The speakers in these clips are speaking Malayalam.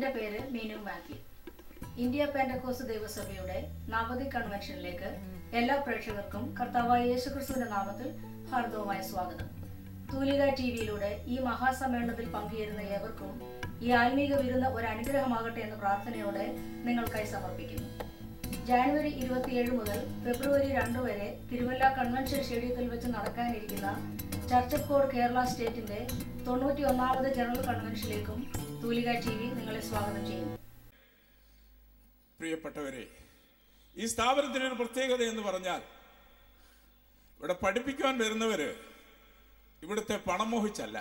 എൻ്റെ പേര് മീനു മാത്യു ഇന്ത്യ പെൻഡക്കോസ് ദൈവസഭയുടെ നവതി കൺവെൻഷനിലേക്ക് എല്ലാ പ്രേക്ഷകർക്കും കർത്താവായ യേശുക്രിസ്തുവിന്റെ നാമത്തിൽ ഹാർദവമായ സ്വാഗതം തൂലിക ടി വിയിലൂടെ ഈ മഹാസമ്മേളനത്തിൽ പങ്കുചേരുന്ന ഏവർക്കും ഈ ആത്മീക വിരുന്ന് ഒരു അനുഗ്രഹമാകട്ടെ എന്ന പ്രാർത്ഥനയോടെ നിങ്ങൾക്കായി സമർപ്പിക്കുന്നു ജാനുവരി ഇരുപത്തിയേഴ് മുതൽ ഫെബ്രുവരി രണ്ട് വരെ തിരുവല്ല കൺവെൻഷൻ സ്റ്റേഡിയത്തിൽ വെച്ച് നടക്കാനിരിക്കുന്ന ചർച്ച് ഓഫ് കോഡ് കേരള സ്റ്റേറ്റിന്റെ തൊണ്ണൂറ്റി ഒന്നാമത് ജനറൽ കൺവെൻഷനിലേക്കും തൂലിക ടി വി നിങ്ങളെ സ്വാഗതം ചെയ്യുന്നു പ്രിയപ്പെട്ടവരെ ഈ സ്ഥാപനത്തിന് ഒരു പ്രത്യേകത എന്ന് പറഞ്ഞാൽ ഇവിടെ പഠിപ്പിക്കാൻ വരുന്നവര് ഇവിടുത്തെ പണം മോഹിച്ചല്ല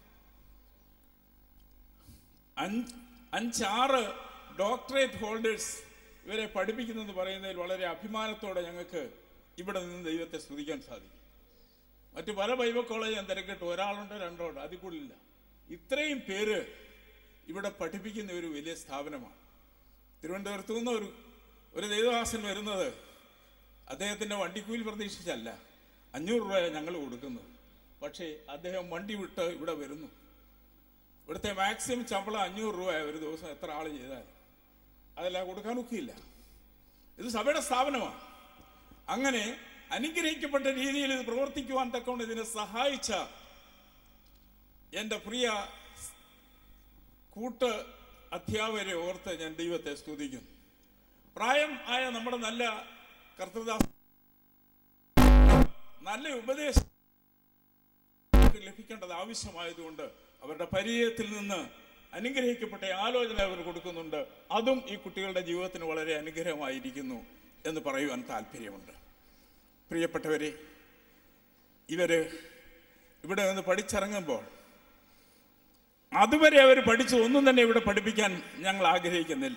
അഞ്ച് അഞ്ചാറ് ഡോക്ടറേറ്റ് ഹോൾഡേഴ്സ് ഇവരെ പഠിപ്പിക്കുന്നെന്ന് പറയുന്നതിൽ വളരെ അഭിമാനത്തോടെ ഞങ്ങൾക്ക് ഇവിടെ നിന്ന് ദൈവത്തെ സ്തുതിക്കാൻ സാധിക്കും മറ്റു പല ബൈബിൾ കോളേജ് ഞാൻ തിരക്കിട്ട് ഒരാളുണ്ട് രണ്ടോ ഉണ്ട് അതിൽ കൂടുതലില്ല ഇത്രയും പേര് ഇവിടെ പഠിപ്പിക്കുന്ന ഒരു വലിയ സ്ഥാപനമാണ് തിരുവനന്തപുരത്ത് നിന്ന് ഒരു ഒരു ദൈവദാസൻ വരുന്നത് അദ്ദേഹത്തിന്റെ വണ്ടിക്കൂലി പ്രതീക്ഷിച്ചല്ല അഞ്ഞൂറ് രൂപ ഞങ്ങൾ കൊടുക്കുന്നത് പക്ഷേ അദ്ദേഹം വണ്ടി വിട്ട് ഇവിടെ വരുന്നു ഇവിടുത്തെ മാക്സിമം ശമ്പളം അഞ്ഞൂറ് രൂപ ഒരു ദിവസം എത്ര ആൾ ചെയ്താൽ അതെല്ലാം കൊടുക്കാൻ ഒക്കില്ല ഇത് സഭയുടെ സ്ഥാപനമാണ് അങ്ങനെ അനുഗ്രഹിക്കപ്പെട്ട രീതിയിൽ ഇത് പ്രവർത്തിക്കുവാൻ തക്കൊണ്ട് ഇതിനെ സഹായിച്ച എൻ്റെ പ്രിയ കൂട്ട് അധ്യാപകരെ ഓർത്ത് ഞാൻ ദൈവത്തെ സ്തുതിക്കുന്നു പ്രായം ആയ നമ്മുടെ നല്ല കർത്തൃദാസ് നല്ല ഉപദേശം ലഭിക്കേണ്ടത് ആവശ്യമായതുകൊണ്ട് അവരുടെ പരിചയത്തിൽ നിന്ന് അനുഗ്രഹിക്കപ്പെട്ട ആലോചന അവർ കൊടുക്കുന്നുണ്ട് അതും ഈ കുട്ടികളുടെ ജീവിതത്തിന് വളരെ അനുഗ്രഹമായിരിക്കുന്നു എന്ന് പറയുവാൻ താല്പര്യമുണ്ട് പ്രിയപ്പെട്ടവരെ ഇവര് ഇവിടെ നിന്ന് പഠിച്ചിറങ്ങുമ്പോൾ അതുവരെ അവർ പഠിച്ചു ഒന്നും തന്നെ ഇവിടെ പഠിപ്പിക്കാൻ ഞങ്ങൾ ആഗ്രഹിക്കുന്നില്ല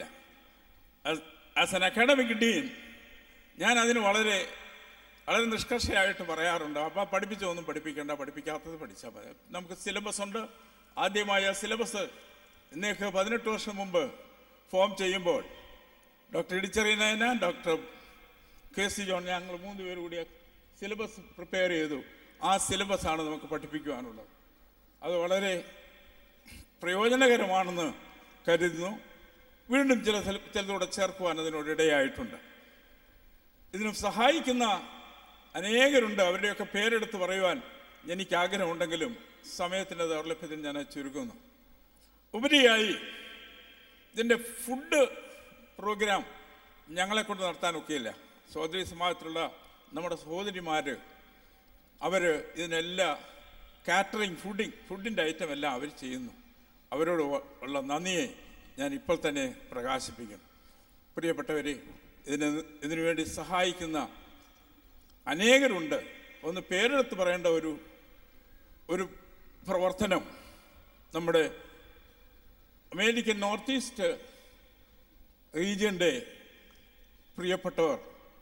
ആസ് എൻ അക്കാഡമിക് ഡീൻ ഞാൻ അതിന് വളരെ വളരെ നിഷ്കർഷയായിട്ട് പറയാറുണ്ട് അപ്പം പഠിപ്പിച്ചൊന്നും പഠിപ്പിക്കേണ്ട പഠിപ്പിക്കാത്തത് പഠിച്ചാൽ മതി നമുക്ക് സിലബസ് ഉണ്ട് ആദ്യമായ സിലബസ് ഇന്നേക്ക് പതിനെട്ട് വർഷം മുമ്പ് ഫോം ചെയ്യുമ്പോൾ ഡോക്ടർ ഇടിച്ചറിയനയന ഡോക്ടർ കെ സി ജോൺ ഞങ്ങൾ മൂന്ന് പേര് കൂടി സിലബസ് പ്രിപ്പയർ ചെയ്തു ആ സിലബസാണ് നമുക്ക് പഠിപ്പിക്കുവാനുള്ളത് അത് വളരെ പ്രയോജനകരമാണെന്ന് കരുതുന്നു വീണ്ടും ചില സ്ഥല- ചിലതൂടെ ചേർക്കുവാൻ അതിനോട് ഇടയായിട്ടുണ്ട് ഇതിന് സഹായിക്കുന്ന അനേകരുണ്ട് അവരുടെയൊക്കെ പേരെടുത്ത് പറയുവാൻ എനിക്ക് ആഗ്രഹമുണ്ടെങ്കിലും സമയത്തിൻ്റെ ദൗർലഭ്യത്തിൽ ഞാൻ അത് ചുരുക്കുന്നു ഉപരിയായി ഇതിൻ്റെ ഫുഡ് പ്രോഗ്രാം ഞങ്ങളെ കൊണ്ട് നടത്താനൊക്കെയില്ല സഹോദരി സമാജത്തിലുള്ള നമ്മുടെ സഹോദരിമാർ അവർ ഇതിനെല്ലാം കാറ്ററിങ് ഫുഡിങ് ഫുഡിൻ്റെ ഐറ്റം എല്ലാം അവർ ചെയ്യുന്നു അവരോട് ഉള്ള നന്ദിയെ ഞാൻ ഇപ്പോൾ തന്നെ പ്രകാശിപ്പിക്കും പ്രിയപ്പെട്ടവരെ ഇതിന് ഇതിനു വേണ്ടി സഹായിക്കുന്ന അനേകരുണ്ട് ഒന്ന് പേരെടുത്ത് പറയേണ്ട ഒരു ഒരു പ്രവർത്തനം നമ്മുടെ അമേരിക്കൻ നോർത്ത് ഈസ്റ്റ് റീജിയൻ്റെ പ്രിയപ്പെട്ടവർ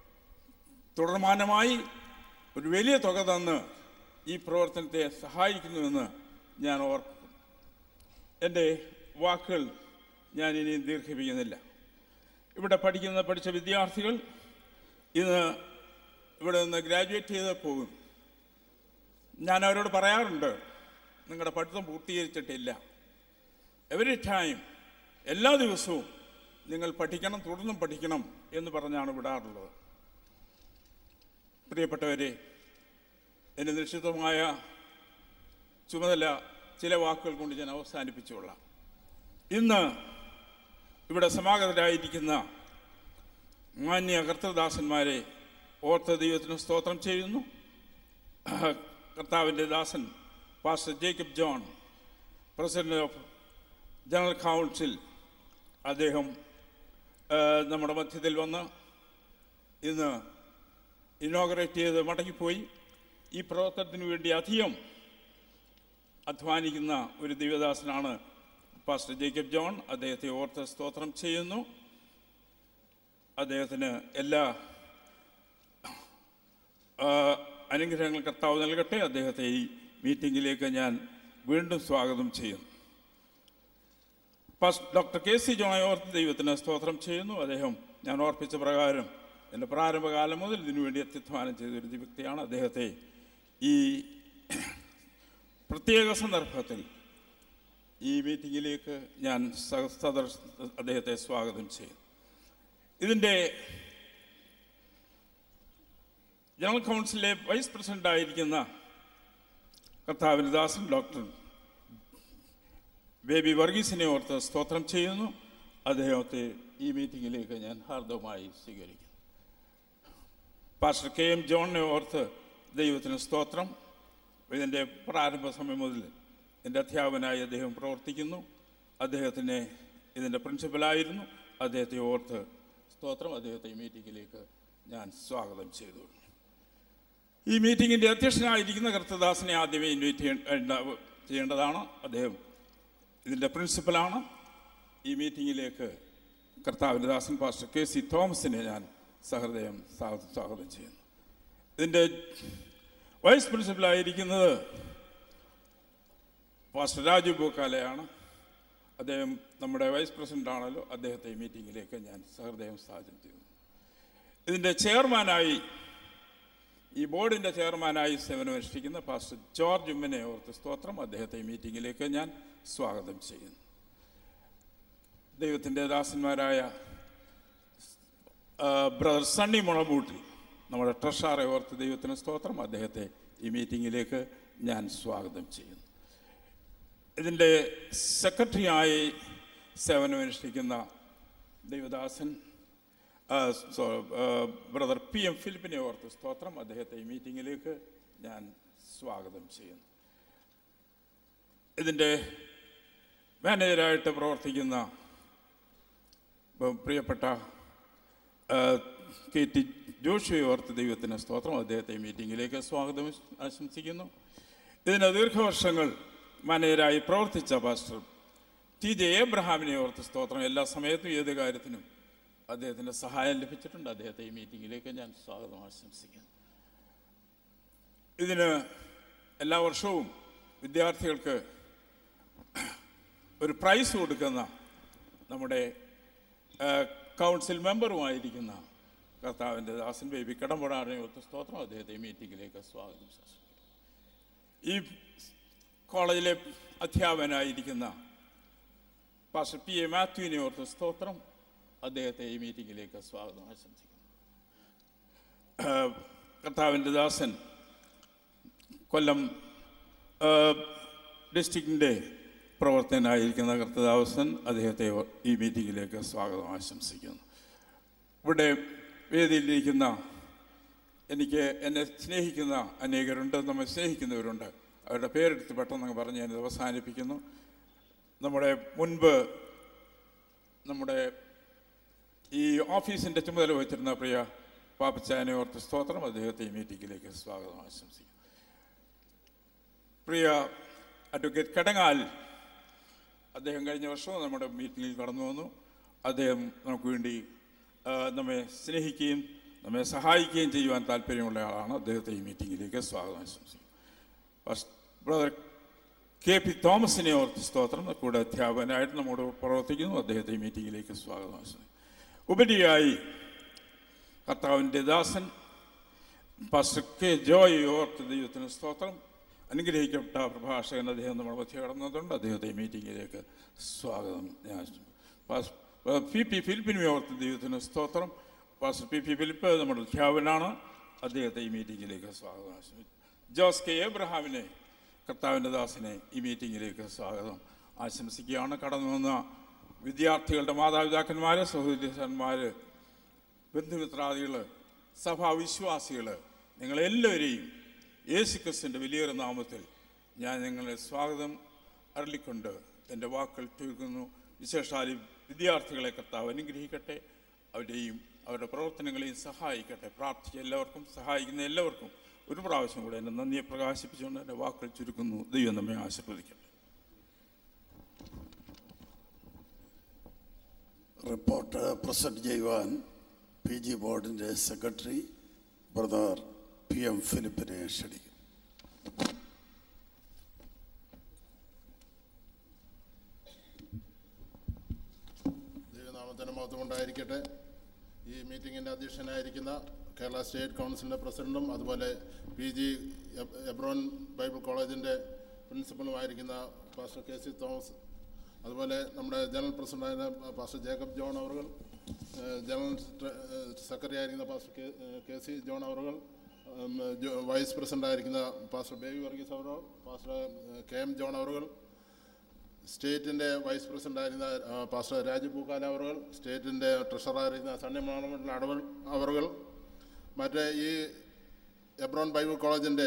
തുടർമാനമായി ഒരു വലിയ തുക തന്ന് ഈ പ്രവർത്തനത്തെ സഹായിക്കുന്നുവെന്ന് ഞാൻ ഓർക്കുന്നു എൻ്റെ വാക്കുകൾ ഞാൻ ഇനി ദീർഘിപ്പിക്കുന്നില്ല ഇവിടെ പഠിക്കുന്ന പഠിച്ച വിദ്യാർത്ഥികൾ ഇന്ന് ഇവിടെ നിന്ന് ഗ്രാജുവേറ്റ് ചെയ്ത് പോകും ഞാൻ അവരോട് പറയാറുണ്ട് നിങ്ങളുടെ പഠിത്തം പൂർത്തീകരിച്ചിട്ടില്ല എവറി ടൈം എല്ലാ ദിവസവും നിങ്ങൾ പഠിക്കണം തുടർന്നും പഠിക്കണം എന്ന് പറഞ്ഞാണ് വിടാറുള്ളത് പ്രിയപ്പെട്ടവരെ എൻ്റെ നിശ്ചിതമായ ചുമതല ചില വാക്കുകൾ കൊണ്ട് ഞാൻ അവസാനിപ്പിച്ചുകൊള്ളാം ഇന്ന് ഇവിടെ സമാഗതരായിരിക്കുന്ന മാന്യ കർത്തൃദാസന്മാരെ ഓർത്ത ദൈവത്തിന് സ്തോത്രം ചെയ്യുന്നു കർത്താവിൻ്റെ ദാസൻ pastor Jacob John president of general council അദ്ദേഹം ആ, നമ്മുടെ മധ്യത്തിൽ വന്ന് ഇന്ന് ഇനോഗ്രേറ്റ് ചെയ്ത് മടങ്ങിപ്പോയി ഈ പ്രവർത്തനത്തിന് വേണ്ടി അധികം അധ്വാനിക്കുന്ന ഒരു ദിവദാസനാണ് പാസ്റ്റർ ജേക്കബ് ജോൺ അദ്ദേഹത്തെ ഓർത്ത് സ്തോത്രം ചെയ്യുന്നു അദ്ദേഹത്തിന് എല്ലാ ആ, അനുഗ്രഹങ്ങൾ കർത്താവ് നൽകട്ടെ അദ്ദേഹത്തെ ഈ മീറ്റിംഗിലേക്ക് ഞാൻ വീണ്ടും സ്വാഗതം ചെയ്യുന്നു പാസ് ഡോക്ടർ കെ സി ജോണെ ഓർത്ത് ദൈവത്തിന് സ്തോത്രം ചെയ്യുന്നു അദ്ദേഹം ഞാൻ ഓർപ്പിച്ച പ്രകാരം എൻ്റെ പ്രാരംഭകാലം മുതൽ ഇതിനുവേണ്ടി അത്യുത്ഥാനം ചെയ്ത ഒരു വ്യക്തിയാണ് അദ്ദേഹത്തെ ഈ പ്രത്യേക സന്ദർഭത്തിൽ ഈ മീറ്റിങ്ങിലേക്ക് ഞാൻ സ- സദർ അദ്ദേഹത്തെ സ്വാഗതം ചെയ്യും ഇതിൻ്റെ ജനറൽ കൗൺസിലിലെ വൈസ് പ്രസിഡൻ്റായിരിക്കുന്ന കർത്താവിന് ദാസൻ ഡോക്ടർ ബേബി വർഗീസിനെ ഓർത്ത് സ്തോത്രം ചെയ്യുന്നു അദ്ദേഹത്തെ ഈ മീറ്റിങ്ങിലേക്ക് ഞാൻ ഹാർദവമായി സ്വീകരിക്കുന്നു പാസ്റ്റർ കെ എം ജോണിനെ ഓർത്ത് ദൈവത്തിന് സ്തോത്രം ഇതിൻ്റെ പ്രാരംഭ സമയം മുതൽ എൻ്റെ അധ്യാപനായി അദ്ദേഹം പ്രവർത്തിക്കുന്നു അദ്ദേഹത്തിന് ഇതിൻ്റെ പ്രിൻസിപ്പലായിരുന്നു അദ്ദേഹത്തെ ഓർത്ത് സ്തോത്രം അദ്ദേഹത്തെ ഈ മീറ്റിങ്ങിലേക്ക് ഞാൻ സ്വാഗതം ചെയ്തു ഈ മീറ്റിങ്ങിൻ്റെ അധ്യക്ഷനായിരിക്കുന്ന കർത്തദാസിനെ ആദ്യമേ ഇൻവൈറ്റ് ചെയ്യേണ്ട ചെയ്യേണ്ടതാണ് അദ്ദേഹം ഇതിൻ്റെ പ്രിൻസിപ്പലാണ് ഈ മീറ്റിങ്ങിലേക്ക് കർത്താവിൻ്റെ ദാസൻ പാസ്റ്റർ കെ സി തോമസിനെ ഞാൻ സഹൃദയം സ്വാഗതം സ്വാഗതം ചെയ്യുന്നു ഇതിൻ്റെ വൈസ് പ്രിൻസിപ്പലായിരിക്കുന്നത് പാസ്റ്റർ രാജു ബോക്കാലയാണ് അദ്ദേഹം നമ്മുടെ വൈസ് പ്രസിഡന്റ് ആണല്ലോ അദ്ദേഹത്തെ ഈ മീറ്റിങ്ങിലേക്ക് ഞാൻ സഹൃദയം സ്വാഗതം ചെയ്യുന്നു ഇതിൻ്റെ ചെയർമാനായി ഈ ബോർഡിൻ്റെ ചെയർമാനായി സേവനമനുഷ്ഠിക്കുന്ന പാസ്റ്റർ ജോർജ് ഉമ്മനെ ഓർത്ത് സ്തോത്രം അദ്ദേഹത്തെ ഈ മീറ്റിങ്ങിലേക്ക് ഞാൻ സ്വാഗതം ചെയ്യുന്നു ദൈവത്തിൻ്റെ ദാസന്മാരായ ആ, ബ്രദർ സണ്ണി മുളമൂട്ടിൽ നമ്മുടെ ട്രഷാറെ ഓർത്ത് ദൈവത്തിന് സ്തോത്രം അദ്ദേഹത്തെ ഈ മീറ്റിങ്ങിലേക്ക് ഞാൻ സ്വാഗതം ചെയ്യുന്നു ഇതിൻ്റെ സെക്രട്ടറിയായി സേവനമനുഷ്ഠിക്കുന്ന ദൈവദാസൻ ആ, സോ- ആ, ബ്രദർ പി എം ഫിലിപ്പിനെ ഓർത്ത് സ്തോത്രം അദ്ദേഹത്തെ ഈ മീറ്റിങ്ങിലേക്ക് ഞാൻ സ്വാഗതം ചെയ്യുന്നു ഇതിൻ്റെ മാനേജരായിട്ട് പ്രവർത്തിക്കുന്ന ബ- പ്രിയപ്പെട്ട ആ, കെ ടി ജോഷിയെ ഓർത്ത് ദൈവത്തിന് സ്തോത്രം അദ്ദേഹത്തെ ഈ മീറ്റിങ്ങിലേക്ക് സ്വാഗതം ആശംസിക്കുന്നു ഇതിന് ദീർഘവർഷങ്ങൾ മാനേജരായി പ്രവർത്തിച്ച പാസ്റ്റർ ടി ജെ എബ്രഹാമിനെ ഓർത്ത് സ്തോത്രം എല്ലാ സമയത്തും ഏത് കാര്യത്തിനും അദ്ദേഹത്തിൻ്റെ സഹായം ലഭിച്ചിട്ടുണ്ട് അദ്ദേഹത്തെ ഈ മീറ്റിങ്ങിലേക്ക് ഞാൻ സ്വാഗതം ആശംസിക്കുന്നു ഇതിന് എല്ലാ വർഷവും വിദ്യാർത്ഥികൾക്ക് ഒരു പ്രൈസ് കൊടുക്കുന്ന നമ്മുടെ ആ, കൗൺസിൽ മെമ്പറുമായിരിക്കുന്ന കർത്താവിൻ്റെ ദാസൻ ബേബി കടമ്പടാറിനെ ഒത്ത് സ്തോത്രം അദ്ദേഹത്തെ ഈ മീറ്റിങ്ങിലേക്ക് സ്വാഗതം ശാസിക്കുന്നു ഈ കോളേജിലെ അധ്യാപകനായിരിക്കുന്ന പാസ്റ്റർ പി എ മാത്യുവിനെ ഓർത്ത് സ്തോത്രം അദ്ദേഹത്തെ ഈ മീറ്റിങ്ങിലേക്ക് സ്വാഗതം ആശംസിക്കുന്നു ആ, കർത്താവിൻ്റെ ദാസൻ കൊല്ലം ആ, ഡിസ്ട്രിക്റ്റിൻ്റെ പ്രവർത്തകനായിരിക്കുന്ന കർത്തദാസൻ അദ്ദേഹത്തെ ഈ മീറ്റിങ്ങിലേക്ക് സ്വാഗതം ആശംസിക്കുന്നു ഇവിടെ വേദിയിലിരിക്കുന്ന എനിക്ക് എന്നെ സ്നേഹിക്കുന്ന അനേകരുണ്ട് നമ്മെ സ്നേഹിക്കുന്നവരുണ്ട് അവരുടെ പേരെടുത്ത് പെട്ടെന്ന് അങ്ങ് പറഞ്ഞ് ഞാനിത് അവസാനിപ്പിക്കുന്നു നമ്മുടെ മുൻപ് നമ്മുടെ ഈ ഓഫീസിൻ്റെ ചുമതല വഹിച്ചിരുന്ന പ്രിയ പാപ്പച്ചാനെ ഓർത്ത് സ്തോത്രം അദ്ദേഹത്തെ ഈ മീറ്റിങ്ങിലേക്ക് സ്വാഗതം ആശംസിക്കുന്നു പ്രിയ അഡ്വക്കേറ്റ് കടങ്ങാൽ അദ്ദേഹം കഴിഞ്ഞ വർഷവും നമ്മുടെ മീറ്റിങ്ങിൽ കടന്നു വന്നു അദ്ദേഹം നമുക്ക് വേണ്ടി ആ, നമ്മെ സ്നേഹിക്കുകയും നമ്മെ സഹായിക്കുകയും ചെയ്യുവാൻ താല്പര്യമുള്ള ആളാണ് അദ്ദേഹത്തെ ഈ മീറ്റിങ്ങിലേക്ക് സ്വാഗതം ആശംസിക്കുന്നു ഫസ്റ്റ് ബ്രദർ കെ പി തോമസിനെ ഓർത്ത് സ്തോത്രം കൂടെ അധ്യാപകനായിട്ട് നമ്മോട് പ്രവർത്തിക്കുന്നു അദ്ദേഹത്തെ ഈ മീറ്റിങ്ങിലേക്ക് സ്വാഗതം ആശംസിക്കുന്നു ഉപരിയായി കർത്താവിൻ്റെ ദാസൻ പാസ്റ്റർ കെ ജോയ് ഓർത്ത് ദൈവത്തിന് സ്തോത്രം അനുഗ്രഹിക്കപ്പെട്ട പ്രഭാഷകൻ അദ്ദേഹം നമ്മുടെ മധ്യ കടന്നതുകൊണ്ട് അദ്ദേഹത്തെ ഈ മീറ്റിങ്ങിലേക്ക് സ്വാഗതം ഞാൻ പാസ്- പി പി ഫിലിപ്പിനെ ഓർത്ത് ദൈവത്തിന് സ്തോത്രം പാസ്റ്റർ പി പി ഫിലിപ്പ് നമ്മുടെ അധ്യാപനാണ് അദ്ദേഹത്തെ ഈ മീറ്റിങ്ങിലേക്ക് സ്വാഗതം ആശംസിക്കുന്നു ജോസ് കെ എബ്രഹാമിനെ കർത്താവിൻ്റെ ദാസനെ ഈ മീറ്റിങ്ങിലേക്ക് സ്വാഗതം ആശംസിക്കുകയാണ് കടന്നു വന്ന വിദ്യാർത്ഥികളുടെ മാതാപിതാക്കന്മാർ സഹോദരന്മാർ ബന്ധുമിത്രാദികൾ സഭാവിശ്വാസികൾ നിങ്ങളെല്ലാവരെയും യേശു ക്രിസ്തുവിൻ്റെ വലിയൊരു നാമത്തിൽ ഞാൻ നിങ്ങളെ സ്വാഗതം അരളിക്കൊണ്ട് എൻ്റെ വാക്കുകൾ ചുരുക്കുന്നു വിശേഷാലി വിദ്യാർത്ഥികളെ കർത്താവ് അനുഗ്രഹിക്കട്ടെ അവരെയും അവരുടെ പ്രവർത്തനങ്ങളെയും സഹായിക്കട്ടെ പ്രാർത്ഥിച്ച എല്ലാവർക്കും സഹായിക്കുന്ന എല്ലാവർക്കും ഒരു പ്രാവശ്യം കൂടെ എൻ്റെ നന്ദിയെ പ്രകാശിപ്പിച്ചുകൊണ്ട് എൻ്റെ വാക്കുകൾ ചുരുക്കുന്നു ദൈവം നമ്മെ ആശീർവദിക്കട്ടെ റിപ്പോർട്ട് പ്രസന്റ് ചെയ്യുവാൻ പി ജി ബോർഡിൻ്റെ സെക്രട്ടറി ബ്രദർ പി എം ഫിലിപ്പിനെ ക്ഷണിക്കും ദൈവനാമത്തിന് മഹത്വം ഉണ്ടായിരിക്കട്ടെ ഈ മീറ്റിങ്ങിൻ്റെ അധ്യക്ഷനായിരിക്കുന്ന കേരള സ്റ്റേറ്റ് കൗൺസിലിൻ്റെ പ്രസിഡന്റും അതുപോലെ പി ജി എബ്രോൺ ബൈബിൾ കോളേജിൻ്റെ പ്രിൻസിപ്പളുമായിരിക്കുന്ന പാസ്റ്റർ കെ സി തോമസ് അതുപോലെ നമ്മുടെ ജനറൽ പ്രസിഡൻ്റായിരുന്ന പാസ്റ്റർ ജേക്കബ് ജോൺ അവറുകൾ ഏഹ് ജനറൽ ട്ര- ഏഹ് സെക്രട്ടറി ആയിരിക്കുന്ന പാസ്റ്റർ കെ ഏഹ് കെ സി ജോൺ അവറുകൾ ഉം, ജോ- വൈസ് പ്രസിഡന്റ് ആയിരിക്കുന്ന പാസ്റ്റർ ബേബി വർഗീസ് അവറുകൾ പാസ്റ്റർ ഏഹ് കെ എം ജോൺ അവറുകൾ സ്റ്റേറ്റിൻ്റെ വൈസ് പ്രസിഡന്റ് ആയിരുന്ന ആ, പാസ്റ്റർ രാജു പൂക്കാല അവറുകൾ സ്റ്റേറ്റിൻ്റെ ട്രഷറായിരുന്ന സണ്ണി മാണമണ്ഡൽ അടവൽ അവറുകൾ മറ്റേ ഈ എബ്രോൺ ബൈബിൾ കോളേജിൻ്റെ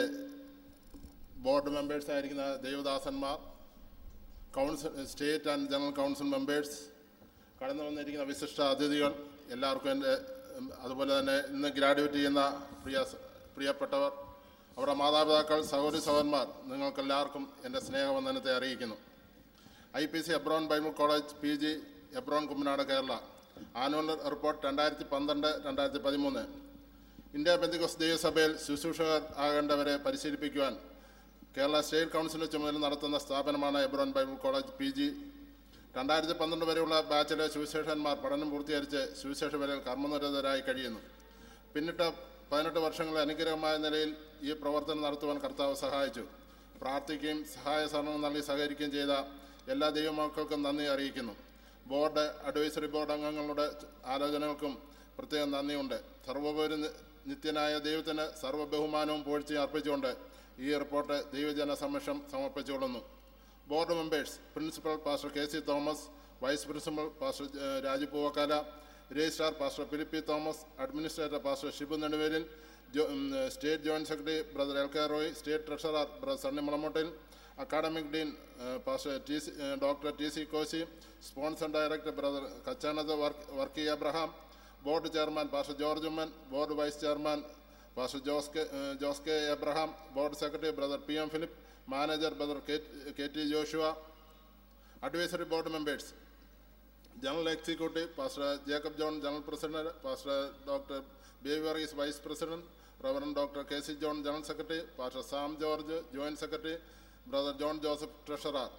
ബോർഡ് മെമ്പേഴ്സ് ആയിരിക്കുന്ന ദേവദാസന്മാർ council state and general council members കടന്നു വന്നിരിക്കുന്ന വിശിഷ്ട അതിഥികൾ എല്ലാവർക്കും എൻ്റെ ഉം, അതുപോലെ തന്നെ ഇന്ന് ഗ്രാജുവേറ്റ് ചെയ്യുന്ന പ്രിയ പ്രിയപ്പെട്ടവർ അവരുടെ മാതാപിതാക്കൾ സഹോദരി സഹോദരന്മാർ നിങ്ങൾക്കെല്ലാവർക്കും എൻ്റെ സ്നേഹവന്ദനത്തെ അറിയിക്കുന്നു I P C Hebron Bible college P G Hebron Kumbanad Kerala annual report രണ്ടായിരത്തി പന്ത്രണ്ട് രണ്ടായിരത്തി പതിമൂന്ന് ഇന്ത്യ ബന്ധുക്കോസ് ദൈവസഭയിൽ ശുശ്രൂഷകർ ആകേണ്ടവരെ പരിശീലിപ്പിക്കുവാൻ കേരള സ്റ്റേറ്റ് കൗൺസിലിൻ്റെ ചുമതല നടത്തുന്ന സ്ഥാപനമാണ് Hebron Bible college P G രണ്ടായിരത്തി പന്ത്രണ്ട് വരെയുള്ള ബാച്ചിലെ സുവിശേഷന്മാർ പഠനം പൂർത്തീകരിച്ച് സുവിശേഷ വരയിൽ കർമ്മനിരതരായി കഴിയുന്നു പിന്നിട്ട പതിനെട്ട് വർഷങ്ങളെ അനുഗ്രഹമായ നിലയിൽ ഈ പ്രവർത്തനം നടത്തുവാൻ കർത്താവ് സഹായിച്ചു പ്രാർത്ഥിക്കുകയും സഹായ സഹകരണം നൽകി സഹകരിക്കുകയും ചെയ്ത എല്ലാ ദൈവമക്കൾക്കും നന്ദി അറിയിക്കുന്നു ബോർഡ് അഡ്വൈസറി ബോർഡ് അംഗങ്ങളുടെ ആലോചനകൾക്കും പ്രത്യേകം നന്ദിയുണ്ട് സർവോപരി നി- നിത്യനായ ദൈവത്തിന് സർവ്വ ബഹുമാനവും പൂഴ്ചയും അർപ്പിച്ചുകൊണ്ട് ഈ റിപ്പോർട്ട് ദൈവജന സമക്ഷം സമർപ്പിച്ചുകൊള്ളുന്നു board members principal pastor K C Thomas vice principal pastor ഏഹ്, Raju Poovakkala registrar pastor Philippi Thomas administrator pastor Shibu Neduvelil ജോ- ഉം, ഏഹ്, state joint secretary brother L K Roy state treasurer brother Sunny Mulamottil academic dean ഏഹ്, പാസ്റ്റർ ടി സി ഏഹ്, doctor T C Koshy sponsor director brother Kachanath വർക്ക് Varkey Abraham board chairman pastor George Oommen board vice chairman pastor Jose K ഏഹ്, Jose K Abraham board secretary brother P M Philip manager brother K K T Joshua advisory board members general executive pastor Jacob John general president pastor doctor Baby Varghese vice president reverend doctor K C John general secretary pastor Sam George joint secretary brother John Joseph treasurer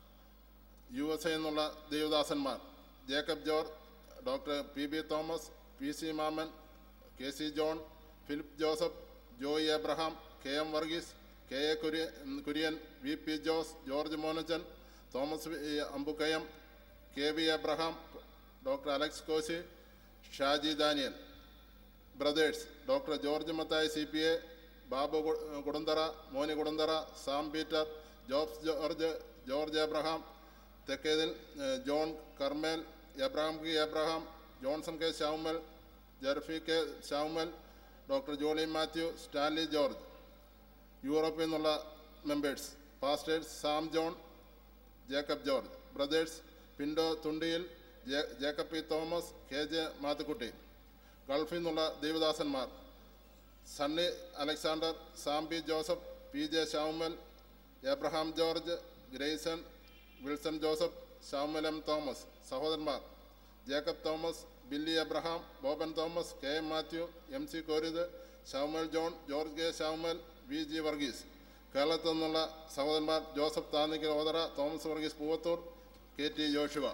U S A എന്നുള്ള ദേവദാസന്മാർ Jacob George doctor P B Thomas P C Mammen K C John Philip Joseph Joy Abraham K M Varghese K A Kurian Kurian V P Jose George Monachan Thomas വി- Ambukkayam K V Abraham doctor Alex Koshy Shaji Daniel brothers doctor George Mathai C P A Babu കു- Kudanthara Moni Kudanthara Sam Peter Jobs George George Abraham Thekkethil ഏഹ്, ജോൺ കർമേൽ എബ്രഹാം കി എബ്രഹാം ജോൺസൺ കെ ഷാവുമൽ ജെർഫി K Samuel doctor Jolly Mathew Stanley George യൂറോപ്പിൽ നിന്നുള്ള members pastors Sam John Jacob George brothers പിൻഡോ Thundiyil ജേ- Jacob P Thomas K J Mathukutty ഗൾഫിൽ നിന്നുള്ള ദേവദാസന്മാർ Sunny Alexander Sam P Joseph P J Samuel Abraham George Grayson Wilson Joseph Samuel M Thomas സഹോദരന്മാർ Jacob Thomas Billy Abraham Boban Thomas K M Mathew M C കോരിത് Samuel John George K Samuel V G Varghese കേരളത്തിൽ നിന്നുള്ള സഹോദരന്മാർ Joseph Thannickal Othera Thomas Varghese Poovathur K T Joshua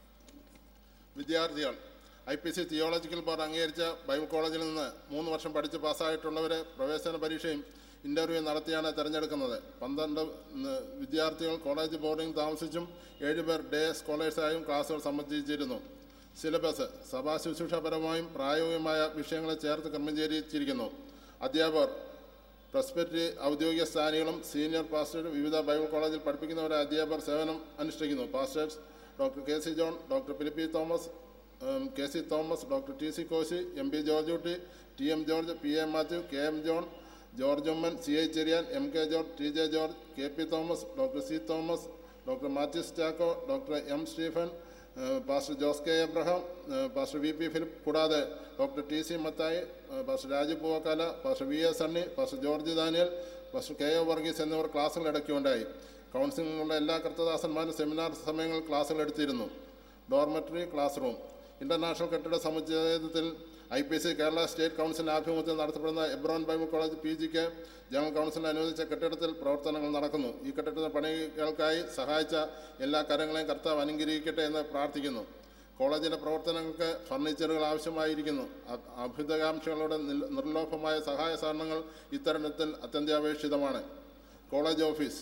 വിദ്യാർത്ഥികൾ I P C theological board അംഗീകരിച്ച ബൈബിൾ കോളേജിൽ നിന്ന് മൂന്ന് വർഷം പഠിച്ച് പാസ്സായിട്ടുള്ളവരെ പ്രവേശന പരീക്ഷയും ഇൻ്റർവ്യൂ നടത്തിയാണ് തിരഞ്ഞെടുക്കുന്നത് പന്ത്രണ്ട് ഉം, വിദ്യാർത്ഥികൾ കോളേജ് ബോർഡിംഗ് താമസിച്ചും ഏഴുപേർ ഡേ സ്കോളേഴ്സായും ക്ലാസുകൾ സംബന്ധിച്ചിരുന്നു സിലബസ് സഭാ ശുശ്രൂഷപരമായും പ്രായോഗികമായ വിഷയങ്ങളെ ചേർത്ത് ക്രമീകരിച്ചിരിക്കുന്നു അധ്യാപകർ പ്രസ്പെക്ടറി ഔദ്യോഗിക സ്ഥാനികളും സീനിയർ പാസ്റ്റേഴ്സ് വിവിധ ബൈബിൾ കോളേജിൽ പഠിപ്പിക്കുന്നവരെ അധ്യാപകർ സേവനം അനുഷ്ഠിക്കുന്നു pastors doctor K C John doctor Philip Thomas ഉം, K C Thomas doctor T C Koshy M P George Kutty T M George P A Mathew K M John George Oommen C I Cherian M K George T J George K P Thomas doctor C Thomas doctor Mathews Chacko doctor M Stephen ഏഹ് പാസ്റ്റർ ജോസ് കെ എബ്രഹാം ഏഹ് പാസ്റ്റർ വി പി ഫിലിപ്പ് കൂടാതെ ഡോക്ടർ ടി സി മത്തായി ഏഹ് pastor Raju Poovakkala pastor V S Sunny pastor George Daniel pastor K O Varghese എന്നിവർ ക്ലാസ്സുകൾ ഇടയ്ക്കുണ്ടായി കൗൺസിലിംഗിലുള്ള എല്ലാ കർത്തദാസന്മാരും സെമിനാർ സമയങ്ങളിൽ ക്ലാസ്സുകൾ എടുത്തിരുന്നു ഡോർമെറ്ററി ക്ലാസ് റൂം ഇന്റർനാഷണൽ കെട്ടിട സമുച്ചയത്തിൽ I P C Kerala state council ആഭിമുഖ്യത്തിൽ നടത്തപ്പെടുന്ന എബ്രോൺ ബൈബിൾ കോളേജ് പി ജിക്ക് ജനറൽ കൗൺസിൽ അനുവദിച്ച കെട്ടിടത്തിൽ പ്രവർത്തനങ്ങൾ നടക്കുന്നു ഈ കെട്ടിടത്തിന്റെ പണികൾക്കായി സഹായിച്ച എല്ലാ കരങ്ങളെയും കർത്താവ് അനുഗ്രഹിക്കട്ടെ എന്ന് പ്രാർത്ഥിക്കുന്നു കോളേജിന്റെ പ്രവർത്തനങ്ങൾക്ക് ഫർണിച്ചറുകൾ ആവശ്യമായിരിക്കുന്നു അ- അഭ്യുതകാംക്ഷകളുടെ നിൽ- നിർലോഭമായ സഹായ സഹകരണങ്ങൾ ഇത്തരണത്തിൽ അത്യന്താപേക്ഷിതമാണ് കോളേജ് ഓഫീസ്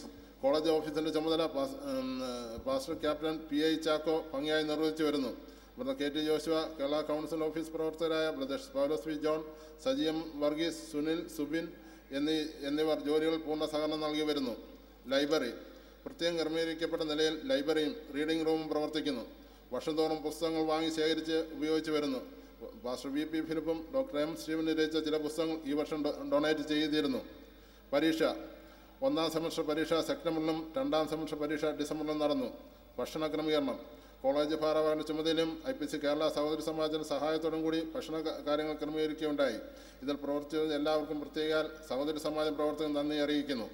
കോളേജ് ഓഫീസിൻ്റെ ചുമതല പാസ്- ഉം, pastor captain P I Chacko ഭംഗിയായി നിർവഹിച്ചു വരുന്നു brother K T Joshua Kerala council office പ്രവർത്തകരായ ബ്രദർ പൗലോസ് വി ജോൺ സജിയം വർഗീസ് സുനിൽ സുബിൻ എന്നീ എന്നിവർ ജോലികൾ പൂർണ്ണ സഹകരണം നൽകി വരുന്നു ലൈബ്രറി പ്രത്യേകം ക്രമീകരിക്കപ്പെട്ട നിലയിൽ ലൈബ്രറിയും റീഡിംഗ് റൂമും പ്രവർത്തിക്കുന്നു വർഷം തോറും പുസ്തകങ്ങൾ വാങ്ങി ശേഖരിച്ച് ഉപയോഗിച്ച് വരുന്നു പാസ്റ്റർ വി പി ഫിലിപ്പും ഡോക്ടർ എം സ്റ്റീവൻ രചിച്ച ചില പുസ്തകങ്ങൾ ഈ വർഷം ഡൊ- ഡൊണേറ്റ് ചെയ്തിരുന്നു പരീക്ഷ ഒന്നാം സെമസ്റ്റർ പരീക്ഷ സെപ്റ്റംബറിലും രണ്ടാം സെമസ്റ്റർ പരീക്ഷ ഡിസംബറിലും നടന്നു ഭക്ഷണ ക്രമീകരണം കോളേജ് ഭാരവാഹികളുടെ ചുമതലയും ഐ പി സി കേരള സഹോദരി സമാജത്തിന്റെ സഹായത്തോടും കൂടി ഭക്ഷണ ക- കാര്യങ്ങൾ ക്രമീകരിക്കുകയുണ്ടായി ഇതിൽ പ്രവർത്തിച്ചത് എല്ലാവർക്കും പ്രത്യേക സഹോദരി സമാജം പ്രവർത്തകർ നന്ദി അറിയിക്കുന്നു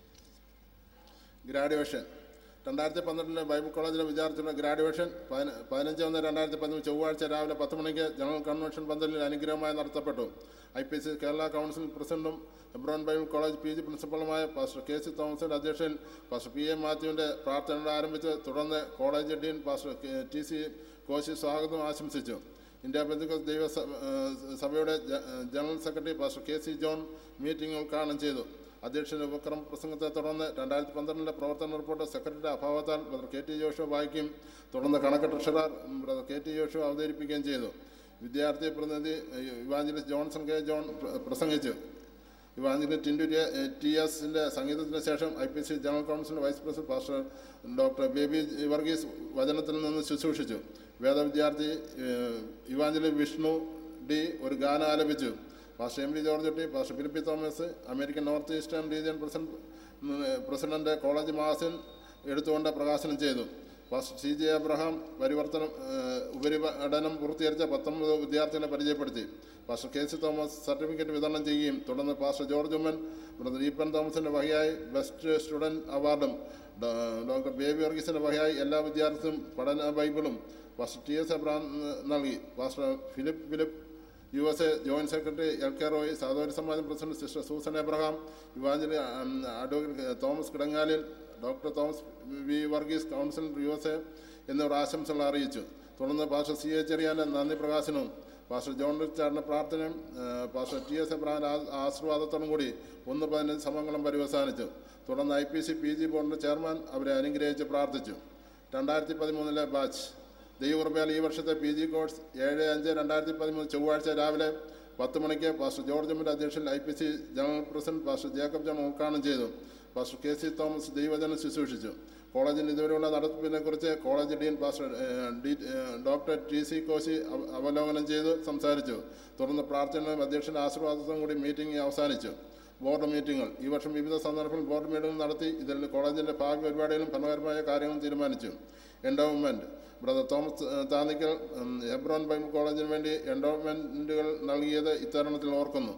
ഗ്രാജുവേഷൻ രണ്ടായിരത്തി പന്ത്രണ്ടിലെ ബൈബിൾ കോളേജിലെ വിദ്യാർത്ഥികളുടെ ഗ്രാജുവേഷൻ പതിന- പതിനഞ്ച് ഒന്ന് രണ്ടായിരത്തി പതിമൂന്ന് ചൊവ്വാഴ്ച രാവിലെ പത്ത് മണിക്ക് ജനറൽ കൺവെൻഷൻ പന്തലിൽ അനുഗ്രഹമായി നടത്തപ്പെട്ടു I P C Kerala council പ്രസിഡന്റും Hebron Bible college P G പ്രിൻസിപ്പളുമായ പാസ്റ്റർ കെ സി തോമസിന്റെ അധ്യക്ഷയിൽ പാസ്റ്റർ പി എ മാത്യുവിന്റെ പ്രാർത്ഥനയോടെ ആരംഭിച്ച് തുടർന്ന് കോളേജ് ഡീൻ പാസ്റ്റർ കെ- ടി സി കോശി സ്വാഗതം ആശംസിച്ചു ഇന്ത്യ ബന്ധുക്കോസ് ദൈവ സ- ഏഹ് സഭയുടെ ജ- general secretary pastor K C John meeting ഉദ്ഘാടനം ചെയ്തു അധ്യക്ഷന്റെ ഉപക്രമ പ്രസംഗത്തെ തുടർന്ന് രണ്ടായിരത്തി പന്ത്രണ്ടിലെ പ്രവർത്തന റിപ്പോർട്ട് സെക്രട്ടറിയുടെ അഭാവത്താൽ ബ്രദർ കെ ടി ജോഷുവ വായിക്കുകയും തുടർന്ന് കണക്ക് treasurer brother K T Joshua അവതരിപ്പിക്കുകയും ചെയ്തു വിദ്യാർത്ഥി പ്രതിനിധി ഏഹ്, ഇവാഞ്ചലിസ്റ്റ് ജോൺസൺ കെ ജോൺ പ്ര- പ്രസംഗിച്ചു ഇവാഞ്ചലിസ്റ്റ് ടിൻഡു ടി- ടി എസിന്റെ സംഗീതത്തിന് ശേഷം I P C general council vice president pastor doctor Baby Varghese വചനത്തിൽ നിന്ന് ശുശ്രൂഷിച്ചു വേദവിദ്യാർത്ഥി ഏഹ്, ഇവാഞ്ചലി വിഷ്ണു ഡി ഒരു ഗാനം ആലപിച്ചു pastor M V George T pastor Philippi Thomas American North Eastern region president ഉം, പ്രസിഡന്റ് കോളേജ് മാസിൻ എടുത്തുകൊണ്ട് പ്രകാശനം ചെയ്തു പാസ്റ്റർ സി ജെ അബ്രഹാം പരിവർത്തനം ഏഹ്, ഉപരിപഠനം പൂർത്തീകരിച്ച പത്തൊമ്പത് വിദ്യാർത്ഥികളെ പരിചയപ്പെടുത്തി pastor K C Thomas certificate വിതരണം ചെയ്യുകയും തുടർന്ന് pastor George Oommen brother Eapen തോമസിന്റെ വകയായി ബെസ്റ്റ് സ്റ്റുഡന്റ് അവാർഡും ഡോ- ഡോക്ടർ ബേബി വർഗീസിന്റെ വകയായി എല്ലാ വിദ്യാർത്ഥികളും പഠന ബൈബിളും പാസ്റ്റർ ടി എസ് അബ്രഹാം ഏഹ്, നൽകി pastor Philip Philip U S A joint secretary L K Roy സഹോദരി സമാജം പ്രസിഡന്റ് സിസ്റ്റർ സൂസൻ എബ്രഹാം യുവാഞ്ജലി ഉം, advocate Thomas Kidangalil doctor Thomas V Varghese council U S A എന്നിവർ ആശംസകൾ അറിയിച്ചു തുടർന്ന് പാസ്റ്റർ സി എ ചെറിയാൻ്റെ നന്ദി പ്രകാശനവും പാസ്റ്റർ ജോൺ റിച്ചാർഡിൻ്റെ പ്രാർത്ഥനയും ആ, പാസ്റ്റർ ടി എസ് എബ്രഹാം ആശീർവാദത്തോടും കൂടി ഒന്ന് പതിനഞ്ച് സമങ്ങളും പര്യവസാനിച്ചു തുടർന്ന് I P C P G ബോർഡിൻ്റെ ചെയർമാൻ അവരെ അനുഗ്രഹിച്ച് പ്രാർത്ഥിച്ചു രണ്ടായിരത്തി പതിമൂന്നിലെ ബാച്ച് ദൈവകൃപയാൽ ഈ വർഷത്തെ പി ജി കോഴ്സ് ഏഴ് അഞ്ച് രണ്ടായിരത്തി പതിമൂന്ന് ചൊവ്വാഴ്ച രാവിലെ പത്ത് മണിക്ക് പാസ്റ്റർ ജോർജ് എമ്മിൻ്റെ അധ്യക്ഷയിൽ I P C general president pastor Jacob John ഉദ്ഘാടനം ചെയ്തു പാസ്റ്റർ കെ സി തോമസ് ദൈവജനം ശുശ്രൂഷിച്ചു കോളേജിൻ്റെ ഇതുവരെയുള്ള നടത്തിപ്പിനെ കുറിച്ച് കോളേജ് ഡീൻ പാസ്റ്റർ ഏഹ്, ഡി ഏഹ്, ഡോക്ടർ ടി സി കോശി അവ- അവലോകനം ചെയ്ത് സംസാരിച്ചു തുടർന്ന് പ്രാർത്ഥനയും അധ്യക്ഷൻ്റെ ആശീർവാദത്തോടും കൂടി മീറ്റിംഗ് അവസാനിച്ചു ബോർഡ് മീറ്റിങ്ങുകൾ ഈ വർഷം വിവിധ സന്ദർഭങ്ങളിൽ ബോർഡ് മീറ്റിംഗുകൾ നടത്തി ഇതിൽ കോളേജിൻ്റെ ഭാവി പരിപാടികളും ഫലകരമായ കാര്യങ്ങളും തീരുമാനിച്ചു എൻഡോവ്മെൻറ്റ് ബ്രദർ തോമസ് ഏഹ്, താന്നിക്കൽ ഉം, ഹെബ്രോൻ ബൈബിൾ കോളേജിന് വേണ്ടി എൻഡോവ്മെൻറ്റുകൾ നൽകിയത് ഇത്തരുണത്തിൽ ഓർക്കുന്നു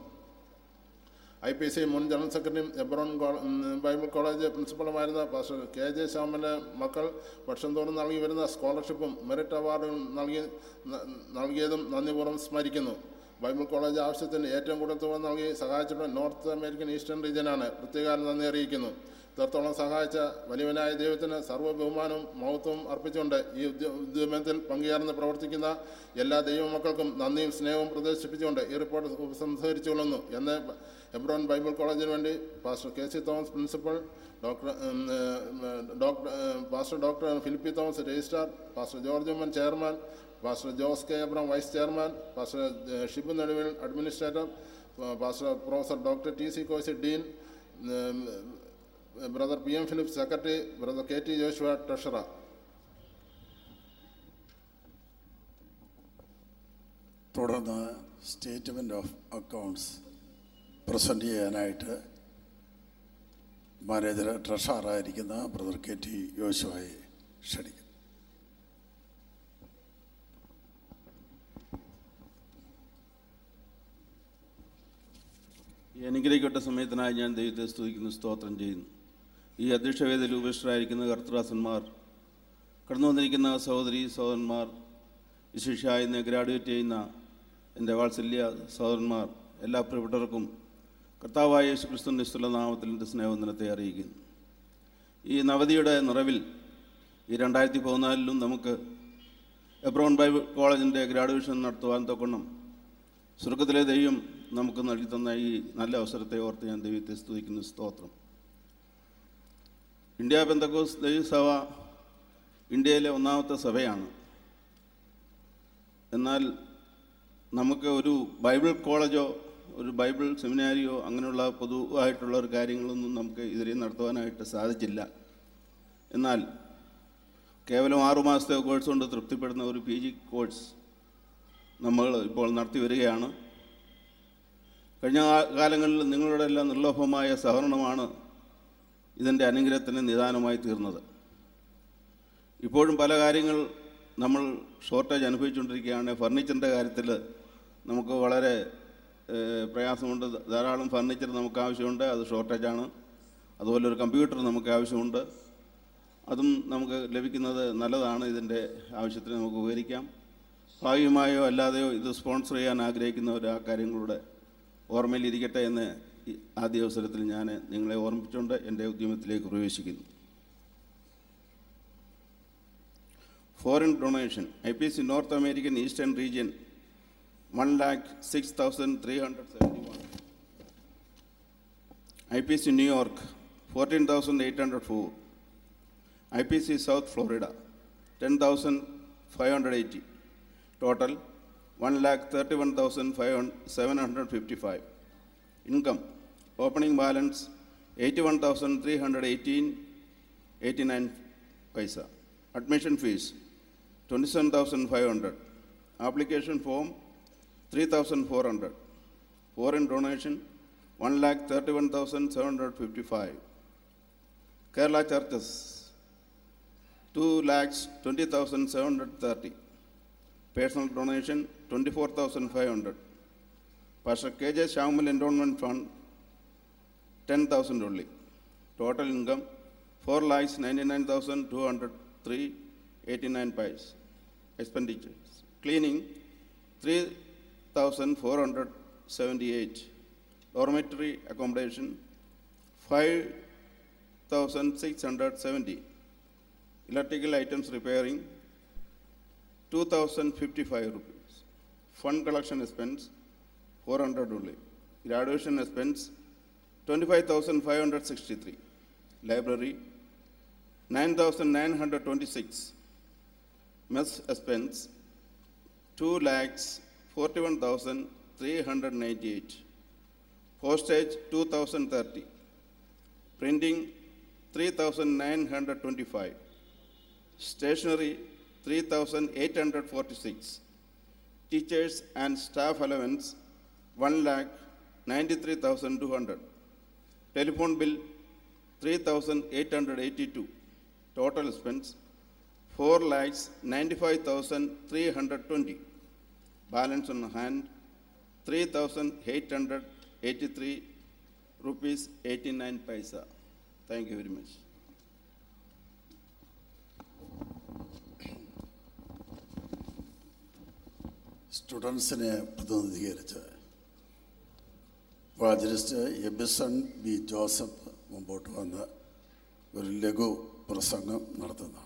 ഐ പി സി മുൻ ജനറൽ സെക്രട്ടറിയും എബ്രോൺ കോ- ഉം, ബൈബിൾ കോളേജ് പ്രിൻസിപ്പളുമായിരുന്ന പാസ്റ്റർ കെ ജെ ശ്യാമൻ്റെ മക്കൾ വർഷം തോറും നൽകി വരുന്ന സ്കോളർഷിപ്പും മെറിറ്റ് അവാർഡും നൽകി ന- നൽകിയതും നന്ദിപൂർവ്വം സ്മരിക്കുന്നു ബൈബിൾ കോളേജ് ആവശ്യത്തിന് ഏറ്റവും കൂടുതൽ തുക നൽകി സഹായിച്ചിട്ടുള്ള നോർത്ത് അമേരിക്കൻ ഈസ്റ്റേൺ റീജിയനാണ് പ്രത്യേക നന്ദി അറിയിക്കുന്നു ഇത്രത്തോളം സഹായിച്ച വലിയവനായ ദൈവത്തിന് സർവ്വ ബഹുമാനവും മഹത്വവും അർപ്പിച്ചുകൊണ്ട് ഈ ഉദ്യ- ഉദ്യമത്തിൽ പങ്കുചേർന്ന് പ്രവർത്തിക്കുന്ന എല്ലാ ദൈവമക്കൾക്കും നന്ദിയും സ്നേഹവും പ്രദർശിപ്പിച്ചുകൊണ്ട് ഈ റിപ്പോർട്ട് ഉപസംഹരിച്ചുകൊള്ളുന്നു എന്ന് എബ്രോൺ ബൈബിൾ കോളേജിന് വേണ്ടി pastor K C Thomas principal doctor ഉം, ഏഹ്, ഡോക്ടർ ഏഹ്, pastor doctor Philip Thomas registrar pastor George Oommen chairman pastor Jose K Abraham vice chairman pastor ഏഹ്, ഷിബു നടുവിൽ അഡ്മിനിസ്ട്രേറ്റർ ഏഹ്, pastor professor doctor T C Koshy dean ഏഹ്, brother P M Philip secretary brother K T Joshua treasurer തുടർന്ന് സ്റ്റേറ്റ്മെൻറ്റ് ഓഫ് അക്കൗണ്ട്സ് പ്രസൻറ്റ് ചെയ്യാനായിട്ട് മാനേജർ ട്രഷറായിരിക്കുന്ന ബ്രദർ കെ ടി യോശുവായി ക്ഷണിക്കും ഈ അനുഗ്രഹിക്കപ്പെട്ട സമയത്തിനായി ഞാൻ ദൈവത്തെ സ്തുതിക്കുന്നു സ്തോത്രം ചെയ്യുന്നു ഈ അധ്യക്ഷവേദിയിൽ ഉപേക്ഷരായിരിക്കുന്ന കർത്തദാസന്മാർ കടന്നു വന്നിരിക്കുന്ന സഹോദരി സഹോദരന്മാർ വിശേഷ ഇന്ന് ഗ്രാജുവേറ്റ് ചെയ്യുന്ന എൻ്റെ വാത്സല്യ സഹോദരന്മാർ എല്ലാ പ്രിയപ്പെട്ടവർക്കും കർത്താവായ യേശു ക്രിസ്തുവിൻ്റെ സ്ഥല നാമത്തിൽ എൻ്റെ സ്നേഹവന്ദനത്തെ അറിയിക്കുന്നു ഈ നവതിയുടെ നിറവിൽ ഈ രണ്ടായിരത്തി പതിനാലിലും നമുക്ക് എബ്രോൺ ബൈബിൾ കോളേജിൻ്റെ ഗ്രാജുവേഷൻ നടത്തുവാൻ തൊക്കണം സ്വർഗത്തിലെ ദൈവം നമുക്ക് നൽകി തന്ന ഈ നല്ല അവസരത്തെ ഓർത്ത് ഞാൻ ദൈവത്തെ സ്തുതിക്കുന്നു സ്തോത്രം ഇന്ത്യ ബന്ധക്കോസ് ദൈവസഭ ഇന്ത്യയിലെ ഒന്നാമത്തെ സഭയാണ് എന്നാൽ നമുക്ക് ഒരു ബൈബിൾ കോളേജോ ഒരു ബൈബിൾ സെമിനാരിയോ അങ്ങനെയുള്ള പൊതുവായിട്ടുള്ള ഒരു കാര്യങ്ങളൊന്നും നമുക്ക് ഇതിൽ നടത്തുവാനായിട്ട് സാധിച്ചില്ല എന്നാൽ കേവലം ആറു മാസത്തെ കോഴ്സ് കൊണ്ട് തൃപ്തിപ്പെടുന്ന ഒരു പി ജി കോഴ്സ് നമ്മൾ ഇപ്പോൾ നടത്തി വരികയാണ് കഴിഞ്ഞ കാ- കാലങ്ങളിൽ നിങ്ങളുടെ എല്ലാം നിർലോഭമായ സഹകരണമാണ് ഇതിൻ്റെ അനുഗ്രഹത്തിന് നിദാനമായി തീർന്നത് ഇപ്പോഴും പല കാര്യങ്ങൾ നമ്മൾ ഷോർട്ടേജ് അനുഭവിച്ചുകൊണ്ടിരിക്കുകയാണ് ഫർണിച്ചറിൻ്റെ കാര്യത്തിൽ നമുക്ക് വളരെ ഏഹ്, പ്രയാസമുണ്ട് ധാരാളം ഫർണിച്ചർ നമുക്ക് ആവശ്യമുണ്ട് അത് ഷോർട്ടേജാണ് അതുപോലെ ഒരു കമ്പ്യൂട്ടർ നമുക്ക് ആവശ്യമുണ്ട് അതും നമുക്ക് ലഭിക്കുന്നത് നല്ലതാണ് ഇതിൻ്റെ ആവശ്യത്തിന് നമുക്ക് ഉപകരിക്കാം ഭാഗികമായോ അല്ലാതെയോ ഇത് സ്പോൺസർ ചെയ്യാൻ ആഗ്രഹിക്കുന്നവർ ആ കാര്യങ്ങളുടെ ഓർമ്മയിലിരിക്കട്ടെ എന്ന് ഈ ആദ്യ അവസരത്തിൽ ഞാൻ നിങ്ങളെ ഓർമ്മിച്ചുകൊണ്ട് എൻ്റെ ഉദ്യമത്തിലേക്ക് പ്രവേശിക്കുന്നു foreign donation I P C North American eastern region one lakh six thousand three hundred seventy one I P C New York fourteen thousand eight hundred four I P C South Florida ten thousand five hundred eighty total one lakh thirty one thousand five seven hundred fifty five income opening balance eighty one thousand three hundred eighteen eighty nine paisa admission fees twenty seven thousand five hundred application form three thousand four hundred foreign donation one lakh thirty one thousand seven hundred fifty five Kerala churches two lakhs twenty thousand seven hundred thirty personal donation twenty four thousand five hundred Pastor KJ Shamal Endowment Fund, 10,000 only. Total income, 4 lakhs 99,203, 89 pies. Expenditures, cleaning, 3,478. Dormitory accommodation, 5,670. Electrical items repairing, 2,055 rupees. Fund collection expense, 400 only. Graduation expense, 25,563. Library, 9,926. Mess expense, 2 lakhs 41,398. Postage, 2,030. Printing, 3,925. Stationery, 3,846. Teachers and staff allowance, 1 lakh 93,200. Telephone bill, 3,882. Total expense, 4 lakhs 95,320. Balance on hand, 3,883 rupees 89 paisa. Thank you very much. സ്റ്റുഡൻസിനെ പ്രതിനിധീകരിച്ച് വാജരിസ്റ്റ് എബിസൺ ബി ജോസഫ് മുമ്പോട്ട് വന്ന് ഒരു ലഘു പ്രസംഗം നടത്തുന്നതാണ്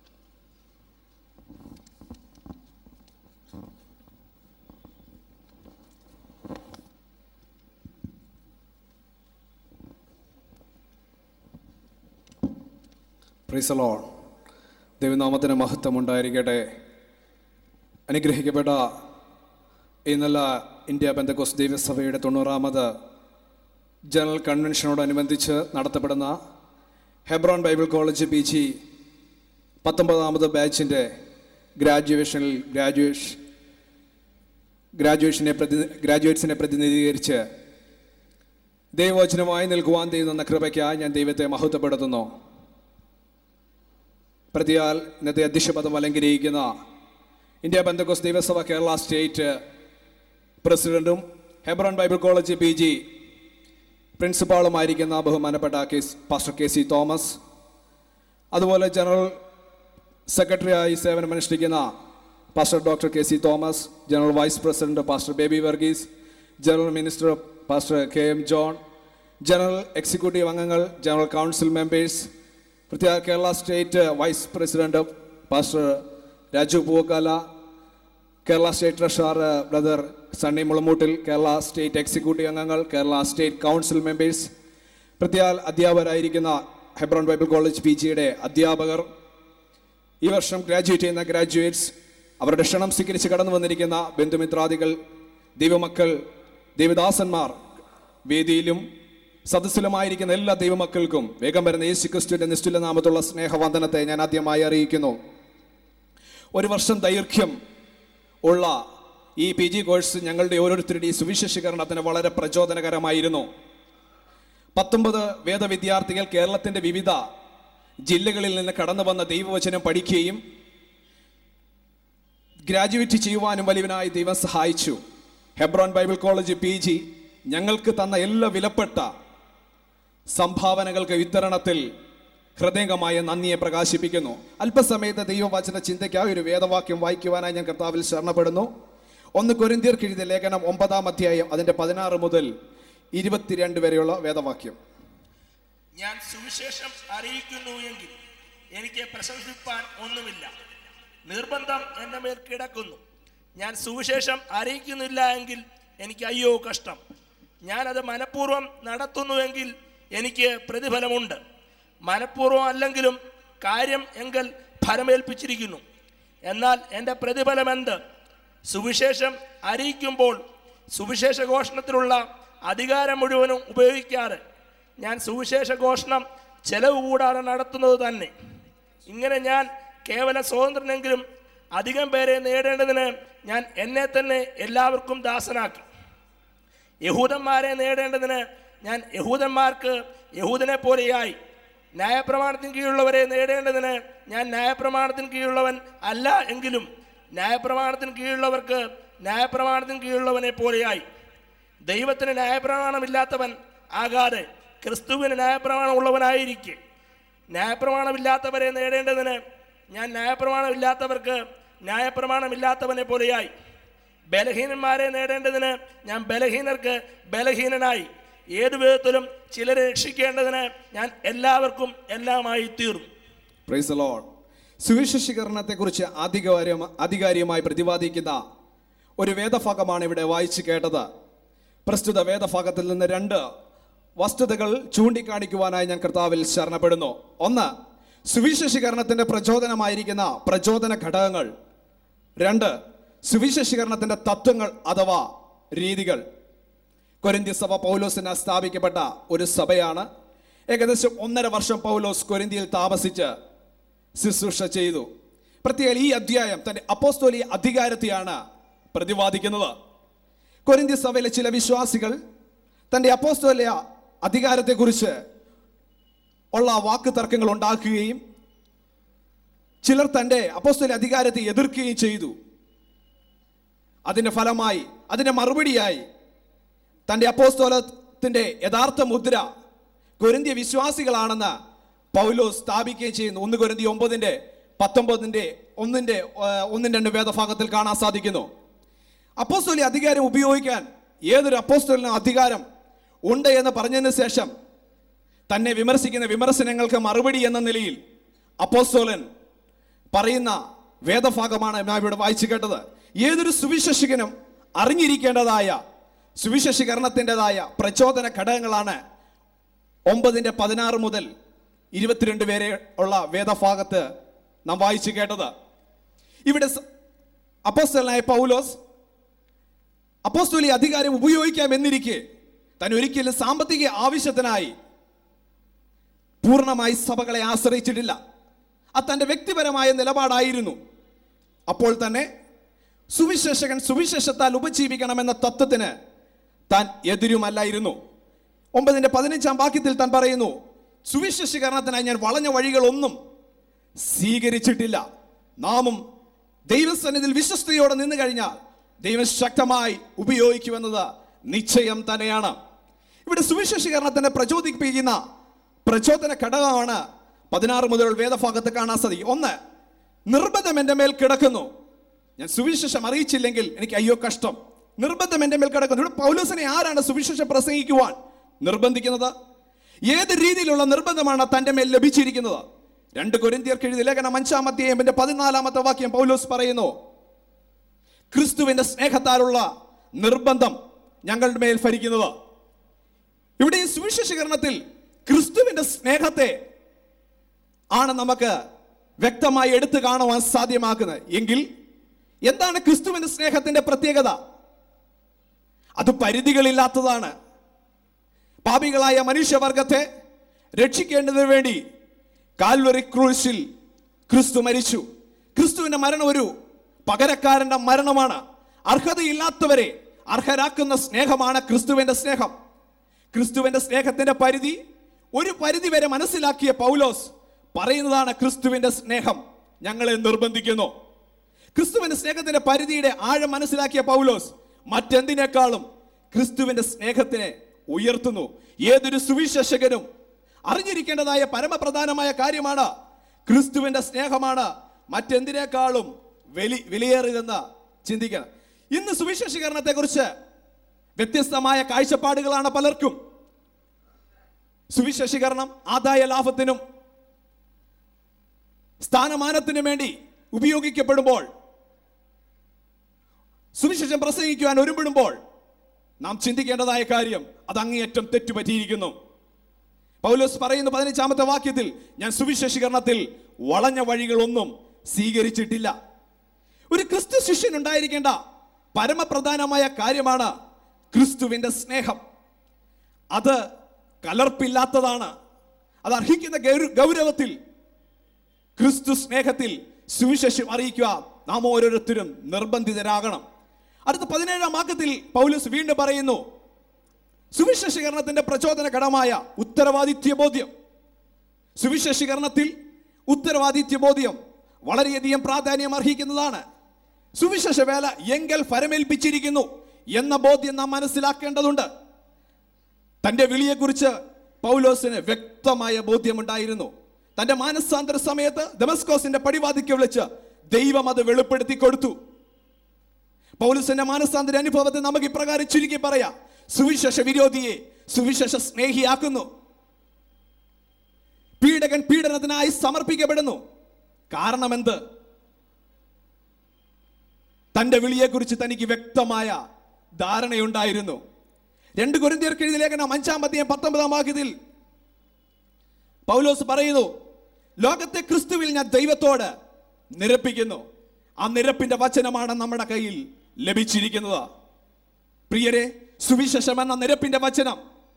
പ്രീസലോൺ ദൈവനാമത്തിന് മഹത്വം ഉണ്ടായിരിക്കട്ടെ അനുഗ്രഹിക്കപ്പെട്ട ഈ നല്ല ഇന്ത്യ ബന്ധക്കോസ് ദൈവസഭയുടെ തൊണ്ണൂറാമത് ജനറൽ കൺവെൻഷനോടനുബന്ധിച്ച് നടത്തപ്പെടുന്ന Hebron Bible college P G പത്തൊമ്പതാമത് ബാച്ചിൻ്റെ ഗ്രാജുവേഷനിൽ ഗ്രാജുവേഷൻ ഗ്രാജുവേഷനെ പ്രതി ഗ്രാജുവേറ്റ്സിനെ പ്രതിനിധീകരിച്ച് ദൈവവചനമായി നിൽക്കുവാൻ ചെയ്യുന്ന കൃപയ്ക്കായി ഞാൻ ദൈവത്തെ മഹത്വപ്പെടുത്തുന്നു പ്രതിയാൽ ഇന്നത്തെ അധ്യക്ഷപദം അലങ്കരിക്കുന്ന ഇന്ത്യ ബന്ധക്കോസ് ദൈവസഭ കേരള സ്റ്റേറ്റ് പ്രസിഡന്റും Hebron Bible college P G പ്രിൻസിപ്പാളുമായിരിക്കുന്ന ബഹുമാനപ്പെട്ട K pastor K C Thomas അതുപോലെ ജനറൽ സെക്രട്ടറിയായി സേവനമനുഷ്ഠിക്കുന്ന pastor doctor K C Thomas general vice president pastor Baby Varghese general minister pastor K M John general executive അംഗങ്ങൾ ജനറൽ കൗൺസിൽ മെമ്പേഴ്സ് പ്രത്യേക Kerala state vice president pastor Raju Pookkala Kerala state treasurer brother Sunny Mulamoottil Kerala state executive അംഗങ്ങൾ കേരള സ്റ്റേറ്റ് കൗൺസിൽ മെമ്പേഴ്സ് പ്രത്യേക അധ്യാപകരായിരിക്കുന്ന ഹെബ്രോൺ ബൈബിൾ കോളേജ് പി ജിയുടെ അധ്യാപകർ ഈ വർഷം ഗ്രാജുവേറ്റ് ചെയ്യുന്ന ഗ്രാജുവേറ്റ്സ് അവരുടെ ക്ഷണം സ്വീകരിച്ച് കടന്നു വന്നിരിക്കുന്ന ബന്ധുമിത്രാദികൾ ദൈവമക്കൾ ദൈവദാസന്മാർ വേദിയിലും സദസ്സിലുമായിരിക്കുന്ന എല്ലാ ദൈവമക്കൾക്കും വേഗം വരുന്ന യേശു ക്രിസ്തുവിന്റെ നിശ്ചല നാമത്തുള്ള സ്നേഹവന്ദനത്തെ ഞാൻ ആദ്യമായി അറിയിക്കുന്നു ഒരു വർഷം ദൈർഘ്യം ഉള്ള ഈ പി ജി കോഴ്സ് ഞങ്ങളുടെ ഓരോരുത്തരുടെയും സുവിശേഷീകരണത്തിന് വളരെ പ്രചോദനകരമായിരുന്നു പത്തൊമ്പത് വേദവിദ്യാർത്ഥികൾ കേരളത്തിന്റെ വിവിധ ജില്ലകളിൽ നിന്ന് കടന്നു വന്ന ദൈവവചനം പഠിക്കുകയും ഗ്രാജുവേറ്റ് ചെയ്യുവാനും വലിയവനായി ദൈവം സഹായിച്ചു Hebron Bible college P G ഞങ്ങൾക്ക് തന്ന എല്ലാ വിലപ്പെട്ട സംഭാവനകൾക്ക് വിതരണത്തിൽ ഹൃദയംഗമായ നന്ദിയെ പ്രകാശിപ്പിക്കുന്നു അല്പസമയത്ത് ദൈവവചന ചിന്തയ്ക്കായി ഒരു വേദവാക്യം വായിക്കുവാനായി ഞാൻ കർത്താവിൽ ശരണപ്പെടുന്നു ഒന്ന് കൊരിന്തിയർക്ക് എഴുതിയ ലേഖനം ഒമ്പതാം അധ്യായം അതിന്റെ പതിനാറ് മുതൽ ഇരുപത്തിരണ്ട് വരെയുള്ള വേദവാക്യം ഞാൻ സുവിശേഷം അറിയിക്കുന്നു എങ്കിൽ എനിക്ക് പ്രശംസിപ്പാൻ ഒന്നുമില്ല നിർബന്ധം എൻ്റെ മേൽ കിടക്കുന്നു ഞാൻ സുവിശേഷം അറിയിക്കുന്നില്ല എങ്കിൽ എനിക്ക് അയ്യോ കഷ്ടം ഞാനത് മനഃപൂർവ്വം നടത്തുന്നുവെങ്കിൽ എനിക്ക് പ്രതിഫലമുണ്ട് മനഃപൂർവ്വം അല്ലെങ്കിലും കാര്യം എങ്കിൽ ഫലമേൽപ്പിച്ചിരിക്കുന്നു എന്നാൽ എൻ്റെ പ്രതിഫലം എന്ത് സുവിശേഷം അറിയിക്കുമ്പോൾ സുവിശേഷ ഘോഷണത്തിലുള്ള അധികാരം മുഴുവനും ഉപയോഗിക്കാറ് ഞാൻ സുവിശേഷ ഘോഷണം ചെലവ് കൂടാതെ നടത്തുന്നത് തന്നെ ഇങ്ങനെ ഞാൻ കേവല സ്വതന്ത്രനെങ്കിലും അധികം പേരെ നേടേണ്ടതിന് ഞാൻ എന്നെ തന്നെ എല്ലാവർക്കും ദാസനാക്കി യഹൂദന്മാരെ നേടേണ്ടതിന് ഞാൻ യഹൂദന്മാർക്ക് യഹൂദനെ പോലെയായി ന്യായപ്രമാണത്തിന് കീഴുള്ളവരെ നേടേണ്ടതിന് ഞാൻ ന്യായപ്രമാണത്തിന് കീഴുള്ളവൻ അല്ല എങ്കിലും ന്യായപ്രമാണത്തിന് കീഴുള്ളവർക്ക് ന്യായപ്രമാണത്തിന് കീഴുള്ളവനെ പോലെയായി ദൈവത്തിന് ന്യായപ്രമാണമില്ലാത്തവൻ ആകാതെ ക്രിസ്തുവിന് ന്യായപ്രമാണം ഉള്ളവനായിരിക്കെ ന്യായപ്രമാണമില്ലാത്തവരെ നേടേണ്ടതിന് ഞാൻ ന്യായപ്രമാണമില്ലാത്തവർക്ക് ന്യായപ്രമാണമില്ലാത്തവനെ പോലെയായി ബലഹീനന്മാരെ നേടേണ്ടതിന് ഞാൻ ബലഹീനർക്ക് ബലഹീനനായി ഏതു വിധത്തിലും ചിലരെ രക്ഷിക്കേണ്ടതിന് ഞാൻ എല്ലാവർക്കും എല്ലാമായി തീർന്നു പ്രൈസ് ലോഡ് സുവിശേഷീകരണത്തെക്കുറിച്ച് ആധികാരിക ആധികാരികമായി പ്രതിപാദിക്കുന്ന ഒരു വേദഭാഗമാണ് ഇവിടെ വായിച്ചു കേട്ടത് പ്രസ്തുത വേദഭാഗത്തിൽ നിന്ന് രണ്ട് വസ്തുതകൾ ചൂണ്ടിക്കാണിക്കുവാനായി ഞാൻ കർത്താവിൽ ശരണപ്പെടുന്നു ഒന്ന് സുവിശേഷീകരണത്തിന്റെ പ്രചോദനമായിരിക്കുന്ന പ്രചോദന ഘടകങ്ങൾ രണ്ട് സുവിശേഷീകരണത്തിന്റെ തത്വങ്ങൾ അഥവാ രീതികൾ കൊരിന്ത്യ സഭ പൗലോസിന് സ്ഥാപിക്കപ്പെട്ട ഒരു സഭയാണ് ഏകദേശം ഒന്നര വർഷം പൗലോസ് കൊരിന്തിയിൽ താമസിച്ച് ശുശ്രൂഷ ചെയ്തു പ്രത്യേക ഈ അധ്യായം തന്റെ അപ്പോസ്തോലിയ അധികാരത്തെയാണ് പ്രതിപാദിക്കുന്നത് കൊരിന്ത്യ സഭയിലെ ചില വിശ്വാസികൾ തന്റെ അപ്പോസ്തോലിയ അധികാരത്തെക്കുറിച്ച് ഉള്ള വാക്ക് തർക്കങ്ങൾ ഉണ്ടാക്കുകയും ചിലർ തന്റെ അപ്പോസ്തോലിയ അധികാരത്തെ എതിർക്കുകയും ചെയ്തു അതിന്റെ ഫലമായി അതിന്റെ മറുപടിയായി തന്റെ അപ്പോസ്തോലത്തിന്റെ യഥാർത്ഥ മുദ്ര കൊരിന്ത്യ വിശ്വാസികളാണെന്ന് പൗലോസ് സ്ഥാപിക്കുകയും ചെയ്യുന്നു ഒന്ന് കൊരിന്തി ഒമ്പതിന്റെ പത്തൊമ്പതിന്റെ ഒന്നിന്റെ ആ, ഒന്നും രണ്ട് വേദഭാഗത്തിൽ കാണാൻ സാധിക്കുന്നു അപ്പോസ്തോലി അധികാരം ഉപയോഗിക്കാൻ ഏതൊരു അപ്പോസ്തോലിനും അധികാരം ഉണ്ട് എന്ന് പറഞ്ഞതിന് ശേഷം തന്നെ വിമർശിക്കുന്ന വിമർശനങ്ങൾക്ക് മറുപടി എന്ന നിലയിൽ അപ്പോസ്തോലൻ പറയുന്ന വേദഭാഗമാണ് ഞാൻ ഇവിടെ വായിച്ചു കേട്ടത് ഏതൊരു സുവിശേഷികനും അറിഞ്ഞിരിക്കേണ്ടതായ സുവിശേഷീകരണത്തിൻ്റെതായ പ്രചോദന ഘടകങ്ങളാണ് ഒമ്പതിൻ്റെ പതിനാറ് മുതൽ ഇരുപത്തിരണ്ട് വരെ ഉള്ള വേദഭാഗത്ത് നാം വായിച്ചു കേട്ടത് ഇവിടെ സ- അപ്പോസ്തലനായ പൗലോസ് അപ്പോസ്തോലി അധികാരം ഉപയോഗിക്കാം എന്നിരിക്കെ താൻ ഒരിക്കലും സാമ്പത്തിക ആവശ്യത്തിനായി പൂർണ്ണമായി സഭകളെ ആശ്രയിച്ചിട്ടില്ല അത് തൻ്റെ വ്യക്തിപരമായ നിലപാടായിരുന്നു അപ്പോൾ തന്നെ സുവിശേഷകൻ സുവിശേഷത്താൽ ഉപജീവിക്കണമെന്ന തത്വത്തിന് താൻ എതിരുമല്ലായിരുന്നു ഒമ്പതിന്റെ പതിനഞ്ചാം വാക്യത്തിൽ താൻ പറയുന്നു സുവിശേഷീകരണത്തിനായി ഞാൻ വളഞ്ഞ വഴികളൊന്നും സ്വീകരിച്ചിട്ടില്ല നാമും ദൈവസന്നിധിയിൽ വിശ്വസ്തയോടെ നിന്ന് കഴിഞ്ഞാൽ ദൈവം ശക്തമായി ഉപയോഗിക്കുമെന്നത് നിശ്ചയം തന്നെയാണ് ഇവിടെ സുവിശേഷീകരണത്തിനെ പ്രചോദിപ്പിക്കുന്ന പ്രചോദന ഘടകമാണ് പതിനാറ് മുതൽ വേദഭാഗത്ത് കാണാൻ സാധിക്കും ഒന്ന് നിർബന്ധം എൻ്റെ മേൽ കിടക്കുന്നു ഞാൻ സുവിശേഷം അറിയിച്ചില്ലെങ്കിൽ എനിക്ക് അയ്യോ കഷ്ടം നിർബന്ധം എൻ്റെ മേൽ കിടക്കുന്നു ഇവിടെ പൗലോസിനെ ആരാണ് സുവിശേഷം പ്രസംഗിക്കുവാൻ നിർബന്ധിക്കുന്നത് ഏത് രീതിയിലുള്ള നിർബന്ധമാണ് തൻ്റെ മേൽ ലഭിച്ചിരിക്കുന്നത് രണ്ട് കൊരിന്തിയർക്ക് എഴുതിയ ലേഖനം അഞ്ചാം അധ്യായം എൻ്റെ പതിനാലാമത്തെ വാക്യം പൗലോസ് പറയുന്നു ക്രിസ്തുവിന്റെ സ്നേഹത്താലുള്ള നിർബന്ധം ഞങ്ങളുടെ മേൽ ഭരിക്കുന്നത് ഇവിടെ ഈ സുവിശേഷീകരണത്തിൽ ക്രിസ്തുവിന്റെ സ്നേഹത്തെ ആണ് നമുക്ക് വ്യക്തമായി എടുത്തു കാണുവാൻ സാധ്യമാക്കുന്നത് എങ്കിൽ എന്താണ് ക്രിസ്തുവിന്റെ സ്നേഹത്തിന്റെ പ്രത്യേകത അത് പരിധികളില്ലാത്തതാണ് പാപികളായ മനുഷ്യവർഗത്തെ രക്ഷിക്കേണ്ടതിനു വേണ്ടി കാൽവറി ക്രൂശിൽ ക്രിസ്തു മരിച്ചു ക്രിസ്തുവിന്റെ മരണം ഒരു പകരക്കാരന്റെ മരണമാണ് അർഹതയില്ലാത്തവരെ അർഹരാക്കുന്ന സ്നേഹമാണ് ക്രിസ്തുവിന്റെ സ്നേഹം ക്രിസ്തുവിന്റെ സ്നേഹത്തിന്റെ പരിധി ഒരു പരിധി വരെ മനസ്സിലാക്കിയ പൗലോസ് പറയുന്നതാണ് ക്രിസ്തുവിന്റെ സ്നേഹം ഞങ്ങളെ നിർബന്ധിക്കുന്നു ക്രിസ്തുവിന്റെ സ്നേഹത്തിന്റെ പരിധിയുടെ ആഴം മനസ്സിലാക്കിയ പൗലോസ് മറ്റെന്തിനേക്കാളും ക്രിസ്തുവിന്റെ സ്നേഹത്തിനെ ഉയർത്തുന്നു ഏതൊരു സുവിശേഷകനും അറിഞ്ഞിരിക്കേണ്ടതായ പരമപ്രധാനമായ കാര്യമാണ് ക്രിസ്തുവിന്റെ സ്നേഹമാണ് മറ്റെന്തിനേക്കാളും വലി വിലയേറിയതെന്ന് ചിന്തിക്കണം ഇന്ന് സുവിശേഷീകരണത്തെ കുറിച്ച് വ്യത്യസ്തമായ കാഴ്ചപ്പാടുകളാണ് പലർക്കും സുവിശേഷീകരണം ആദായ ലാഭത്തിനും സ്ഥാനമാനത്തിനും വേണ്ടി ഉപയോഗിക്കപ്പെടുമ്പോൾ സുവിശേഷം പ്രസംഗിക്കുവാൻ ഒരുമ്പിടുമ്പോൾ നാം ചിന്തിക്കേണ്ടതായ കാര്യം അത് അങ്ങേയറ്റം തെറ്റുപറ്റിയിരിക്കുന്നു പൗലോസ് പറയുന്ന പതിനഞ്ചാമത്തെ വാക്യത്തിൽ ഞാൻ സുവിശേഷീകരണത്തിൽ വളഞ്ഞ വഴികളൊന്നും സ്വീകരിച്ചിട്ടില്ല ഒരു ക്രിസ്തു ശിഷ്യൻ ഉണ്ടായിരിക്കേണ്ട പരമപ്രധാനമായ കാര്യമാണ് ക്രിസ്തുവിന്റെ സ്നേഹം അത് കലർപ്പില്ലാത്തതാണ് അത് അർഹിക്കുന്ന ഗൗര- ഗൗരവത്തിൽ ക്രിസ്തു സ്നേഹത്തിൽ സുവിശേഷം അറിയിക്കുക നാം ഓരോരുത്തരും നിർബന്ധിതരാകണം അടുത്ത പതിനേഴാം വാക്യത്തിൽ പൗലൂസ് വീണ്ടും പറയുന്നു സുവിശേഷീകരണത്തിന്റെ പ്രചോദന ഘടമായ ഉത്തരവാദിത്യ ബോധ്യം സുവിശേഷീകരണത്തിൽ ഉത്തരവാദിത്യ ബോധ്യം വളരെയധികം പ്രാധാന്യം അർഹിക്കുന്നതാണ് സുവിശേഷ വേല എങ്കൽ ഫലമേൽപ്പിച്ചിരിക്കുന്നു എന്ന ബോധ്യം നാം മനസ്സിലാക്കേണ്ടതുണ്ട് തന്റെ വിളിയെക്കുറിച്ച് പൗലോസിന് വ്യക്തമായ ബോധ്യമുണ്ടായിരുന്നു തന്റെ മാനസാന്തര സമയത്ത് ദമസ്കോസിന്റെ പടിവാദിക്ക് വിളിച്ച് ദൈവം അത് വെളിപ്പെടുത്തി കൊടുത്തു പൗലോസിന്റെ മാനസാന്തര അനുഭവത്തെ നമുക്ക് ഇപ്രകാരം ചുരുക്കി പറയാം സുവിശേഷ വിരോധിയെ സുവിശേഷ സ്നേഹിയാക്കുന്നു പീഡകൻ പീഡനത്തിനായി സമർപ്പിക്കപ്പെടുന്നു കാരണമെന്ത് തന്റെ വിളിയെക്കുറിച്ച് തനിക്ക് വ്യക്തമായ ധാരണയുണ്ടായിരുന്നു രണ്ട് കൊരിന്തിയർക്ക് എഴുതിയ ലേഖനം അഞ്ചാം അധ്യായം പത്തൊമ്പതാം വാക്യത്തിൽ പൗലോസ് പറയുന്നു ലോകത്തെ ക്രിസ്തുവിൽ ഞാൻ ദൈവത്തോട് നിരപ്പിക്കുന്നു ആ നിരപ്പിന്റെ വചനമാണ് നമ്മുടെ കയ്യിൽ ലഭിച്ചിരിക്കുന്നത് പ്രിയരെ സുവിശേഷം എന്ന നിരപ്പിന്റെ വചനം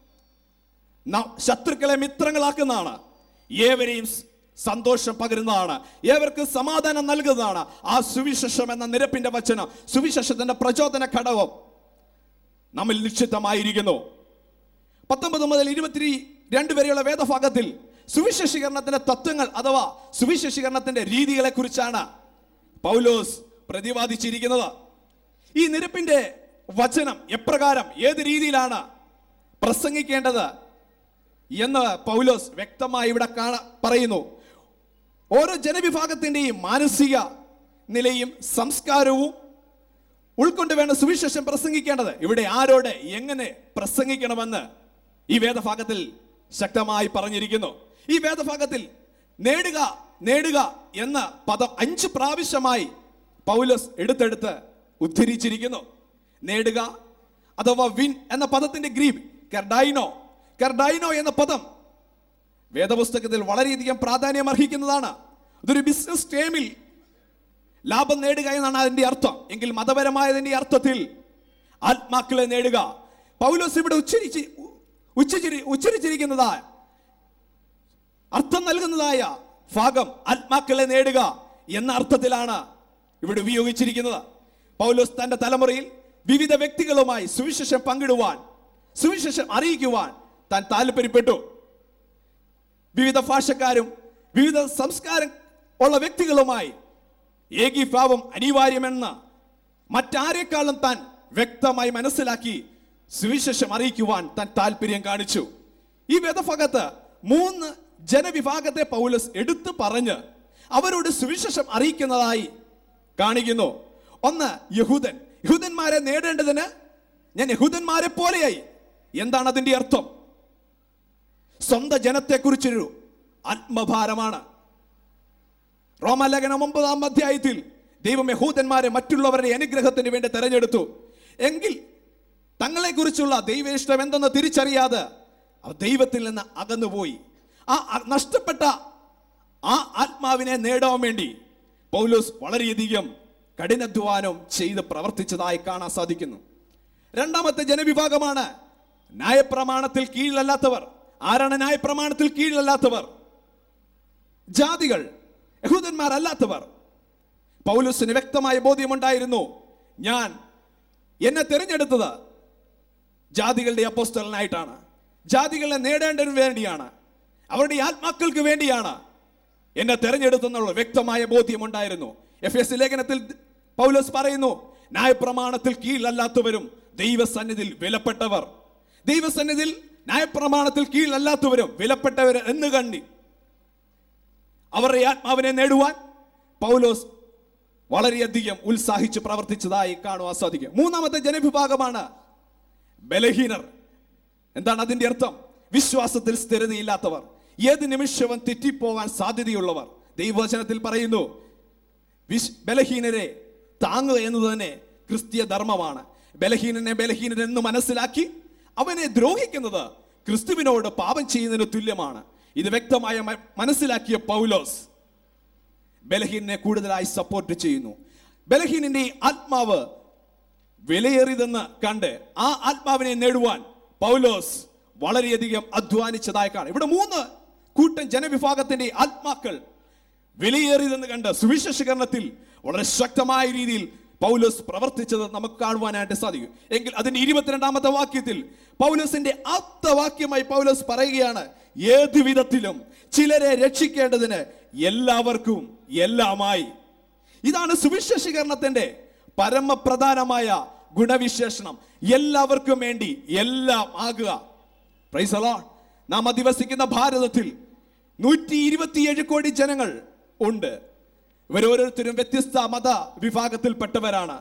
ന- ശത്രുക്കളെ മിത്രങ്ങളാക്കുന്നതാണ് ഏവരെയും സ് സന്തോഷം പകരുന്നതാണ് ഏവർക്ക് സമാധാനം നൽകുന്നതാണ് ആ സുവിശേഷം എന്ന നിരപ്പിന്റെ വചനം സുവിശേഷത്തിന്റെ പ്രചോദന ഘടകം നമ്മിൽ നിക്ഷിപ്തമായിരിക്കുന്നു പത്തൊമ്പത് മുതൽ ഇരുപത്തി രണ്ട് വരെയുള്ള വേദഭാഗത്തിൽ സുവിശേഷീകരണത്തിന്റെ തത്വങ്ങൾ അഥവാ സുവിശേഷീകരണത്തിന്റെ രീതികളെ കുറിച്ചാണ് പൗലോസ് പ്രതിപാദിച്ചിരിക്കുന്നത് ഈ നിരപ്പിന്റെ വചനം എപ്രകാരം ഏത് രീതിയിലാണ് പ്രസംഗിക്കേണ്ടത് എന്ന് പൗലോസ് വ്യക്തമായി ഇവിടെ കാണ പറയുന്നു ഓരോ ജനവിഭാഗത്തിന്റെയും മാനസിക നിലയും സംസ്കാരവും ഉൾക്കൊണ്ട് വേണം സുവിശേഷം പ്രസംഗിക്കേണ്ടത് ഇവിടെ ആരോട് എങ്ങനെ പ്രസംഗിക്കണമെന്ന് ഈ വേദഭാഗത്തിൽ ശക്തമായി പറഞ്ഞിരിക്കുന്നു ഈ വേദഭാഗത്തിൽ നേടുക നേടുക എന്ന പദം അഞ്ച് പ്രാവശ്യമായി പൗലോസ് എടുത്തെടുത്ത് ഉദ്ധരിച്ചിരിക്കുന്നു നേടുക അഥവാ വിൻ എന്ന പദത്തിന്റെ ഗ്രീബ് കെർഡൈനോ കെർഡൈനോ എന്ന പദം വേദപുസ്തകത്തിൽ വളരെയധികം പ്രാധാന്യം അർഹിക്കുന്നതാണ് ഇതൊരു ബിസിനസ് ടേമിൽ ലാഭം നേടുക എന്നാണ് അതിന്റെ അർത്ഥം എങ്കിൽ മതപരമായതിന്റെ അർത്ഥത്തിൽ ആത്മാക്കളെ നേടുക പൗലോസ് ഇവിടെ ഉച്ചരിച്ച് ഉച്ചരി ഉച്ചരിച്ചിരിക്കുന്നതായ അർത്ഥം നൽകുന്നതായ ഭാഗം ആത്മാക്കളെ നേടുക എന്ന അർത്ഥത്തിലാണ് ഇവിടെ ഉപയോഗിച്ചിരിക്കുന്നത് പൗലോസ് തന്റെ തലമുറയിൽ വിവിധ വ്യക്തികളുമായി സുവിശേഷം പങ്കിടുവാൻ സുവിശേഷം അറിയിക്കുവാൻ താൻ താല്പര്യപ്പെട്ടു വിവിധ ഭാഷക്കാരും വിവിധ സംസ്കാരം ഉള്ള വ്യക്തികളുമായി ഏകീഭാവം അനിവാര്യമെന്ന് മറ്റാരെക്കാളും താൻ വ്യക്തമായി മനസ്സിലാക്കി സുവിശേഷം അറിയിക്കുവാൻ താൻ താല്പര്യം കാണിച്ചു ഈ വേദഭാഗത്ത് മൂന്ന് ജനവിഭാഗത്തെ പൗലസ് എടുത്തു പറഞ്ഞ് അവരോട് സുവിശേഷം അറിയിക്കുന്നതായി കാണിക്കുന്നു ഒന്ന് യഹൂദൻ യഹൂദന്മാരെ നേടേണ്ടതിന് ഞാൻ യഹൂദന്മാരെ പോലെയായി എന്താണ് അതിന്റെ അർത്ഥം സ്വന്തം ജനത്തെക്കുറിച്ചൊരു ആത്മഭാരമാണ് റോമലേഖനം ഒമ്പതാം അധ്യായത്തിൽ ദൈവം യഹൂദന്മാരെ മറ്റുള്ളവരുടെ അനുഗ്രഹത്തിന് വേണ്ടി തെരഞ്ഞെടുത്തു എങ്കിൽ തങ്ങളെക്കുറിച്ചുള്ള ദൈവേഷ്ടം എന്തെന്ന് തിരിച്ചറിയാതെ അവർ ദൈവത്തിൽ നിന്ന് അകന്നുപോയി ആ അ- നഷ്ടപ്പെട്ട ആ ആത്മാവിനെ നേടാൻ വേണ്ടി പൗലോസ് വളരെയധികം കഠിനാധ്വാനം ചെയ്ത് പ്രവർത്തിച്ചതായി കാണാൻ സാധിക്കുന്നു രണ്ടാമത്തെ ജനവിഭാഗമാണ് ന്യായപ്രമാണത്തിൽ കീഴിലല്ലാത്തവർ ആരാണ് ന്യായപ്രമാണത്തിൽ കീഴിലല്ലാത്തവർ ജാതികൾ യഹൂദന്മാരല്ലാത്തവർ പൗലോസിന് വ്യക്തമായ ബോധ്യമുണ്ടായിരുന്നു ഞാൻ എന്നെ തിരഞ്ഞെടുത്തത് ജാതികളുടെ അപ്പോസ്തലനായിട്ടാണ് ജാതികളെ നേടേണ്ടതിന് വേണ്ടിയാണ് അവരുടെ ആത്മാക്കൾക്ക് വേണ്ടിയാണ് എന്നെ തെരഞ്ഞെടുത്തെന്നുള്ള വ്യക്തമായ ബോധ്യമുണ്ടായിരുന്നു എഫ് എസ് ലേഖനത്തിൽ പൗലോസ് പറയുന്നു ന്യായപ്രമാണത്തിൽ കീഴിലല്ലാത്തവരും ദൈവസന്നിധിയിൽ വിലപ്പെട്ടവർ ദൈവസന്നിധിയിൽ ന്യായപ്രമാണത്തിൽ കീഴിലല്ലാത്തവരും വിലപ്പെട്ടവർ എന്ന് കണ്ടി അവരുടെ ആത്മാവിനെ നേടുവാൻ പൗലോസ് വളരെയധികം ഉത്സാഹിച്ച് പ്രവർത്തിച്ചതായി കാണുവാൻ സാധിക്കും മൂന്നാമത്തെ ജനവിഭാഗമാണ് ബലഹീനർ എന്താണ് അതിന്റെ അർത്ഥം വിശ്വാസത്തിൽ സ്ഥിരതയില്ലാത്തവർ ഏത് നിമിഷവും തെറ്റിപ്പോകാൻ സാധ്യതയുള്ളവർ ദൈവവചനത്തിൽ പറയുന്നു വിശ് ബലഹീനരെ താങ്ങുക എന്നത് തന്നെ ക്രിസ്തീയ ധർമ്മമാണ് ബലഹീനനെ ബലഹീനൻ എന്ന് മനസ്സിലാക്കി അവനെ ദ്രോഹിക്കുന്നത് ക്രിസ്തുവിനോട് പാപം ചെയ്യുന്നതിന് തുല്യമാണ് ഇത് വ്യക്തമായ മ- മനസ്സിലാക്കിയ പൗലോസ് ബലഹീനനെ കൂടുതലായി സപ്പോർട്ട് ചെയ്യുന്നു ബലഹീനന്റെ ആത്മാവ് വിലയേറിയതെന്ന് കണ്ട് ആ ആത്മാവിനെ നേടുവാൻ പൗലോസ് വളരെയധികം അധ്വാനിച്ചതായി കാണാം ഇവിടെ മൂന്ന് കൂട്ടം ജനവിഭാഗത്തിന്റെ ആത്മാക്കൾ വിലയേറിയതെന്ന് കണ്ട് സുവിശേഷീകരണത്തിൽ വളരെ ശക്തമായ രീതിയിൽ പൗലോസ് പ്രവർത്തിച്ചത് നമുക്ക് കാണുവാനായിട്ട് സാധിക്കും എങ്കിൽ അതിന്റെ ഇരുപത്തിരണ്ടാമത്തെ വാക്യത്തിൽ പൗലോസിന്റെ ആപ്തവാക്യമായി പൗലോസ് പറയുകയാണ് ഏതു വിധത്തിലും ചിലരെ രക്ഷിക്കേണ്ടതിന് എല്ലാവർക്കും എല്ലാമായി ഇതാണ് സുവിശേഷീകരണത്തിന്റെ പരമപ്രധാനമായ ഗുണവിശേഷണം എല്ലാവർക്കും വേണ്ടി എല്ലാം ആകുക പ്രൈസ് അലോൺ നാം അധിവസിക്കുന്ന ഭാരതത്തിൽ നൂറ്റി ഇരുപത്തിയേഴ് കോടി ജനങ്ങൾ ഉണ്ട് ഇവരോരോരുത്തരും വ്യത്യസ്ത മത വിഭാഗത്തിൽപ്പെട്ടവരാണ്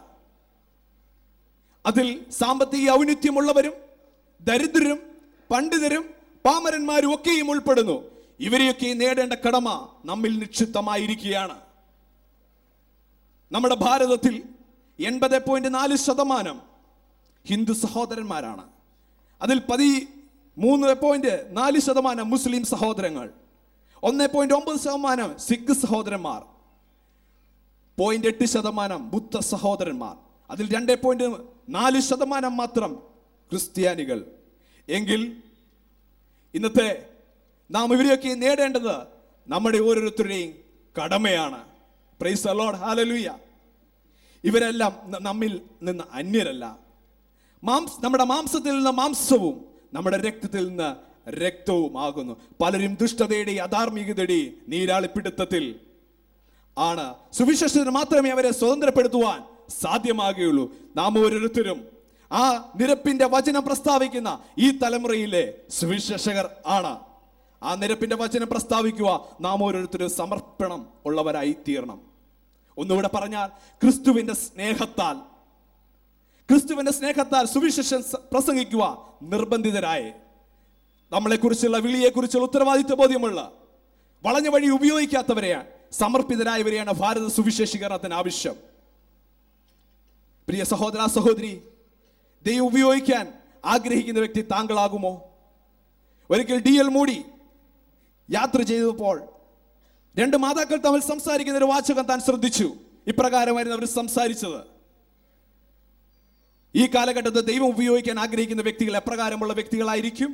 അതിൽ സാമ്പത്തിക ഔന്നിത്യമുള്ളവരും ദരിദ്രരും പണ്ഡിതരും പാമരന്മാരും ഒക്കെയും ഉൾപ്പെടുന്നു ഇവരെയൊക്കെ നേടേണ്ട കടമ നമ്മിൽ നിക്ഷിപ്തമായിരിക്കുകയാണ് നമ്മുടെ ഭാരതത്തിൽ എൺപത് പോയിന്റ് നാല് ശതമാനം ഹിന്ദു സഹോദരന്മാരാണ് അതിൽ പതി മൂന്ന് പോയിന്റ് നാല് ശതമാനം മുസ്ലിം സഹോദരങ്ങൾ ഒന്ന് പോയിന്റ് ഒമ്പത് ശതമാനം സിഖ് സഹോദരന്മാർ പോയിന്റ് എട്ട് ശതമാനം ബുദ്ധ സഹോദരന്മാർ അതിൽ രണ്ട് പോയിന്റ് നാല് ശതമാനം മാത്രം ക്രിസ്ത്യാനികൾ എങ്കിൽ ഇന്നത്തെ നാം ഇവരെയൊക്കെ നേടേണ്ടത് നമ്മുടെ ഓരോരുത്തരുടെയും കടമയാണ് പ്രൈസ് അലോഡ് ഹാലലൂയ ഇവരെല്ലാം ന- നമ്മിൽ നിന്ന് അന്യരല്ല മാംസ് നമ്മുടെ മാംസത്തിൽ നിന്ന് മാംസവും നമ്മുടെ രക്തത്തിൽ നിന്ന് രക്തവും ആകുന്നു പലരും ദുഷ്ടതയുടെ അധാർമികതയുടെ നീരാളിപ്പിടുത്തത്തിൽ ആണ് സുവിശേഷത്തിന് മാത്രമേ അവരെ സ്വതന്ത്രപ്പെടുത്തുവാൻ സാധ്യമാകുകയുള്ളൂ നാം ഓരോരുത്തരും ആ നിരപ്പിന്റെ വചനം പ്രസ്താവിക്കുന്ന ഈ തലമുറയിലെ സുവിശേഷകർ ആണ് ആ നിരപ്പിന്റെ വചനം പ്രസ്താവിക്കുക നാം ഓരോരുത്തരും സമർപ്പണം ഉള്ളവരായി തീരണം ഒന്നുകൂടെ പറഞ്ഞാൽ ക്രിസ്തുവിന്റെ സ്നേഹത്താൽ ക്രിസ്തുവിന്റെ സ്നേഹത്താൽ സുവിശേഷം സ- പ്രസംഗിക്കുക നിർബന്ധിതരായി നമ്മളെക്കുറിച്ചുള്ള വിളിയെക്കുറിച്ചുള്ള ഉത്തരവാദിത്വ ബോധ്യമുള്ള വളഞ്ഞ വഴി ഉപയോഗിക്കാത്തവരെയാണ് സമർപ്പിതരായവരെയാണ് ഭാരത സുവിശേഷീകരണത്തിന് ആവശ്യം പ്രിയ സഹോദര സഹോദരി ദൈവം ഉപയോഗിക്കാൻ ആഗ്രഹിക്കുന്ന വ്യക്തി താങ്കളാകുമോ ഒരിക്കൽ ഡി എൽ മൂടി യാത്ര ചെയ്തപ്പോൾ രണ്ട് മാതാക്കൾ തമ്മിൽ സംസാരിക്കുന്ന ഒരു വാചകം താൻ ശ്രദ്ധിച്ചു ഇപ്രകാരമായിരുന്നു അവർ സംസാരിച്ചത് ഈ കാലഘട്ടത്തിൽ ദൈവം ഉപയോഗിക്കാൻ ആഗ്രഹിക്കുന്ന വ്യക്തികൾ എപ്രകാരമുള്ള വ്യക്തികളായിരിക്കും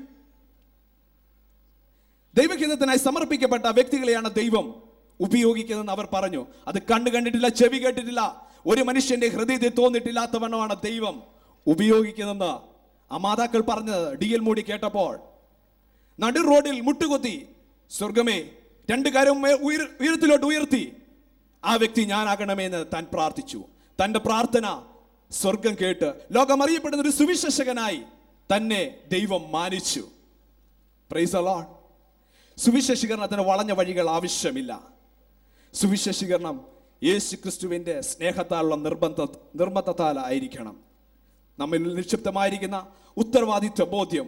ദൈവഹിതത്തിനായി സമർപ്പിക്കപ്പെട്ട വ്യക്തികളെയാണ് ദൈവം ഉപയോഗിക്കുന്നതെന്ന് അവർ പറഞ്ഞു അത് കണ്ടു കണ്ടിട്ടില്ല ചെവി കേട്ടിട്ടില്ല ഒരു മനുഷ്യന്റെ ഹൃദയത്തിൽ തോന്നിട്ടില്ലാത്തവണ്ണമാണ് ദൈവം ഉപയോഗിക്കുന്നതെന്ന് ആ മാതാക്കൾ പറഞ്ഞത് ഡി എൽ മൂടി കേട്ടപ്പോൾ നടു റോഡിൽ മുട്ടുകുത്തി സ്വർഗമേ രണ്ട് കരവും മേ- ഉയർ- ഉയരത്തിലോട്ട് ഉയർത്തി ആ വ്യക്തി ഞാനാകണമെന്ന് താൻ പ്രാർത്ഥിച്ചു തന്റെ പ്രാർത്ഥന സ്വർഗം കേട്ട് ലോകം അറിയപ്പെടുന്ന ഒരു സുവിശേഷകനായി തന്നെ ദൈവം മാനിച്ചു പ്രൈസ് അലോൺ സുവിശേഷീകരണത്തിന് വളഞ്ഞ വഴികൾ ആവശ്യമില്ല സുവിശേഷീകരണം യേശു ക്രിസ്തുവിൻ്റെ സ്നേഹത്താലുള്ള നിർബന്ധ നിർബന്ധത്താൽ ആയിരിക്കണം നമ്മിൽ നിക്ഷിപ്തമായിരിക്കുന്ന ഉത്തരവാദിത്വ ബോധ്യം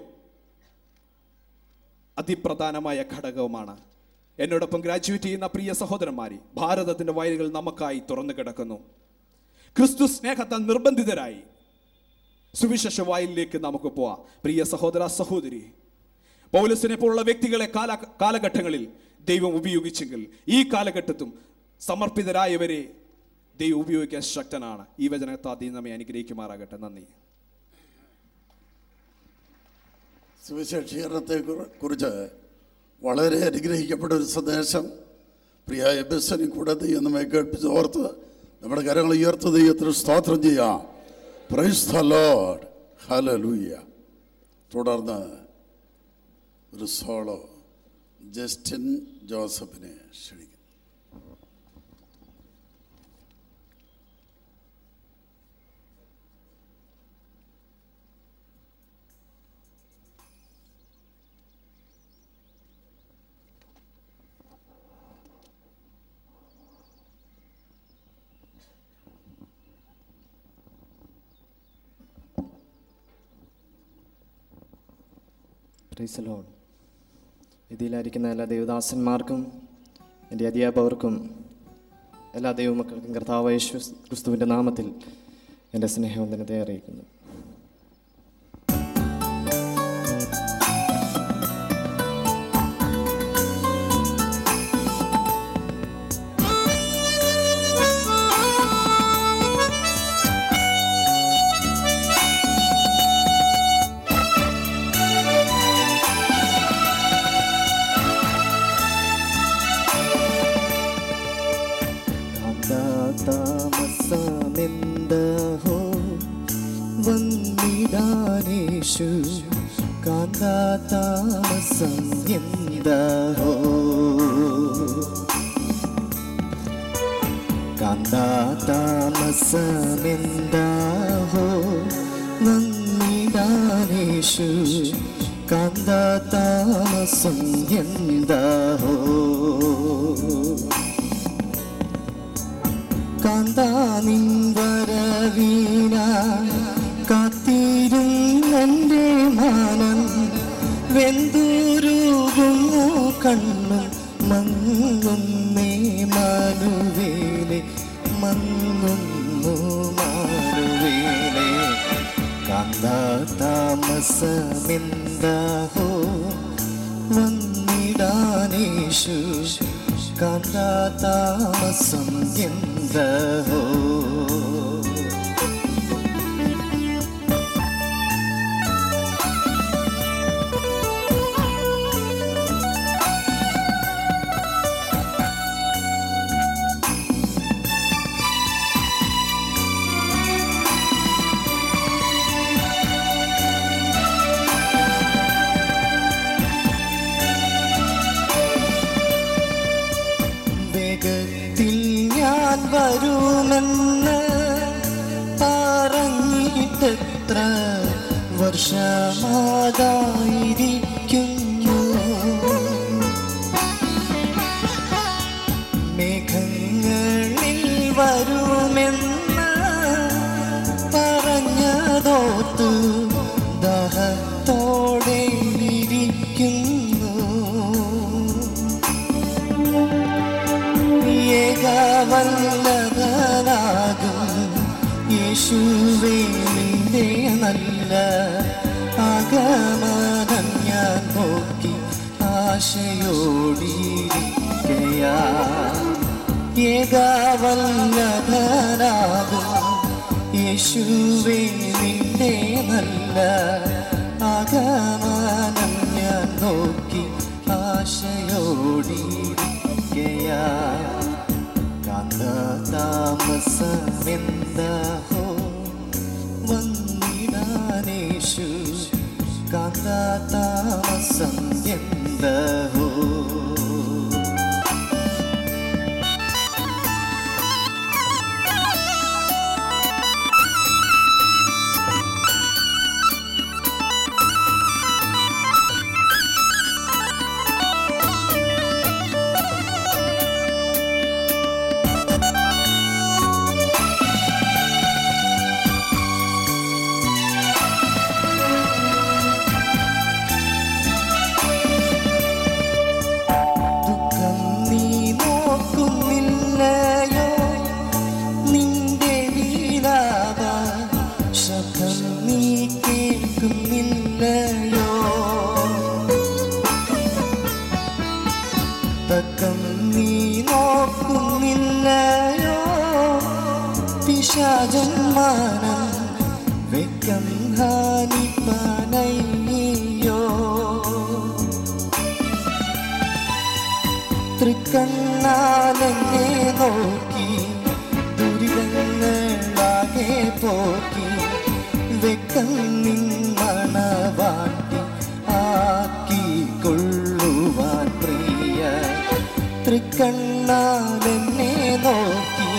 അതിപ്രധാനമായ ഘടകവുമാണ് എന്നോടൊപ്പം ഗ്രാജുവേറ്റ് ചെയ്യുന്ന പ്രിയ സഹോദരന്മാരെ ഭാരതത്തിന്റെ വയലുകൾ നമുക്കായി തുറന്നു കിടക്കുന്നു ക്രിസ്തു സ്നേഹത്താൽ നിർബന്ധിതരായി സുവിശേഷ വായിലേക്ക് നമുക്ക് പോവാം പ്രിയ സഹോദര സഹോദരി പൗലസിനെ പോലുള്ള വ്യക്തികളെ കാല കാലഘട്ടങ്ങളിൽ ദൈവം ഉപയോഗിച്ചെങ്കിൽ ഈ കാലഘട്ടത്തും സമർപ്പിതരായവരെ ദൈവം ഉപയോഗിക്കാൻ ശക്തനാണ് ഈ വചനത്താൽ നമ്മെ അനുഗ്രഹിക്കുമാറാകട്ടെ നന്ദി സുവിശേഷീകരണത്തെ കുറി- കുറിച്ച് വളരെ അനുഗ്രഹിക്കപ്പെട്ട ഒരു സന്ദേശം പ്രിയ എബിസനും കൂടെ ദൈവം നമ്മെ കേൾപ്പിച്ച് ഓർത്ത് നമ്മുടെ കരങ്ങൾ ഉയർത്ത് ദൈവത്തിന് സ്തോത്രം ചെയ്യാം പ്രൈസ് ദ ലോഡ് ഹല്ലേലൂയ തുടർന്ന് ഒരു സോളോ ജസ്റ്റിൻ ജോസഫിനെ ക്ഷണിക്കും പ്രൈസ് ലോഡ് ഇതിലായിരിക്കുന്ന എല്ലാ ദൈവദാസന്മാർക്കും എൻ്റെ അധ്യാപകർക്കും എല്ലാ ദൈവമക്കൾക്കും കർത്താവ് യേശു ക്രിസ്തുവിൻ്റെ നാമത്തിൽ എൻ്റെ സ്നേഹവന്ദനത്തെ അറിയിക്കുന്നു താമസമെന്തഹോ വന്നിടാനേഷു കാന്താതാമസം എന്തഹോ കാന്താതാമസമെന്തഹോ വന്നിടാനേഷു കാന്താതാമസം എന്തഹോ കാന്താനിൻവരവീന കാത്തിരുന്നെൻ്റെ മാനം വെന്തൂരുകുന്നു കണ്ണും മങ്ങുന്നേ മാനുവേലെ മങ്ങുന്നു മാനുവേലെ കാന്താതാമസമെന്താഹോ വന്നിടാനേഷു കാന്താതാമസം എന്തഹോ വേഗത്തിൽ ഞാൻ വരുമെന്ന് പറഞ്ഞിട്ടെത്ര വർഷമാതായിരിക്കുന്നു മേഘങ്ങളിൽ വരുമെന്ന് പറഞ്ഞതോത്തു ദാഹത്തോടെ ഇരിക്കുന്നു ഏകവല്ലഭനാകും യേശുവേ നിന്റെ നല്ല ആഗമനം ഞാൻ നോക്കി ആശയോടിരിക്കയാ ഏകവല്ലഭനാകും യേശുവേ നിന്റെ നല്ല ആഗമനം ഞാൻ നോക്കി ആശയോടിരിക്കയാ കാന്തതാമസമെന്തഹോ വന്നിടാനേഷു കാന്തതാമസം എന്തഹോ പിശാചന്മാനം വെക്കം ഹാനിപ്പനയ്യോ തൃക്കണ്ണാലെന്നെ നോക്കി ദുരിതങ്ങളാകെ പോക്കി വെക്കം നിന്മണവാട്ടി ആക്കി കൊള്ളുവാൻ പ്രിയ തൃക്കണ്ണാലെന്നെ നോക്കി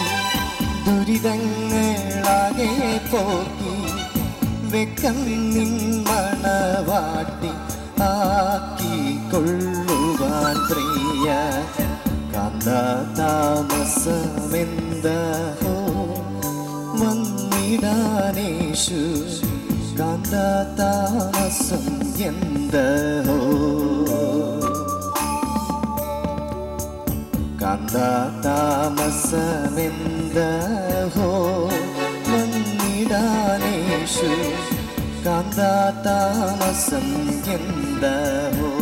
ദുരിതങ്ങളാകെ പോക്കി വെക്കം നിന്മണവാട്ടി ആക്കി കൊള്ളുവാൻ പ്രിയ കാന്ത താമസമെന്തഹോ വന്നിടാനേഷു കാന്ത താമസം എന്തഹോ കാന്ത താമസമെന്തഹോ വന്നിടാനേഷു കാന്ത താമസം എന്തഹോ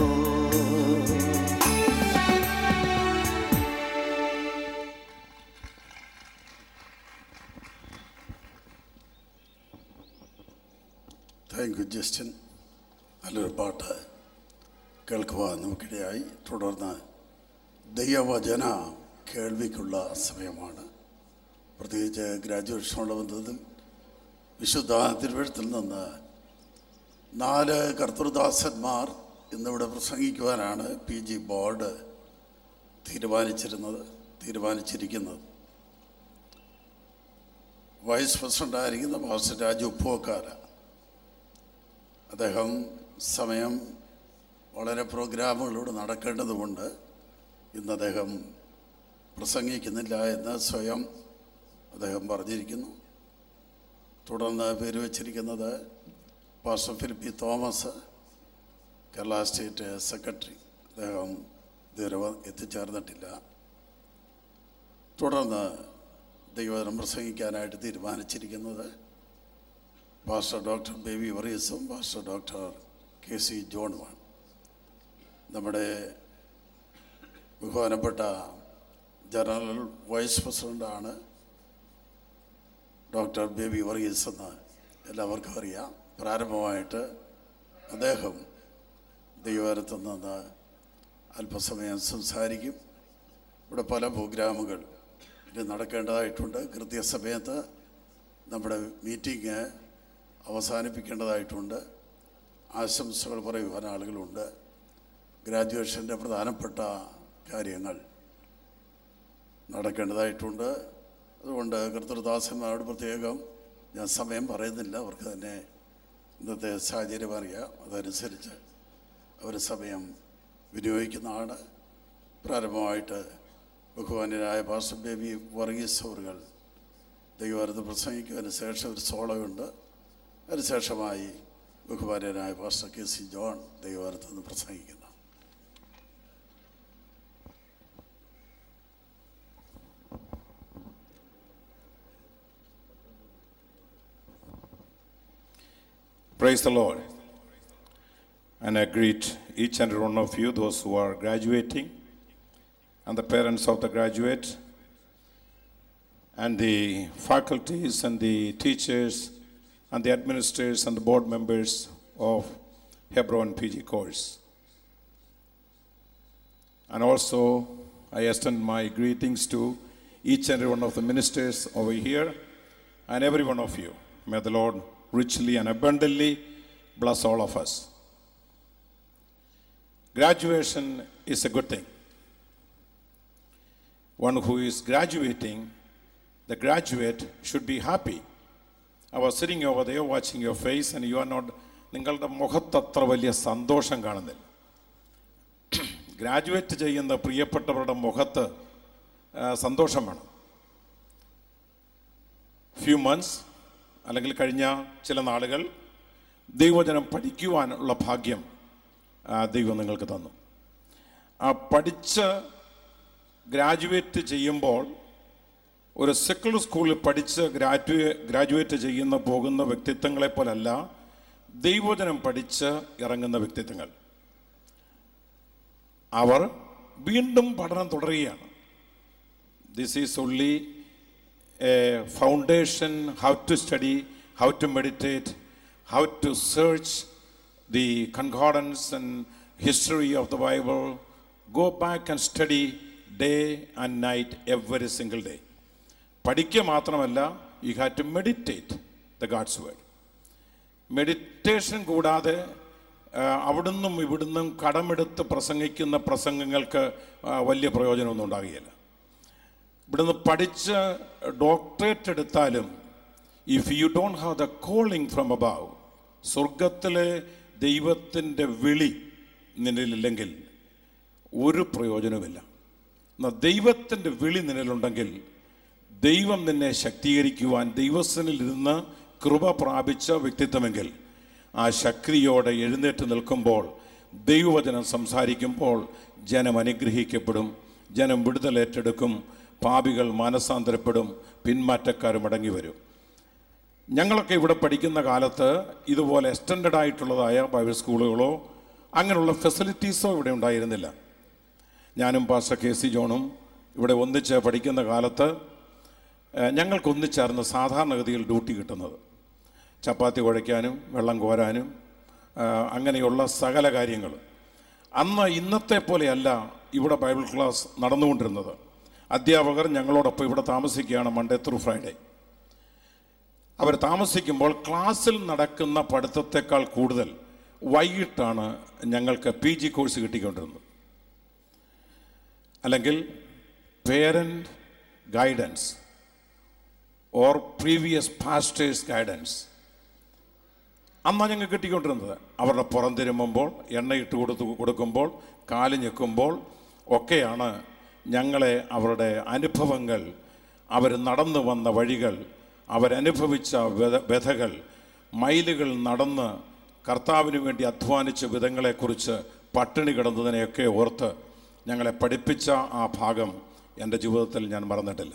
താങ്ക് യു ജസ്റ്റിൻ നല്ലൊരു പാട്ട് കേൾക്കുവാൻ നമുക്കിടയായി തുടർന്ന് ദൈവവചന കേൾവിക്കുള്ള സമയമാണ് പ്രത്യേകിച്ച് ഗ്രാജുവേഷനുള്ള ബന്ധത്തിൽ വിശുദ്ധ തിരുവഴുത്തിൽ നിന്ന് നാല് കർത്തൃദാസന്മാർ ഇന്നിവിടെ പ്രസംഗിക്കുവാനാണ് പി ജി ബോർഡ് തീരുമാനിച്ചിരുന്നത് തീരുമാനിച്ചിരിക്കുന്നത് വൈസ് പ്രസിഡൻ്റായിരിക്കുന്ന മാസ്റ്റർ രാജു ഉപ്പുവക്കാര അദ്ദേഹം സമയം വളരെ പ്രോഗ്രാമുകളിലൂടെ നടക്കേണ്ടതുകൊണ്ട് ഇന്ന് അദ്ദേഹം പ്രസംഗിക്കുന്നില്ല എന്ന് സ്വയം അദ്ദേഹം പറഞ്ഞിരിക്കുന്നു തുടർന്ന് പേര് വച്ചിരിക്കുന്നത് pastor Philippi Thomas Kerala state secretary അദ്ദേഹം ഇതുവരെ വ- എത്തിച്ചേർന്നിട്ടില്ല തുടർന്ന് ദൈവജനം പ്രസംഗിക്കാനായിട്ട് തീരുമാനിച്ചിരിക്കുന്നത് പാസ്റ്റർ ഡോക്ടർ ബേബി വറീസും പാസ്റ്റർ ഡോക്ടർ കെ സി ജോണുമാണ് നമ്മുടെ ബഹുമാനപ്പെട്ട ജനറൽ വൈസ് പ്രസിഡൻ്റാണ് ഡോക്ടർ ബേബി വർഗീസ് എന്ന് എല്ലാവർക്കും അറിയാം പ്രാരംഭമായിട്ട് അദ്ദേഹം ദൈവരത്തിൽ നിന്ന് അല്പസമയം സംസാരിക്കും ഇവിടെ പല പ്രോഗ്രാമുകൾ ഇത് നടക്കേണ്ടതായിട്ടുണ്ട് കൃത്യസമയത്ത് നമ്മുടെ മീറ്റിംഗ് അവസാനിപ്പിക്കേണ്ടതായിട്ടുണ്ട് ആശംസകൾ പറയുവാൻ ആളുകളുണ്ട് ഗ്രാജുവേഷൻ്റെ പ്രധാനപ്പെട്ട കാര്യങ്ങൾ നടക്കേണ്ടതായിട്ടുണ്ട് അതുകൊണ്ട് കർത്തൃദാസന്മാരോട് പ്രത്യേകം ഞാൻ സമയം പറയുന്നില്ല അവർക്ക് തന്നെ ഇന്നത്തെ സാഹചര്യം അറിയാം അതനുസരിച്ച് അവർ സമയം വിനിയോഗിക്കുന്നതാണ് പ്രാരംഭമായിട്ട് ബഹുമാന്യനായ പാസ്റ്റർ ബേബി വർഗീസ് അവറുകൾ ദൈവവാരത്ത് പ്രസംഗിക്കും അതിനുശേഷം ഒരു സോളമുണ്ട് അതിനുശേഷമായി ബഹുമാന്യനായ പാസ്റ്റർ കെ സി ജോൺ ദൈവവാരത്ത് നിന്ന് പ്രസംഗിക്കുന്നു Praise the Lord. And I greet each and every one of you, those who are graduating, and the parents of the graduate, and the faculties, and the teachers, and the administrators, and the board members of Hebron PG course. And also, I extend my greetings to each and every one of the ministers over here and every one of you. May the Lord richly and abundantly bless all of us. Graduation is a good thing. One who is graduating, the graduate should be happy. I was sitting over there watching your face, and you are not, നിങ്ങളുടെ മുഖത്ത് അത്ര വലിയ സന്തോഷം കാണുന്നില്ല ഗ്രാജുവേറ്റ് ചെയ്യുന്ന പ്രിയപ്പെട്ടവരുടെ മുഖത്ത് ആ, സന്തോഷം വേണം ഫ്യൂ മന്ത്സ് അല്ലെങ്കിൽ കഴിഞ്ഞ ചില നാളുകൾ ദൈവജനം പഠിക്കുവാനുള്ള ഭാഗ്യം ആ, ദൈവം നിങ്ങൾക്ക് തന്നു ആ പഠിച്ച് ഗ്രാജുവേറ്റ് ചെയ്യുമ്പോൾ ഒരു സെക്കുലർ സ്കൂളിൽ പഠിച്ച് ഗ്രാജുവേ ഗ്രാജുവേറ്റ് ചെയ്യുന്ന പോകുന്ന വ്യക്തിത്വങ്ങളെ പോലല്ല ദൈവജനം പഠിച്ച് ഇറങ്ങുന്ന വ്യക്തിത്വങ്ങൾ അവർ വീണ്ടും പഠനം തുടരുകയാണ് this is only a foundation how to study, how to meditate, how to search the concordance and history of the Bible. Go back and study day and night every single day. പഠിക്കുക മാത്രമല്ല you have to meditate the God's word meditation കൂടാതെ ആ, അവിടുന്നും ഇവിടുന്നും കടമെടുത്ത് പ്രസംഗിക്കുന്ന പ്രസംഗങ്ങൾക്ക് ആ, വലിയ പ്രയോജനമൊന്നും ഉണ്ടാകുകയില്ല ഇവിടുന്ന് പഠിച്ച് ഡോക്ടറേറ്റ് എടുത്താലും if you don't have the calling from above സ്വർഗത്തിലെ ദൈവത്തിൻ്റെ വിളി നിന്നിലില്ലെങ്കിൽ ഒരു പ്രയോജനവുമില്ല എന്നാൽ ദൈവത്തിൻ്റെ വിളി നിന്നിലുണ്ടെങ്കിൽ ദൈവം നിന്നെ ശക്തീകരിക്കുവാൻ ദൈവസ്ഥനിൽ ഇരുന്ന് കൃപ പ്രാപിച്ച വ്യക്തിത്വമെങ്കിൽ ആ ശക്തിയോടെ എഴുന്നേറ്റ് നിൽക്കുമ്പോൾ ദൈവവചനം സംസാരിക്കുമ്പോൾ ജനം അനുഗ്രഹിക്കപ്പെടും ജനം വിടുതലേറ്റെടുക്കും പാപികൾ മാനസാന്തരപ്പെടും പിന്മാറ്റക്കാർ മടങ്ങി വരും ഞങ്ങളൊക്കെ ഇവിടെ പഠിക്കുന്ന കാലത്ത് ഇതുപോലെ എക്സ്റ്റൻഡ് ആയിട്ടുള്ളതായ ബൈബിൾ സ്കൂളുകളോ അങ്ങനെയുള്ള ഫെസിലിറ്റീസോ ഇവിടെ ഉണ്ടായിരുന്നില്ല ഞാനും പാസ്റ്റർ കെ സി ജോണും ഇവിടെ ഒന്നിച്ച് പഠിക്കുന്ന കാലത്ത് ഏഹ്, ഞങ്ങൾക്ക് ഒന്നിച്ചായിരുന്നു സാധാരണഗതിയിൽ ഡ്യൂട്ടി കിട്ടുന്നത് ചപ്പാത്തി കുഴയ്ക്കാനും വെള്ളം കോരാനും ആഹ്, അങ്ങനെയുള്ള സകല കാര്യങ്ങൾ അന്ന് ഇന്നത്തെ പോലെയല്ല ഇവിടെ ബൈബിൾ ക്ലാസ് നടന്നുകൊണ്ടിരുന്നത് അധ്യാപകർ ഞങ്ങളോടൊപ്പം ഇവിടെ താമസിക്കുകയാണ് മൺഡേ ത്രൂ ഫ്രൈഡേ അവർ താമസിക്കുമ്പോൾ ക്ലാസ്സിൽ നടക്കുന്ന പഠിത്തത്തെക്കാൾ കൂടുതൽ വൈകിട്ടാണ് ഞങ്ങൾക്ക് പി ജി കോഴ്സ് കിട്ടിക്കൊണ്ടിരുന്നത് അല്ലെങ്കിൽ parent guidance or previous pastors guidance അന്നാണ് ഞങ്ങൾക്ക് കിട്ടിക്കൊണ്ടിരുന്നത് അവരുടെ പുറം തിരുമ്പുമ്പോൾ എണ്ണയിട്ട് കൊടുത്തു കൊടുക്കുമ്പോൾ കാല് ഞെക്കുമ്പോൾ ഒക്കെയാണ് ഞങ്ങളെ അവരുടെ അനുഭവങ്ങൾ അവർ നടന്നു വന്ന വഴികൾ അവരനുഭവിച്ച വ്യത വ്യഥകൾ മൈലുകൾ നടന്ന് കർത്താവിന് വേണ്ടി അധ്വാനിച്ച വിധങ്ങളെക്കുറിച്ച് പട്ടിണി കിടന്നതിനെയൊക്കെ ഓർത്ത് ഞങ്ങളെ പഠിപ്പിച്ച ആ ഭാഗം എൻ്റെ ജീവിതത്തിൽ ഞാൻ മറന്നിട്ടില്ല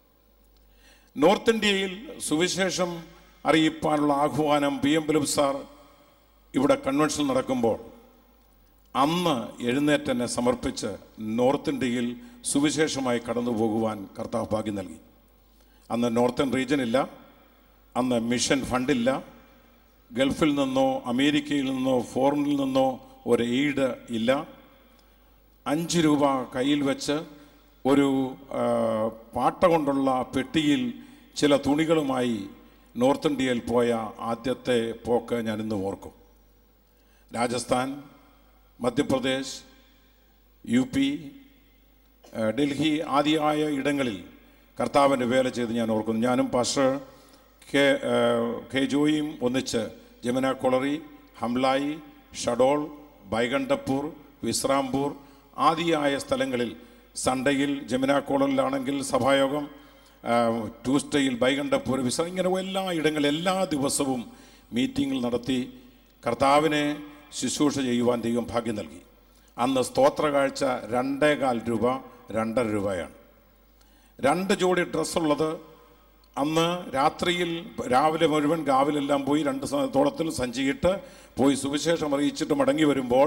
നോർത്ത് ഇന്ത്യയിൽ സുവിശേഷം അറിയിപ്പാനുള്ള ആഹ്വാനം പി എം ബിലുബ് സാർ ഇവിടെ കൺവെൻഷൻ നടക്കുമ്പോൾ അന്ന് എഴുന്നേറ്റെന്നെ സമർപ്പിച്ച് നോർത്ത് ഇന്ത്യയിൽ സുവിശേഷമായി കടന്നു പോകുവാൻ കർത്താവ് ഭാഗ്യം നൽകി അന്ന് നോർത്തേൺ റീജിയൻ ഇല്ല അന്ന് മിഷൻ ഫണ്ടില്ല ഗൾഫിൽ നിന്നോ അമേരിക്കയിൽ നിന്നോ ഫോറിനിൽ നിന്നോ ഒരു എയ്ഡ് ഇല്ല അഞ്ച് രൂപ കയ്യിൽ വെച്ച് ഒരു ആ, പാട്ട കൊണ്ടുള്ള പെട്ടിയിൽ ചില തുണികളുമായി നോർത്ത് ഇന്ത്യയിൽ പോയ ആദ്യത്തെ പോക്ക് ഞാൻ ഇന്ന് ഓർക്കും രാജസ്ഥാൻ മധ്യപ്രദേശ് യു പി ആ, ഡൽഹി ആദിയായ ഇടങ്ങളിൽ കർത്താവിൻ്റെ വേല ചെയ്ത് ഞാൻ ഓർക്കുന്നു ഞാനും പാസ്റ്റർ കെ ആ, കെ ജോയിയും ഒന്നിച്ച് ജമുന കൊളറി ഹംലായി ഷഡോൾ ബൈകണ്ഠപ്പൂർ വിശ്രാംപൂർ ആദിയായ സ്ഥലങ്ങളിൽ സൺഡേയിൽ ജമുന കോളനിലാണെങ്കിൽ സഭായോഗം ആ, ട്യൂസ്ഡേയിൽ ബൈകണ്ഠപ്പൂർ വിശ്ര ഇങ്ങനെ എല്ലാ ഇടങ്ങളിൽ എല്ലാ ദിവസവും മീറ്റിങ്ങിൽ നടത്തി കർത്താവിനെ ശുശ്രൂഷ ചെയ്യുവാൻ ദൈവം ഭാഗ്യം നൽകി അന്ന് സ്തോത്ര കാഴ്ച രണ്ടേകാൽ രൂപ രണ്ടര രൂപയാണ് രണ്ട് ജോഡി ഡ്രസ്സുള്ളത് അന്ന് രാത്രിയിൽ രാവിലെ മുഴുവൻ ഗാവിലെല്ലാം പോയി രണ്ട് സ- തോളത്തിൽ സഞ്ചിയിട്ട് പോയി സുവിശേഷം അറിയിച്ചിട്ട് മടങ്ങി വരുമ്പോൾ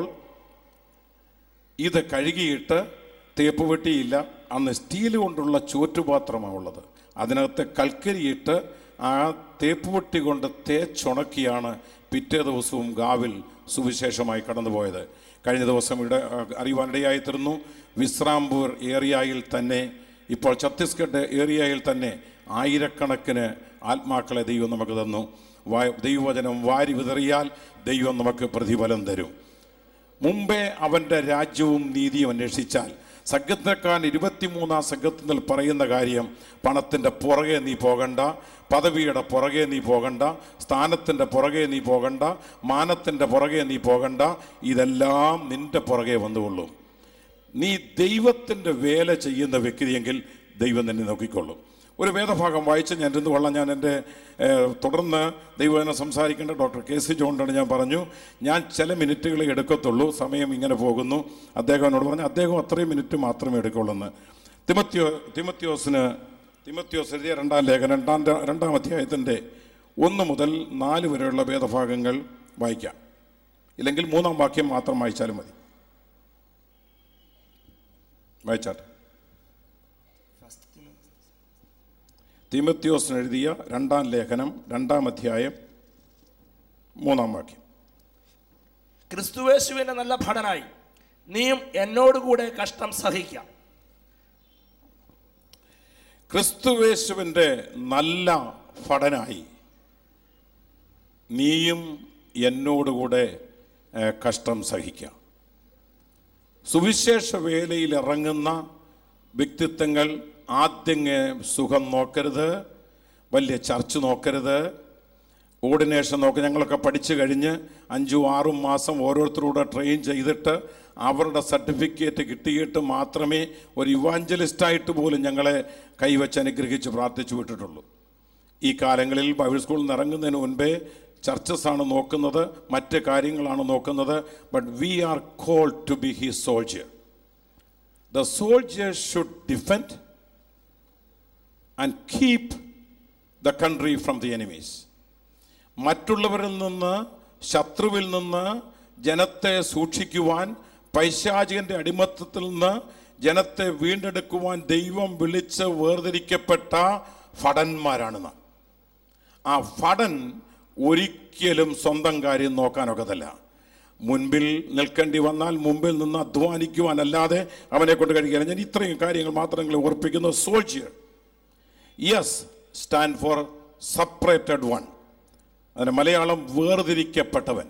ഇത് കഴുകിയിട്ട് തേപ്പ് വെട്ടിയില്ല അന്ന് സ്റ്റീൽ കൊണ്ടുള്ള ചോറ്റുപാത്രമാണ് ഉള്ളത് അതിനകത്ത് കൽക്കരിയിട്ട് ആ തേപ്പ് വെട്ടി കൊണ്ട് തേച്ചുണക്കിയാണ് പിറ്റേ ദിവസവും ഗാവിൽ സുവിശേഷമായി കടന്നുപോയത് കഴിഞ്ഞ ദിവസം ഇവിടെ ആ, അറിയുവാനിടയായി തീർന്നു വിശ്രാംപൂർ ഏരിയയിൽ തന്നെ ഇപ്പോൾ ഛത്തീസ്ഗഡ് ഏരിയയിൽ തന്നെ ആയിരക്കണക്കിന് ആത്മാക്കളെ ദൈവം നമുക്ക് തന്നു വാ- ദൈവവചനം വാരി വിതറിയാൽ ദൈവം നമുക്ക് പ്രതിഫലം തരും മുമ്പേ അവൻ്റെ രാജ്യവും നീതിയും അന്വേഷിച്ചാൽ സഖ്യത്തിനെക്കാൻ ഇരുപത്തിമൂന്നാം സഖ്യത്തിൽ പറയുന്ന കാര്യം പണത്തിൻ്റെ പുറകെ നീ പോകണ്ട പദവിയുടെ പുറകെ നീ പോകണ്ട സ്ഥാനത്തിൻ്റെ പുറകെ നീ പോകണ്ട മാനത്തിൻ്റെ പുറകെ നീ പോകണ്ട ഇതെല്ലാം നിന്റെ പുറകെ വന്നുകൊള്ളും നീ ദൈവത്തിൻ്റെ വേല ചെയ്യുന്ന വ്യക്തിയെങ്കിൽ ദൈവം തന്നെ നോക്കിക്കൊള്ളും ഒരു വേദഭാഗം വായിച്ച് ഞാൻ ഇരുന്ന് കൊള്ളാം ഞാൻ എൻ്റെ ഏഹ്, തുടർന്ന് ദൈവജനം സംസാരിക്കേണ്ട ഡോക്ടർ കെ സി ജോണ്ടാണ് ഞാൻ പറഞ്ഞു ഞാൻ ചില മിനിറ്റുകളെ എടുക്കത്തുള്ളൂ സമയം ഇങ്ങനെ പോകുന്നു അദ്ദേഹം എന്നോട് പറഞ്ഞു അദ്ദേഹം അത്രയും മിനിറ്റ് മാത്രമേ എടുക്കുള്ളൂ എന്ന് തിമത്യോ തിമത്യോസിന് തിമത്യോസ് എഴുതിയ രണ്ടാം ലേഖനം രണ്ടാം രണ്ടാം അധ്യായത്തിൻ്റെ ഒന്ന് മുതൽ നാല് വരെയുള്ള വേദഭാഗങ്ങൾ വായിക്കാം ഇല്ലെങ്കിൽ മൂന്നാം വാക്യം മാത്രം വായിച്ചാലും മതി വായിച്ചാട്ടെ തിമത്യോസിന് എഴുതിയ രണ്ടാം ലേഖനം രണ്ടാം അധ്യായം മൂന്നാം വാക്യം ക്രിസ്തുവേശുവിൻ്റെ നല്ല ഭടനായി നീയും എന്നോടുകൂടെ കഷ്ടം സഹിക്കാം ക്രിസ്തുവേശുവിൻ്റെ നല്ല ഭടനായി നീയും എന്നോടുകൂടെ ഏഹ്, കഷ്ടം സഹിക്കാം സുവിശേഷ വേലയിൽ ഇറങ്ങുന്ന വ്യക്തിത്വങ്ങൾ ആദ്യം സുഖം നോക്കരുത് വലിയ ചർച്ച് നോക്കരുത് ഓർഡിനേഷൻ നോക്കി ഞങ്ങളൊക്കെ പഠിച്ചു കഴിഞ്ഞ് അഞ്ചും ആറും മാസം ഓരോരുത്തരൂടെ ട്രെയിൻ ചെയ്തിട്ട് അവരുടെ സർട്ടിഫിക്കറ്റ് കിട്ടിയിട്ട് മാത്രമേ ഒരു ഇവാഞ്ചലിസ്റ്റായിട്ട് പോലും ഞങ്ങളെ കൈവച്ച് അനുഗ്രഹിച്ച് പ്രാർത്ഥിച്ചു വിട്ടിട്ടുള്ളൂ ഈ കാലങ്ങളിൽ ബൈബിൾ സ്കൂളിൽ നിന്ന് ഇറങ്ങുന്നതിന് മുൻപേ ചർച്ചസ് ആണ് നോക്കുന്നത് മറ്റ് കാര്യങ്ങളാണ് നോക്കുന്നത് but we are call to be he soldier the soldier should defend and keep the country from the enemies മറ്റുള്ളവരിൽ നിന്ന് ശത്രുവിൽ നിന്ന് ജനത്തെ സൂക്ഷിക്കുവാൻ പൈശാചികന്റെ അടിമത്തത്തിൽ നിന്ന് ജനത്തെ വീണ്ടെടുക്കുവാൻ ദൈവം വിളിച്ച് വേർതിരിക്കപ്പെട്ട ഫടന്മാരാണ് നാം ആ ഫടൻ ഒരിക്കലും സ്വന്തം കാര്യം നോക്കാനൊക്കതല്ല മുൻപിൽ നിൽക്കേണ്ടി വന്നാൽ മുമ്പിൽ നിന്ന് അധ്വാനിക്കുവാനല്ലാതെ അവനെ കൊണ്ട് കഴിക്കുകയില്ല ഞാൻ ഇത്രയും കാര്യങ്ങൾ മാത്രം ഓർപ്പിക്കുന്നു soldier yes stand for separated one അതിന് മലയാളം വേർതിരിക്കപ്പെട്ടവൻ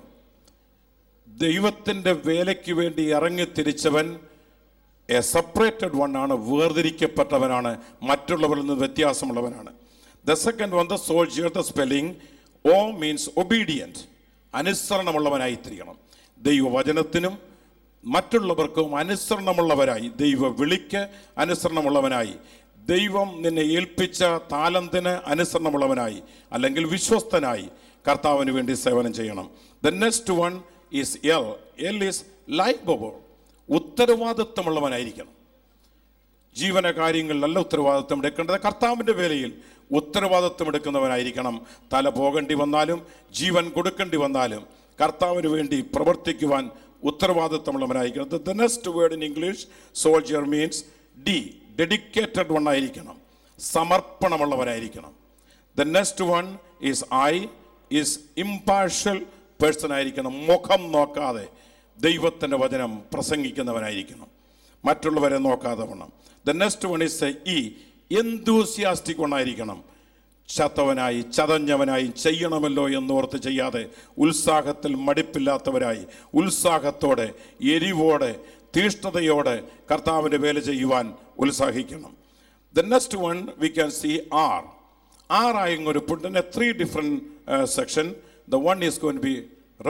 ദൈവത്തിൻ്റെ വേലയ്ക്ക് വേണ്ടി ഇറങ്ങി തിരിച്ചവൻ എ സെപ്പറേറ്റഡ് വൺ ആണ് വേർതിരിക്കപ്പെട്ടവനാണ് മറ്റുള്ളവരിൽ നിന്ന് വ്യത്യാസമുള്ളവനാണ് the second one the soldier the spelling O means obedient അനുസരണമുള്ളവനായി തിരിയണം ദൈവവചനത്തിനും മറ്റുള്ളവർക്കും അനുസരണമുള്ളവരായി ദൈവ വിളിക്ക് അനുസരണമുള്ളവനായി ദൈവം നിന്നെ ഏൽപ്പിച്ച താലന്തിന് അനുസരണമുള്ളവനായി അല്ലെങ്കിൽ വിശ്വസ്തനായി കർത്താവിന് വേണ്ടി സേവനം ചെയ്യണം the next one is L L is life ബോബോ ഉത്തരവാദിത്വമുള്ളവനായിരിക്കണം ജീവന കാര്യങ്ങളിലല്ല ഉത്തരവാദിത്വം എടുക്കേണ്ടത് കർത്താവിൻ്റെ വേലയിൽ ഉത്തരവാദിത്വം എടുക്കുന്നവനായിരിക്കണം തല പോകേണ്ടി വന്നാലും ജീവൻ കൊടുക്കേണ്ടി വന്നാലും കർത്താവിന് വേണ്ടി പ്രവർത്തിക്കുവാൻ ഉത്തരവാദിത്വമുള്ളവനായിരിക്കണം the next word in English soldier means D dedicated one ആയിരിക്കണം സമർപ്പണമുള്ളവനായിരിക്കണം the next one is I is impartial person ആയിരിക്കണം മുഖം നോക്കാതെ ദൈവത്തിൻ്റെ വചനം പ്രസംഗിക്കുന്നവനായിരിക്കണം മറ്റുള്ളവരെ നോക്കാതെ വേണം the next one is E enthusiastic വണ്ണായിരിക്കണം ചത്തവനായി ചതഞ്ഞവനായി ചെയ്യണമല്ലോ എന്നോർത്ത് ചെയ്യാതെ ഉത്സാഹത്തിൽ മടിപ്പില്ലാത്തവരായി ഉത്സാഹത്തോടെ എരിവോടെ തീഷ്ണതയോടെ കർത്താവിൻ്റെ വേല ചെയ്യുവാൻ ഉത്സാഹിക്കണം the next one we can see R R ആയും ഒരു പുട്ടിൻ്റെ three different section the one is going be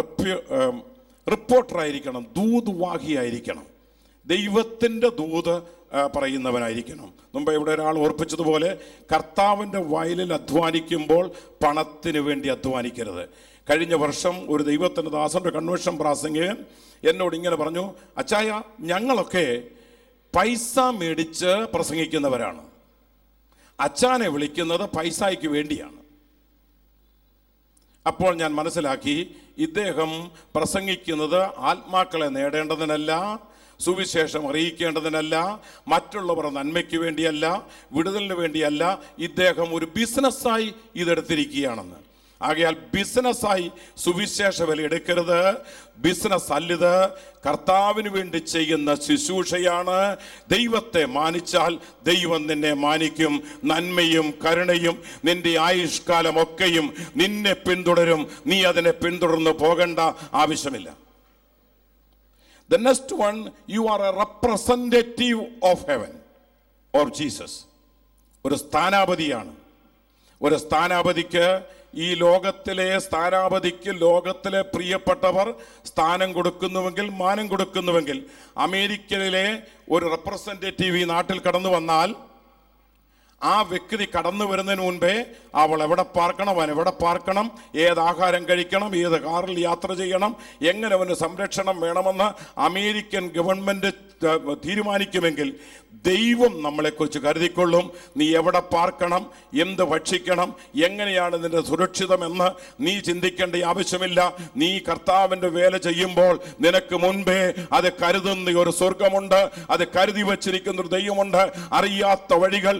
റിപ്പോർട്ടറായിരിക്കണം ദൂതുവാഹിയായിരിക്കണം ദൈവത്തിൻ്റെ ദൂത് ആ, പറയുന്നവനായിരിക്കണം മുമ്പ് ഇവിടെ ഒരാൾ ഓർപ്പിച്ചതുപോലെ കർത്താവിൻ്റെ വയലിൽ അധ്വാനിക്കുമ്പോൾ പണത്തിന് വേണ്ടി അധ്വാനിക്കരുത് കഴിഞ്ഞ വർഷം ഒരു ദൈവത്തിൻ്റെ ദാസൻ്റെ കൺവെൻഷൻ പ്രാസംഗികൻ എന്നോട് ഇങ്ങനെ പറഞ്ഞു അച്ചായ ഞങ്ങളൊക്കെ പൈസ മേടിച്ച് പ്രസംഗിക്കുന്നവരാണ് അച്ചാനെ വിളിക്കുന്നത് പൈസയ്ക്ക് വേണ്ടിയാണ് അപ്പോൾ ഞാൻ മനസ്സിലാക്കി ഇദ്ദേഹം പ്രസംഗിക്കുന്നത് ആത്മാക്കളെ നേടേണ്ടതിനല്ല സുവിശേഷം അറിയിക്കേണ്ടതിനല്ല മറ്റുള്ളവർ നന്മയ്ക്ക് വേണ്ടിയല്ല വിടുതലിന് വേണ്ടിയല്ല ഇദ്ദേഹം ഒരു ബിസിനസ്സായി ഇതെടുത്തിരിക്കുകയാണെന്ന് ആകയാൽ ബിസിനസ്സായി സുവിശേഷ വില എടുക്കരുത് ബിസിനസ് അല്ലിത് കർത്താവിന് വേണ്ടി ചെയ്യുന്ന ശുശ്രൂഷയാണ് ദൈവത്തെ മാനിച്ചാൽ ദൈവം നിന്നെ മാനിക്കും നന്മയും കരുണയും നിന്റെ ആയുഷ്കാലമൊക്കെയും നിന്നെ പിന്തുടരും നീ അതിനെ പിന്തുടർന്ന് പോകേണ്ട ആവശ്യമില്ല The next one, you are a representative of heaven or Jesus. ഒരു സ്ഥാനാപതിയാണ് ഒരു സ്ഥാനാപതിക്ക് ഈ ലോകത്തിലെ സ്ഥാനാപതിക്ക് ലോകത്തിലെ പ്രിയപ്പെട്ടവർ സ്ഥാനം കൊടുക്കുന്നുവെങ്കിൽ മാനം കൊടുക്കുന്നുവെങ്കിൽ അമേരിക്കയിലെ ഒരു റെപ്രസെൻറ്റേറ്റീവ് ഈ നാട്ടിൽ കടന്നു വന്നാൽ ആ വ്യക്തി കടന്നു വരുന്നതിന് മുൻപേ അവൾ എവിടെ പാർക്കണം അവൻ എവിടെ പാർക്കണം ഏത് ആഹാരം കഴിക്കണം ഏത് കാറിൽ യാത്ര ചെയ്യണം എങ്ങനെ അവന് സംരക്ഷണം വേണമെന്ന് അമേരിക്കൻ ഗവൺമെൻറ് തീരുമാനിക്കുമെങ്കിൽ ദൈവം നമ്മളെക്കുറിച്ച് കരുതിക്കൊള്ളും നീ എവിടെ പാർക്കണം എന്ത് ഭക്ഷിക്കണം എങ്ങനെയാണ് നിന്റെ സുരക്ഷിതമെന്ന് നീ ചിന്തിക്കേണ്ട ആവശ്യമില്ല നീ കർത്താവിൻ്റെ വേല ചെയ്യുമ്പോൾ നിനക്ക് മുൻപേ അത് കരുതുന്ന ഒരു സ്വർഗമുണ്ട് അത് കരുതി വച്ചിരിക്കുന്ന ഒരു ദൈവമുണ്ട് അറിയാത്ത വഴികൾ ചിന്തി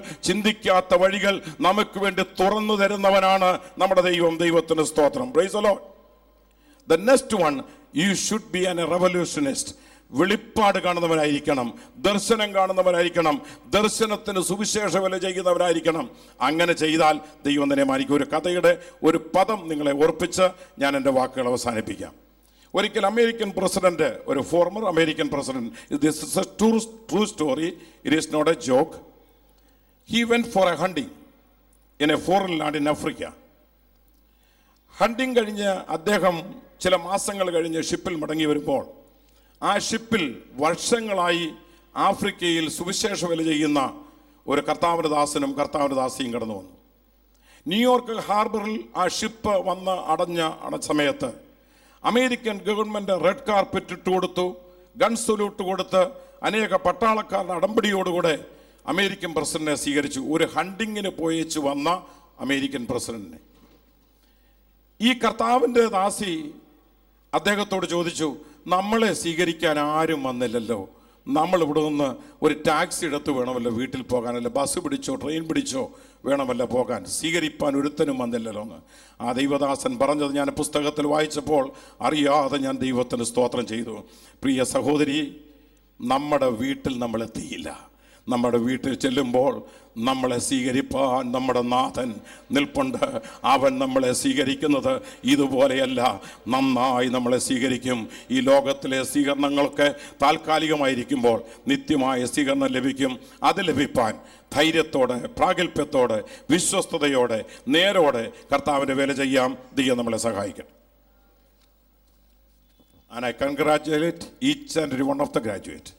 ചിന്തിക്കാത്ത വഴികൾ നമുക്ക് വേണ്ടി തുറന്നു തരുന്നവനാണ് നമ്മുടെ ദൈവം ദൈവത്തിന് സ്തോത്രം praise the Lord the next one you should be an a revolutionist വെളിപ്പാട് കാണുന്നവരായിരിക്കണം ദർശനം കാണുന്നവരായിരിക്കണം ദർശനത്തിന് സുവിശേഷ വില ചെയ്യുന്നവരായിരിക്കണം അങ്ങനെ ചെയ്താൽ ദൈവം തന്നെ മാനിക്കും ഒരു കഥയുടെ ഒരു പദം നിങ്ങളെ ഓർപ്പിച്ച് ഞാൻ എൻ്റെ വാക്കുകൾ അവസാനിപ്പിക്കാം ഒരിക്കൽ അമേരിക്കൻ പ്രസിഡന്റ് ഒരു former American president this is a true true story it is not a joke he went for a hunting in a foreign land in Africa hunting കഴിഞ്ഞ് അദ്ദേഹം ചില മാസങ്ങൾ കഴിഞ്ഞ് ഷിപ്പിൽ മടങ്ങി വരുമ്പോൾ ആ ഷിപ്പിൽ വർഷങ്ങളായി ആഫ്രിക്കയിൽ സുവിശേഷ വില ചെയ്യുന്ന ഒരു കർത്താവിൻ്റെ ദാസനും കർത്താവിൻ്റെ ദാസിയും കടന്നു വന്നു ന്യൂയോർക്ക് ഹാർബറിൽ ആ ഷിപ്പ് വന്ന് അടഞ്ഞ അട സമയത്ത് അമേരിക്കൻ ഗവൺമെൻറ് റെഡ് കാർപ്പറ്റ് ഇട്ട് കൊടുത്തു ഗൺ സൊല്യൂട്ട് കൊടുത്ത് അനേക പട്ടാളക്കാരുടെ അടമ്പടിയോടുകൂടെ അമേരിക്കൻ പ്രസിഡന്റിനെ സ്വീകരിച്ചു ഒരു ഹണ്ടിങ്ങിന് പോയേച്ച് വന്ന അമേരിക്കൻ പ്രസിഡന്റിനെ ഈ കർത്താവിൻ്റെ ദാസി അദ്ദേഹത്തോട് ചോദിച്ചു നമ്മളെ സ്വീകരിക്കാൻ ആരും വന്നില്ലല്ലോ നമ്മൾ ഇവിടെ നിന്ന് ഒരു ടാക്സി എടുത്ത് വേണമല്ലോ വീട്ടിൽ പോകാനല്ല ബസ് പിടിച്ചോ ട്രെയിൻ പിടിച്ചോ വേണമല്ലോ പോകാൻ സ്വീകരിപ്പാൻ ഒരുത്തനും വന്നില്ലല്ലോ എന്ന് ആ ദൈവദാസൻ പറഞ്ഞത് ഞാൻ പുസ്തകത്തിൽ വായിച്ചപ്പോൾ അറിയാതെ ഞാൻ ദൈവത്തിന് സ്തോത്രം ചെയ്തു പ്രിയ സഹോദരി നമ്മുടെ വീട്ടിൽ നമ്മൾ എത്തിയില്ല നമ്മുടെ വീട്ടിൽ ചെല്ലുമ്പോൾ നമ്മളെ സ്വീകരിപ്പാൻ നമ്മുടെ നാഥൻ നിൽപ്പുണ്ട് അവൻ നമ്മളെ സ്വീകരിക്കുന്നത് ഇതുപോലെയല്ല നന്നായി നമ്മളെ സ്വീകരിക്കും ഈ ലോകത്തിലെ സ്വീകരണങ്ങളൊക്കെ താൽക്കാലികമായിരിക്കുമ്പോൾ നിത്യമായ സ്വീകരണം ലഭിക്കും അത് ലഭിപ്പാൻ ധൈര്യത്തോടെ പ്രാഗൽഭ്യത്തോടെ വിശ്വസ്തയോടെ നേരോടെ കർത്താവിൻ്റെ വേല ചെയ്യാം ദൈവം നമ്മളെ സഹായിക്കും and I congratulate each and one of the graduate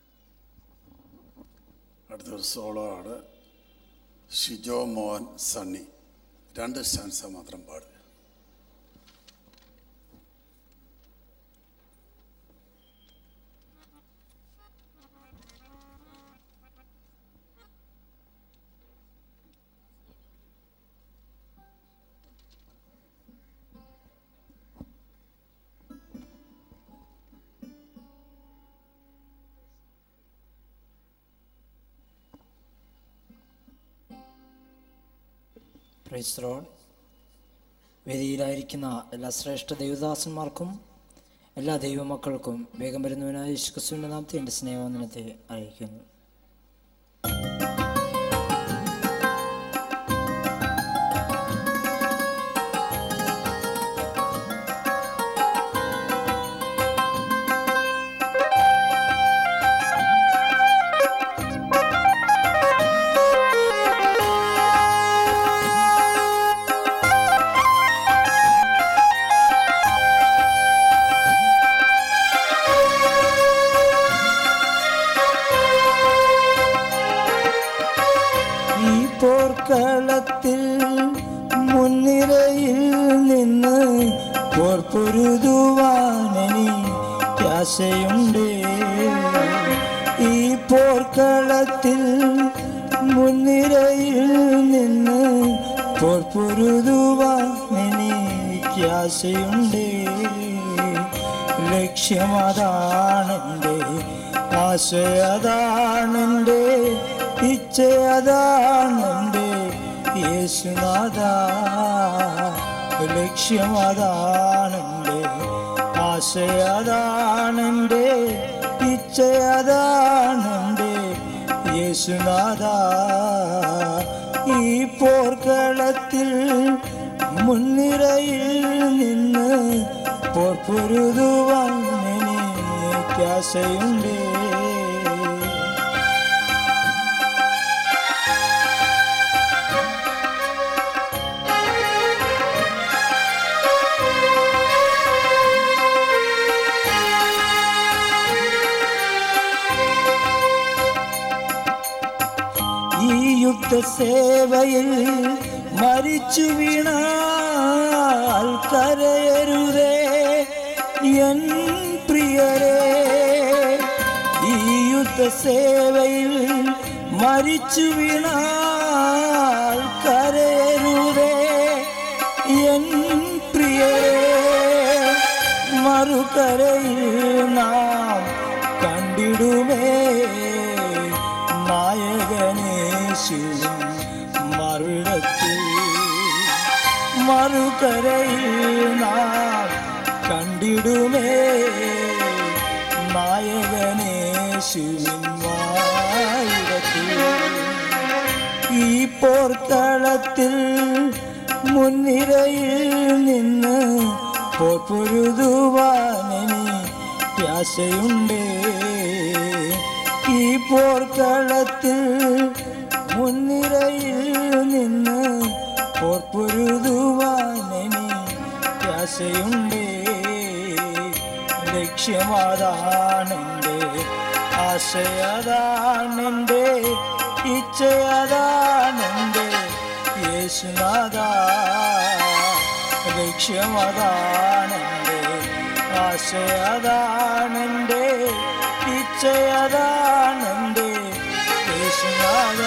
അടുത്തൊരു സോളോ ആണ് ഷിജോ മോഹൻ സണ്ണി രണ്ട് സ്റ്റാൻസ മാത്രം പാടുക പ്രൈസ് റോഡ് വേദിയിലായിരിക്കുന്ന എല്ലാ ശ്രേഷ്ഠ ദൈവദാസന്മാർക്കും എല്ലാ ദൈവമക്കൾക്കും വേഗം വരുന്നവനായ യേശുക്രിസ്തുവിൻ്റെ നാമത്തെ എൻ്റെ സ്നേഹവന്ദനത്തെ അറിയിക്കുന്നു ഈ പോർക്കളത്തിൽ മുൻനിരയിൽ നിന്ന് പോർപ്പൊരുതുവാനെനി ആശയുണ്ട് ഈ പോർക്കളത്തിൽ മുൻനിരയിൽ നിന്ന് പോർപ്പൊരുതുവാനെനിക്ക് ആശയുണ്ട് ലക്ഷ്യമതാണെൻ്റെ ആശയതാണെൻ്റെ ഇച്ഛയതാണെൻ്റെ യേശുനാഥ ലക്ഷ്യമതാണെൻ്റെ ആശയതാണെൻ്റെ ഇച്ഛയതാണെൻ്റെ യേശുനാഥ ഈ പോർക്കളത്തിൽ മുൻനിരയിൽ നിന്ന് പോർപ്പൊരുതുവാൻ എനിക്കാശയുണ്ട് ഈ യുദ്ധസേവയിൽ മരിച്ചു വീണാൽ കരയരുതേ എൻ പ്രിയരേ ഈ യുദ്ധസേവയിൽ മരിച്ചു വീണാൽ കരയരുതേ എൻ പ്രിയരേ മറുകരയിൽ നാം കണ്ടിടുമേ നായകനേശു മായിടത്ത് മറുകരയിൽ നാം കണ്ടിടുമേ നായകനേശുവിൻ മായിടത്ത് ഈ പോർക്കളത്തിൽ മുൻനിരയിൽ നിന്ന് പോർപ്പൊരുതുവാനെനി പ്യാശയുണ്ടേ ഈ പോർക്കളത്തിൽ മുൻനിരയിൽ നിന്ന് പോർപ്പൊരുതുവാനെനി പ്യാശയുണ്ടേ ലക്ഷ്യമതാണെൻ്റെ ആശയതാണെൻ്റെ ഇച്ഛയതാണെൻ്റെ യേശുനാഥ ലക്ഷ്യമതാണെൻ്റെ ആശയതാണെൻ്റെ ഇച്ഛയതാണെൻ്റെ യേശുനാഥ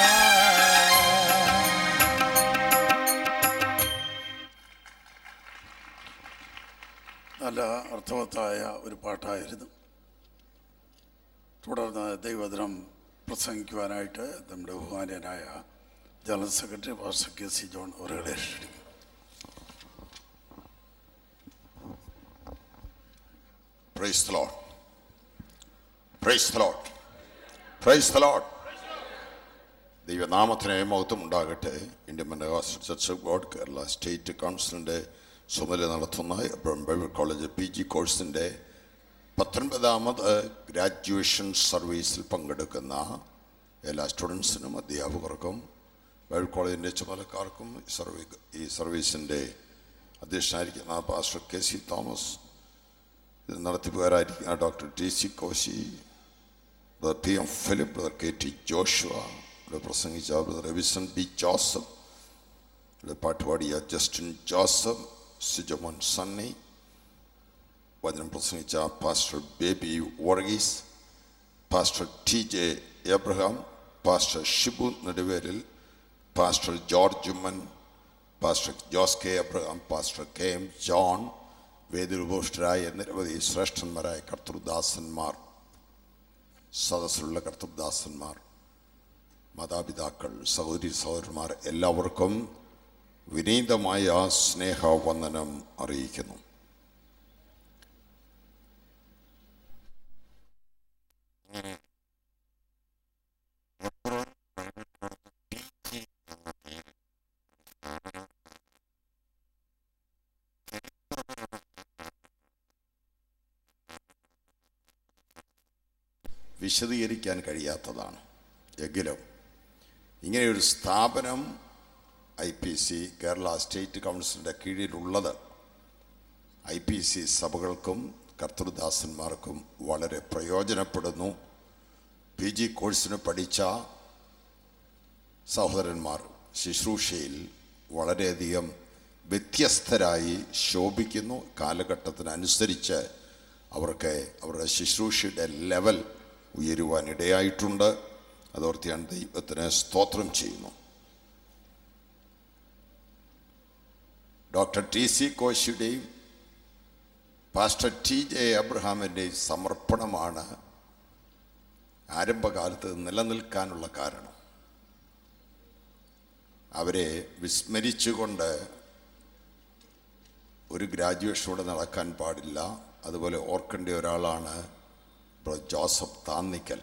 നല്ല അർത്ഥവത്തായ ഒരു പാട്ടായിരുന്നു തുടർന്ന് ദൈവദിനം പ്രസംഗിക്കുവാനായിട്ട് നമ്മുടെ ബഹുമാനീയനായ general secretary pastor K C John അവരുടെ ക്ഷണിക്കും Praise the Lord. Praise the Lord. Praise the Lord. ദൈവനാമത്തിന് മഹത്വം ഉണ്ടാകട്ടെ ഇന്ത്യൻ മെനഗാസ് church of God Kerala state കൗൺസിലിൻ്റെ ചുമതല നടത്തുന്ന Abraham Bible college P G കോഴ്സിൻ്റെ പത്തൊൻപതാമത് ഗ്രാജുവേഷൻ സർവീസിൽ പങ്കെടുക്കുന്ന എല്ലാ സ്റ്റുഡൻസിനും അധ്യാപകർക്കും ബൈബിൾ കോളേജിൻ്റെ ചുമതലക്കാർക്കും ഈ സർവീ ഈ സർവീസിൻ്റെ അധ്യക്ഷനായിരിക്കുന്ന പാസ്റ്റർ കെ സി തോമസ് ഇത് നടത്തിപ്പുകാരായിരിക്കുന്ന doctor T C Koshy brother P M Philip brother K T Joshua ഇവിടെ പ്രസംഗിച്ച ബ്രദർ രവിസൺ ബി ജോസഫ് ഇവിടെ പാട്ടുപാടിയ ജസ്റ്റിൻ ജോസഫ് സിജമോൻ സണ്ണി വചനം പ്രസംഗിച്ച pastor Baby Varghese pastor T J Abraham pastor Shibu Neduvelil pastor George Oommen pastor Jose K Abraham pastor K M John വേദിരുഭൂഷ്ടരായ നിരവധി ശ്രേഷ്ഠന്മാരായ കർത്തൃദാസന്മാർ സദസ്സിലുള്ള കർത്തൃദാസന്മാർ മാതാപിതാക്കൾ സഹോദരി സഹോദരന്മാർ എല്ലാവർക്കും വിനീതമായ സ്നേഹവന്ദനം അറിയിക്കുന്നു വിശദീകരിക്കാൻ കഴിയാത്തതാണ് എങ്കിലും ഇങ്ങനെയൊരു സ്ഥാപനം I P C Kerala state കൗൺസിലിൻ്റെ കീഴിലുള്ളത് ഐ പി സി സഭകൾക്കും കർത്തൃദാസന്മാർക്കും വളരെ പ്രയോജനപ്പെടുന്നു പി ജി കോഴ്സിന് പഠിച്ച സഹോദരന്മാർ ശുശ്രൂഷയിൽ വളരെയധികം വ്യത്യസ്തരായി ശോഭിക്കുന്നു കാലഘട്ടത്തിനനുസരിച്ച് അവർക്ക് അവരുടെ ശുശ്രൂഷയുടെ ലെവൽ ഉയരുവാൻ ഇടയായിട്ടുണ്ട് അതോർത്ത് ഞാൻ ദൈവത്തിന് സ്തോത്രം ചെയ്യുന്നു ഡോക്ടർ ടി സി കോശിയുടെയും പാസ്റ്റർ ടി ജെ അബ്രഹാമിൻ്റെയും സമർപ്പണമാണ് ആരംഭകാലത്ത് നിലനിൽക്കാനുള്ള കാരണം അവരെ വിസ്മരിച്ചുകൊണ്ട് ഒരു ഗ്രാജുവേഷനോടെ നടക്കാൻ പാടില്ല അതുപോലെ ഓർക്കേണ്ട ഒരാളാണ് ബ്രദർ ജോസഫ് താന്നിക്കൽ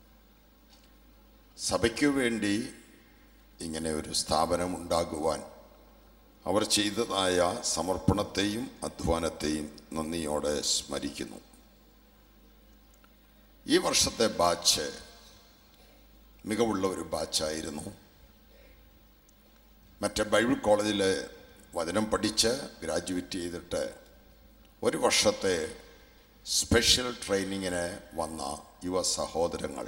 സഭയ്ക്കു വേണ്ടി ഇങ്ങനെ ഒരു സ്ഥാപനം ഉണ്ടാകുവാൻ അവർ ചെയ്തതായ സമർപ്പണത്തെയും അധ്വാനത്തെയും നന്ദിയോടെ സ്മരിക്കുന്നു ഈ വർഷത്തെ ബാച്ച് മികവുള്ള ഒരു ബാച്ചായിരുന്നു മറ്റേ ബൈബിൾ കോളേജിൽ വചനം പഠിച്ച് ഗ്രാജുവേറ്റ് ചെയ്തിട്ട് ഒരു വർഷത്തെ സ്പെഷ്യൽ ട്രെയിനിങ്ങിന് വന്ന യുവ സഹോദരങ്ങൾ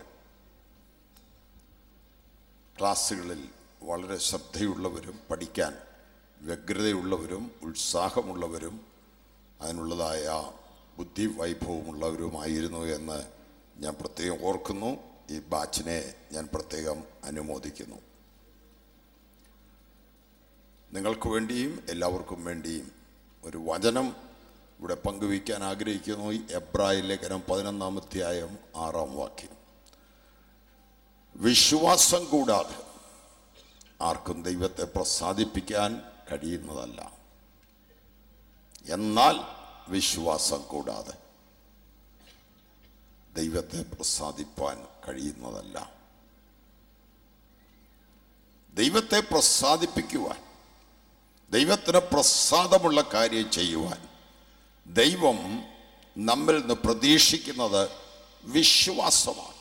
ക്ലാസ്സുകളിൽ വളരെ ശ്രദ്ധയുള്ളവരും പഠിക്കാൻ വ്യഗ്രതയുള്ളവരും ഉത്സാഹമുള്ളവരും അതിനുള്ളതായ ബുദ്ധി വൈഭവമുള്ളവരുമായിരുന്നു എന്ന് ഞാൻ പ്രത്യേകം ഓർക്കുന്നു ഈ ബാച്ചിനെ ഞാൻ പ്രത്യേകം അനുമോദിക്കുന്നു നിങ്ങൾക്ക് വേണ്ടിയും എല്ലാവർക്കും വേണ്ടിയും ഒരു വചനം ഇവിടെ പങ്കുവയ്ക്കാൻ ആഗ്രഹിക്കുന്നു ഈ എബ്രായ ലേഖനം പതിനൊന്നാം അധ്യായം ആറാം വാക്യം വിശ്വാസം കൂടാതെ ആർക്കും ദൈവത്തെ പ്രസാദിപ്പിക്കാൻ കഴിയുന്നതല്ല എന്നാൽ വിശ്വാസം കൂടാതെ ദൈവത്തെ പ്രസാദിപ്പാൻ കഴിയുന്നതല്ല ദൈവത്തെ പ്രസാദിപ്പിക്കുവാൻ ദൈവത്തിന് പ്രസാദമുള്ള കാര്യം ചെയ്യുവാൻ ദൈവം നമ്മിൽ നിന്ന് പ്രതീക്ഷിക്കുന്നത് വിശ്വാസമാണ്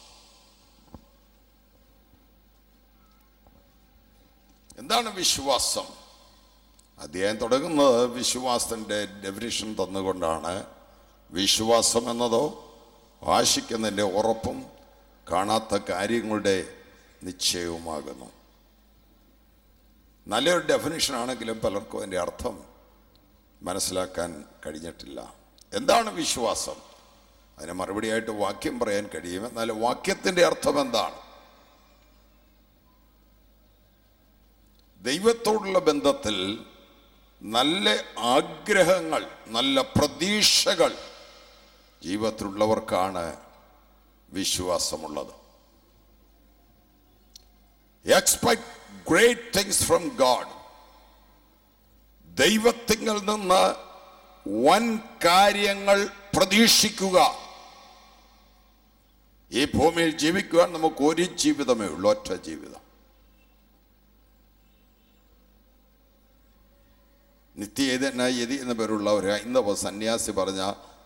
എന്താണ് വിശ്വാസം അദ്ദേഹം തുടങ്ങുന്നത് വിശ്വാസത്തിൻ്റെ ഡെഫിനിഷൻ തന്നുകൊണ്ടാണ് വിശ്വാസം എന്നതോ ആശിക്കുന്നതിൻ്റെ ഉറപ്പും കാണാത്ത കാര്യങ്ങളുടെ നിശ്ചയവുമാകുന്നു നല്ലൊരു ഡെഫിനിഷൻ ആണെങ്കിലും പലർക്കും അതിൻ്റെ അർത്ഥം മനസ്സിലാക്കാൻ കഴിഞ്ഞിട്ടില്ല എന്താണ് വിശ്വാസം അതിന് മറുപടിയായിട്ട് വാക്യം പറയാൻ കഴിയും എന്നാൽ വാക്യത്തിൻ്റെ അർത്ഥം എന്താണ് ദൈവത്തോടുള്ള ബന്ധത്തിൽ നല്ല ആഗ്രഹങ്ങൾ നല്ല പ്രതീക്ഷകൾ ജീവിതത്തിലുള്ളവർക്കാണ് വിശ്വാസമുള്ളത് expect great things from God ദൈവത്തിങ്കിൽ നിന്ന് വൻ കാര്യങ്ങൾ പ്രതീക്ഷിക്കുക ഈ ഭൂമിയിൽ ജീവിക്കുവാൻ നമുക്ക് ഒരു ജീവിതമേ ഉള്ളൂ ഒറ്റ ജീവിതം നിത്യയതി എന്ന പേരുള്ള ഒരു ഹൈന്ദവ സന്യാസി പറഞ്ഞ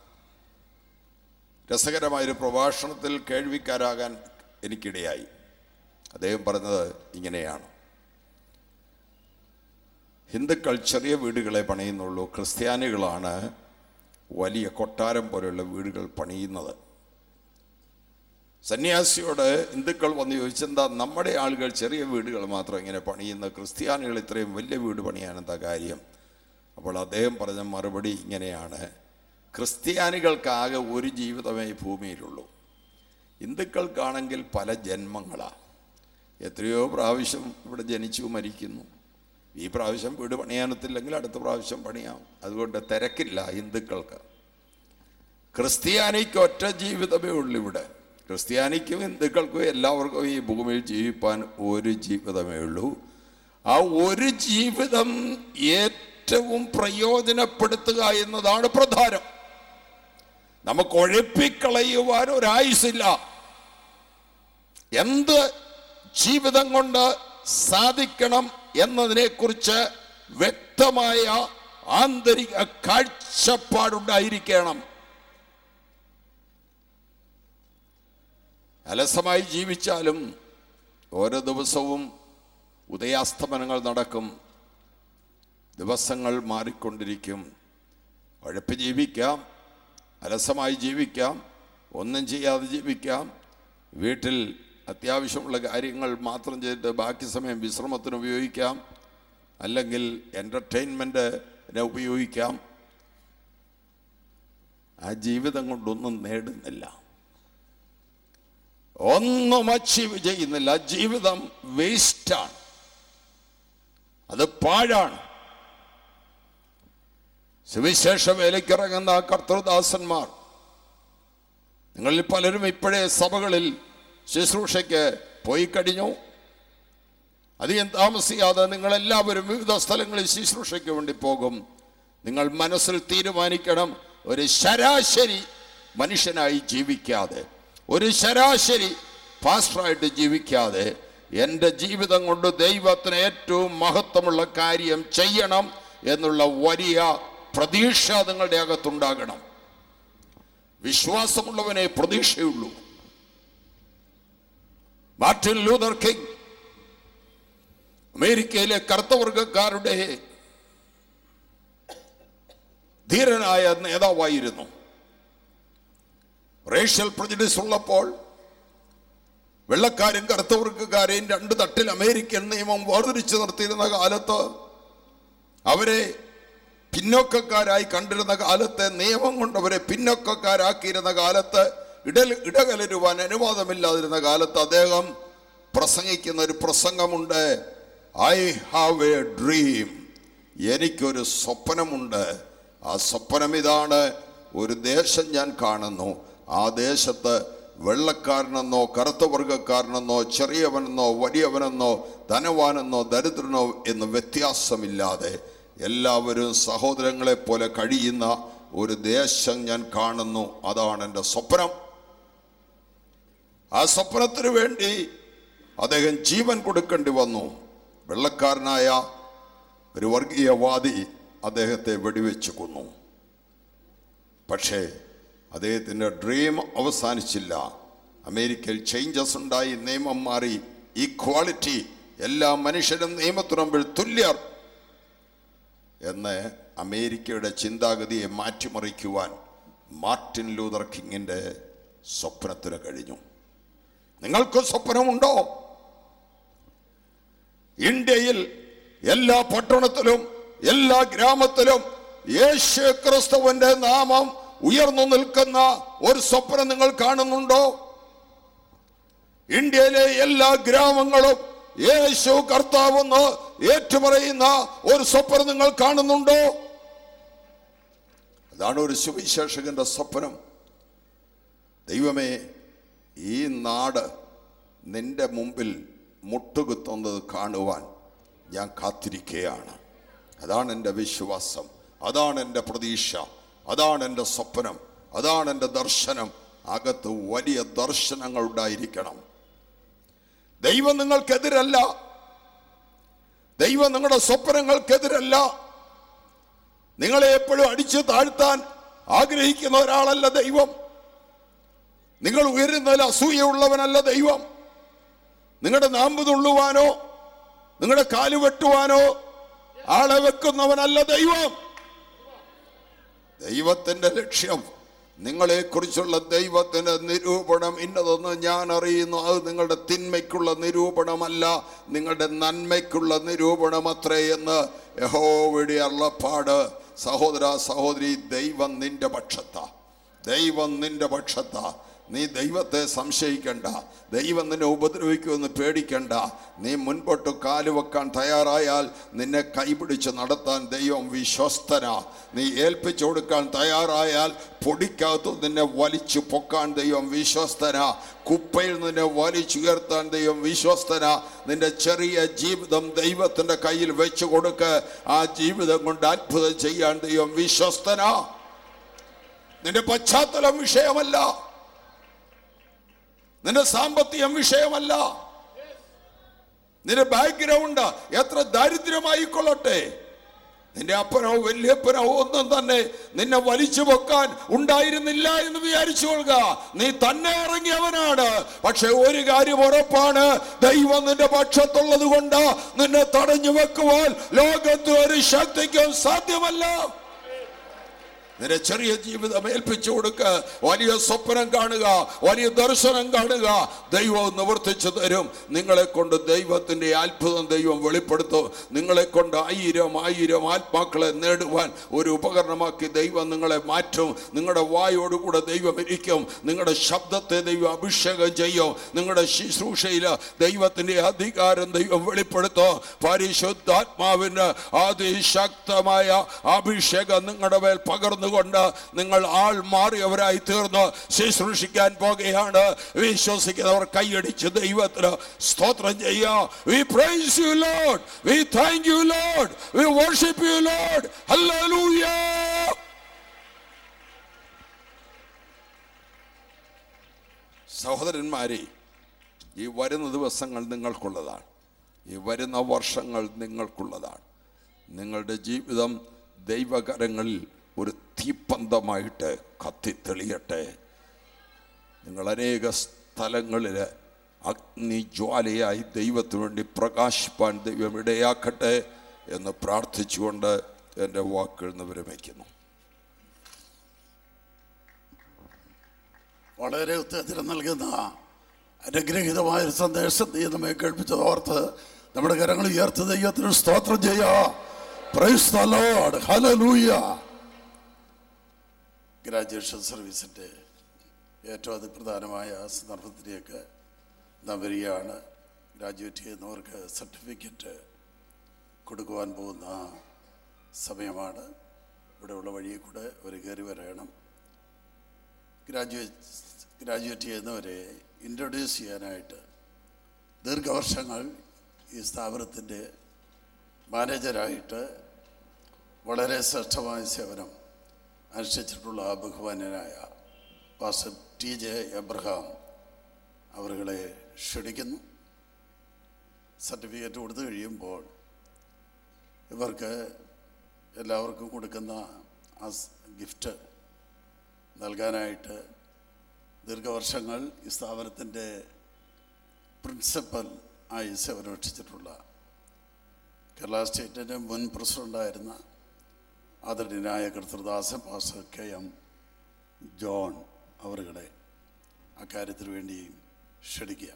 രസകരമായൊരു പ്രഭാഷണത്തിൽ കേൾവിക്കാരാകാൻ എനിക്കിടയായി അദ്ദേഹം പറഞ്ഞത് ഇങ്ങനെയാണ് ഹിന്ദുക്കൾ ചെറിയ വീടുകളെ പണിയുന്നുള്ളൂ ക്രിസ്ത്യാനികളാണ് വലിയ കൊട്ടാരം പോലെയുള്ള വീടുകൾ പണിയുന്നത് സന്യാസിയോട് ഹിന്ദുക്കൾ വന്ന് ചോദിച്ചെന്താ നമ്മുടെ ആളുകൾ ചെറിയ വീടുകൾ മാത്രം ഇങ്ങനെ പണിയുന്ന ക്രിസ്ത്യാനികൾ ഇത്രയും വലിയ വീട് പണിയാൻ എന്താ കാര്യം അപ്പോൾ അദ്ദേഹം പറഞ്ഞ മറുപടി ഇങ്ങനെയാണ് ക്രിസ്ത്യാനികൾക്കാകെ ഒരു ജീവിതമേ ഈ ഭൂമിയിലുള്ളൂ ഹിന്ദുക്കൾക്കാണെങ്കിൽ പല ജന്മങ്ങളാണ് എത്രയോ പ്രാവശ്യം ഇവിടെ ജനിച്ചു മരിക്കുന്നു ഈ പ്രാവശ്യം വീട് പണിയാനത്തില്ലെങ്കിൽ അടുത്ത പ്രാവശ്യം പണിയാം അതുകൊണ്ട് തിരക്കില്ല ഹിന്ദുക്കൾക്ക് ക്രിസ്ത്യാനിക്ക് ഒറ്റ ജീവിതമേ ഉള്ളൂ ഇവിടെ ക്രിസ്ത്യാനിക്കും ഹിന്ദുക്കൾക്കും എല്ലാവർക്കും ഈ ഭൂമിയിൽ ജീവിപ്പാൻ ഒരു ജീവിതമേ ഉള്ളൂ ആ ഒരു ജീവിതം ഏറ്റവും പ്രയോജനപ്പെടുത്തുക എന്നതാണ് പ്രധാനം നമുക്ക് ഒഴിപ്പിക്കളയുവാൻ ഒരായുസില്ല എന്ത് ജീവിതം കൊണ്ട് സാധിക്കണം എന്നതിനെക്കുറിച്ച് വ്യക്തമായ ആന്തരിക കാഴ്ചപ്പാടുണ്ടായിരിക്കണം അലസമായി ജീവിച്ചാലും ഓരോ ദിവസവും ഉദയാസ്തമനങ്ങൾ നടക്കും ദിവസങ്ങൾ മാറിക്കൊണ്ടിരിക്കും ഉഴപ്പ് ജീവിക്കാം അലസമായി ജീവിക്കാം ഒന്നും ചെയ്യാതെ ജീവിക്കാം വീട്ടിൽ അത്യാവശ്യമുള്ള കാര്യങ്ങൾ മാത്രം ചെയ്തിട്ട് ബാക്കി സമയം വിശ്രമത്തിന് ഉപയോഗിക്കാം അല്ലെങ്കിൽ എൻ്റർടൈൻമെൻറ്റിനെ ഉപയോഗിക്കാം ആ ജീവിതം കൊണ്ടൊന്നും നേടുന്നില്ല ഒന്നും അച്ചീവ് ചെയ്യുന്നില്ല ജീവിതം വേസ്റ്റാണ് അത് പാഴാണ് സുവിശേഷ വേലയ്ക്കിറങ്ങുന്ന കർത്തൃദാസന്മാർ നിങ്ങളിൽ പലരും ഇപ്പോഴേ സഭകളിൽ ശുശ്രൂഷയ്ക്ക് പോയി കഴിഞ്ഞു അധികം താമസിയാതെ നിങ്ങളെല്ലാവരും വിവിധ സ്ഥലങ്ങളിൽ ശുശ്രൂഷയ്ക്ക് വേണ്ടി പോകും നിങ്ങൾ മനസ്സിൽ തീരുമാനിക്കണം ഒരു ശരാശരി മനുഷ്യനായി ജീവിക്കാതെ ഒരു ശരാശരി പാസ്റ്ററായിട്ട് ജീവിക്കാതെ എൻ്റെ ജീവിതം കൊണ്ട് ദൈവത്തിന് ഏറ്റവും മഹത്വമുള്ള കാര്യം ചെയ്യണം എന്നുള്ള വലിയ പ്രതീക്ഷ നിങ്ങളുടെ അകത്തുണ്ടാകണം വിശ്വാസമുള്ളവനെ പ്രതീക്ഷയുള്ളൂ മാർട്ടിൻ ലൂതർ കിങ് അമേരിക്കയിലെ കറുത്തവർഗക്കാരുടെ ധീരനായ നേതാവായിരുന്നു റേഷ്യൽ പ്രജഡിസ് ഉള്ളപ്പോൾ വെള്ളക്കാരും കറുത്തവർഗക്കാരെയും രണ്ട് തട്ടിൽ അമേരിക്കൻ നിയമം വേർതിരിച്ചു നിർത്തിയിരുന്ന കാലത്ത് അവരെ പിന്നോക്കക്കാരായി കണ്ടിരുന്ന കാലത്ത് നിയമം കൊണ്ട് അവരെ പിന്നോക്കക്കാരാക്കിയിരുന്ന കാലത്ത് ഇടൽ ഇടകലരുവാൻ അനുവാദമില്ലാതിരുന്ന കാലത്ത് അദ്ദേഹം പ്രസംഗിക്കുന്ന ഒരു പ്രസംഗമുണ്ട് ഐ ഹാവ് എ ഡ്രീം എനിക്കൊരു സ്വപ്നമുണ്ട് ആ സ്വപ്നം ഇതാണ് ഒരു ദേശം ഞാൻ കാണുന്നു ആ ദേശത്ത് വെള്ളക്കാരനെന്നോ കറുത്ത വർഗക്കാരനെന്നോ ചെറിയവനെന്നോ വലിയവനെന്നോ ധനവാനെന്നോ ദരിദ്രനോ എന്ന് വ്യത്യാസമില്ലാതെ എല്ലാവരും സഹോദരങ്ങളെ പോലെ കഴിയുന്ന ഒരു ദേശം ഞാൻ കാണുന്നു അതാണ് എൻ്റെ സ്വപ്നം ആ സ്വപ്നത്തിന് വേണ്ടി അദ്ദേഹം ജീവൻ കൊടുക്കേണ്ടി വന്നു വെള്ളക്കാരനായ ഒരു വർഗീയവാദി അദ്ദേഹത്തെ വെടിവെച്ച് കൊന്നു പക്ഷേ അദ്ദേഹത്തിൻ്റെ ഡ്രീം അവസാനിച്ചില്ല അമേരിക്കയിൽ ചേഞ്ചസ് ഉണ്ടായി നിയമം മാറി ഈക്വാളിറ്റി എല്ലാ മനുഷ്യരും നിയമത്തിനു മുമ്പിൽ തുല്യർ എന്ന് അമേരിക്കയുടെ ചിന്താഗതിയെ മാറ്റിമറിക്കുവാൻ മാർട്ടിൻ ലൂതർ കിങ്ങിൻ്റെ സ്വപ്നത്തിന് കഴിഞ്ഞു നിങ്ങൾക്ക് സ്വപ്നമുണ്ടോ ഇന്ത്യയിൽ എല്ലാ പട്ടണത്തിലും എല്ലാ ഗ്രാമത്തിലും യേശു ക്രിസ്തുവിന്റെ നാമം ഉയർന്നു നിൽക്കുന്ന ഒരു സ്വപ്നം നിങ്ങൾ കാണുന്നുണ്ടോ ഇന്ത്യയിലെ എല്ലാ ഗ്രാമങ്ങളും യേശു കർത്താവെന്ന് ഏറ്റുപറയുന്ന ഒരു സ്വപ്നം നിങ്ങൾ കാണുന്നുണ്ടോ അതാണ് ഒരു സുവിശേഷകന്റെ സ്വപ്നം ദൈവമേ ഈ നാട് നിന്റെ മുമ്പിൽ മുട്ടുകുത്തുന്നത് കാണുവാൻ ഞാൻ കാത്തിരിക്കുകയാണ് അതാണ് എൻ്റെ വിശ്വാസം അതാണ് എൻ്റെ പ്രതീക്ഷ അതാണ് എൻ്റെ സ്വപ്നം അതാണ് എൻ്റെ ദർശനം അകത്ത് വലിയ ദർശനങ്ങൾ ഉണ്ടായിരിക്കണം ദൈവം നിങ്ങൾക്കെതിരല്ല ദൈവം നിങ്ങളുടെ സ്വപ്നങ്ങൾക്കെതിരല്ല നിങ്ങളെ എപ്പോഴും അടിച്ചു താഴ്ത്താൻ ആഗ്രഹിക്കുന്ന ഒരാളല്ല ദൈവം നിങ്ങൾ ഉയരുന്നതിൽ അസൂയുള്ളവനല്ല ദൈവം നിങ്ങളുടെ നാമ്പ് തുള്ളുവാനോ നിങ്ങളുടെ കാല് വെട്ടുവാനോ ആളെ വെക്കുന്നവനല്ല ദൈവം ദൈവത്തിന്റെ ലക്ഷ്യം നിങ്ങളെക്കുറിച്ചുള്ള ദൈവത്തിന്റെ നിരൂപണം ഇന്നതൊന്ന് ഞാൻ അറിയുന്നു അത് നിങ്ങളുടെ തിന്മയ്ക്കുള്ള നിരൂപണമല്ല നിങ്ങളുടെ നന്മയ്ക്കുള്ള നിരൂപണം അത്രേ എന്ന് യഹോവയുടെ അള്ളപ്പാട് സഹോദര സഹോദരി ദൈവം നിന്റെ പക്ഷത്താ ദൈവം നിന്റെ പക്ഷത്താ നീ ദൈവത്തെ സംശയിക്കണ്ട ദൈവം നിന്നെ ഉപദ്രവിക്കുമെന്ന് പേടിക്കണ്ട നീ മുൻപോട്ട് കാലുവെക്കാൻ തയ്യാറായാൽ നിന്നെ കൈപിടിച്ച് നടത്താൻ ദൈവം വിശ്വസ്തനാ നീ ഏൽപ്പിച്ചു കൊടുക്കാൻ തയ്യാറായാൽ പൊടിക്കകത്ത് നിന്നെ വലിച്ചു പൊക്കാൻ ദൈവം വിശ്വസ്തനാ കുപ്പയിൽ നിന്നെ വലിച്ചുയർത്താൻ ദൈവം വിശ്വസ്തന നിന്റെ ചെറിയ ജീവിതം ദൈവത്തിന്റെ കയ്യിൽ വെച്ചു കൊടുക്ക് ആ ജീവിതം കൊണ്ട് അത്ഭുതം ചെയ്യാൻ ദൈവം വിശ്വസ്തനാ നിന്റെ പശ്ചാത്തലം വിഷയമല്ല നിന്റെ സാമ്പത്തികം വിഷയമല്ല നിന്റെ ബാക്ക്ഗ്രൗണ്ട് എത്ര ദാരിദ്ര്യമായിക്കൊള്ളട്ടെ നിന്റെ അപ്പനോ വല്യപ്പനോ ഒന്നും തന്നെ നിന്നെ വലിച്ചു പൊക്കാൻ ഉണ്ടായിരുന്നില്ല എന്ന് വിചാരിച്ചു കൊള്ളുക നീ തന്നെ ഇറങ്ങിയവനാണ് പക്ഷെ ഒരു കാര്യം ഉറപ്പാണ് ദൈവം നിന്റെ പക്ഷത്തുള്ളത് കൊണ്ട് നിന്നെ തടഞ്ഞു വെക്കുവാൻ ലോകത്ത് ഒരു ശക്തിക്കും സാധ്യമല്ല നിന്റെ ചെറിയ ജീവിതം ഏൽപ്പിച്ചു കൊടുക്ക് വലിയ സ്വപ്നം കാണുക വലിയ ദർശനം കാണുക ദൈവം നിവർത്തിച്ചു തരും നിങ്ങളെ കൊണ്ട് ദൈവത്തിന്റെ അത്ഭുതം ദൈവം വെളിപ്പെടുത്തും നിങ്ങളെ കൊണ്ട് ആയിരം ആയിരം ആത്മാക്കളെ നേടുവാൻ ഒരു ഉപകരണമാക്കി ദൈവം നിങ്ങളെ മാറ്റും നിങ്ങളുടെ വായോടുകൂടെ ദൈവം ഇരിക്കും നിങ്ങളുടെ ശബ്ദത്തെ ദൈവം അഭിഷേകം ചെയ്യും നിങ്ങളുടെ ശുശ്രൂഷയിൽ ദൈവത്തിന്റെ അധികാരം ദൈവം വെളിപ്പെടുത്തും പരിശുദ്ധാത്മാവിന് അതിശക്തമായ അഭിഷേകം നിങ്ങളുടെ മേൽ പകർന്നുകൊണ്ട് നിങ്ങൾ ആൾ മാറിയവരായി തീർന്ന് ശുശ്രൂഷിക്കാൻ പോകുകയാണ് വിശ്വസിക്കുന്നവർ കൈയടിച്ച് ദൈവത്തിന് സ്തോത്രം ചെയ്യാം we praise you Lord we thank you Lord we worship you Lord hallelujah സഹോദരന്മാരെ ഈ വരുന്ന ദിവസങ്ങൾ നിങ്ങൾക്കുള്ളതാണ് ഈ വരുന്ന വർഷങ്ങൾ നിങ്ങൾക്കുള്ളതാണ് നിങ്ങളുടെ ജീവിതം ദൈവകരങ്ങളിൽ ഒരു തീപ്പന്തമായിട്ട് കത്തിത്തെളിയട്ടെ നിങ്ങൾ അനേക സ്ഥലങ്ങളിൽ അഗ്നിജ്വാലയായി ദൈവത്തിനു വേണ്ടി പ്രകാശിപ്പാൻ ദൈവം ഇടയാക്കട്ടെ എന്ന് പ്രാർത്ഥിച്ചുകൊണ്ട് എൻ്റെ വാക്കുകൾ നിന്ന് വിരമിക്കുന്നു വളരെ ഉത്തേജനം നൽകുന്ന അനുഗ്രഹീതമായ ഒരു സന്ദേശം നീ നമ്മെ കേൾപ്പിച്ചത് ഓർത്ത് നമ്മുടെ കരങ്ങൾ ഉയർത്ത് ദൈവത്തിന് സ്തോത്രം ചെയ്യാ praise the Lord hallelujah graduation സർവീസിൻ്റെ ഏറ്റവും അതിപ്രധാനമായ സന്ദർഭത്തിലേക്ക് നാം വരികയാണ് ഗ്രാജുവേറ്റ് ചെയ്യുന്നവർക്ക് സർട്ടിഫിക്കറ്റ് കൊടുക്കുവാൻ പോകുന്ന സമയമാണ് ഇവിടെയുള്ള വഴിയിൽ കൂടെ അവർ കയറി വരണം ഗ്രാജുവേറ്റ് ഗ്രാജുവേറ്റ് ചെയ്യുന്നവരെ ഇൻട്രൊഡ്യൂസ് ചെയ്യാനായിട്ട് ദീർഘവർഷങ്ങൾ ഈ സ്ഥാപനത്തിൻ്റെ മാനേജരായിട്ട് വളരെ ശ്രേഷ്ഠമായ സേവനം അനുഷ്ഠിച്ചിട്ടുള്ള ബഹുമാന്യനായ പാസ്റ്റർ ടി ജെ എബ്രഹാം അവരുകളെ ക്ഷണിക്കുന്നു സർട്ടിഫിക്കറ്റ് കൊടുത്തു കഴിയുമ്പോൾ ഇവർക്ക് എല്ലാവർക്കും കൊടുക്കുന്ന ആ സ് ഗിഫ്റ്റ് നൽകാനായിട്ട് ദീർഘവർഷങ്ങൾ ഈ സ്ഥാപനത്തിൻ്റെ പ്രിൻസിപ്പൽ ആയി സേവനമനുഷ്ഠിച്ചിട്ടുള്ള കേരള സ്റ്റേറ്റിൻ്റെ മുൻ പ്രസിഡൻ്റായിരുന്ന ആദരണീയനായ കർത്തൃദാസൻ പാസ്റ്റർ കെ എം ജോൺ അവരുകളെ അക്കാര്യത്തിന് വേണ്ടി ക്ഷണിക്കുക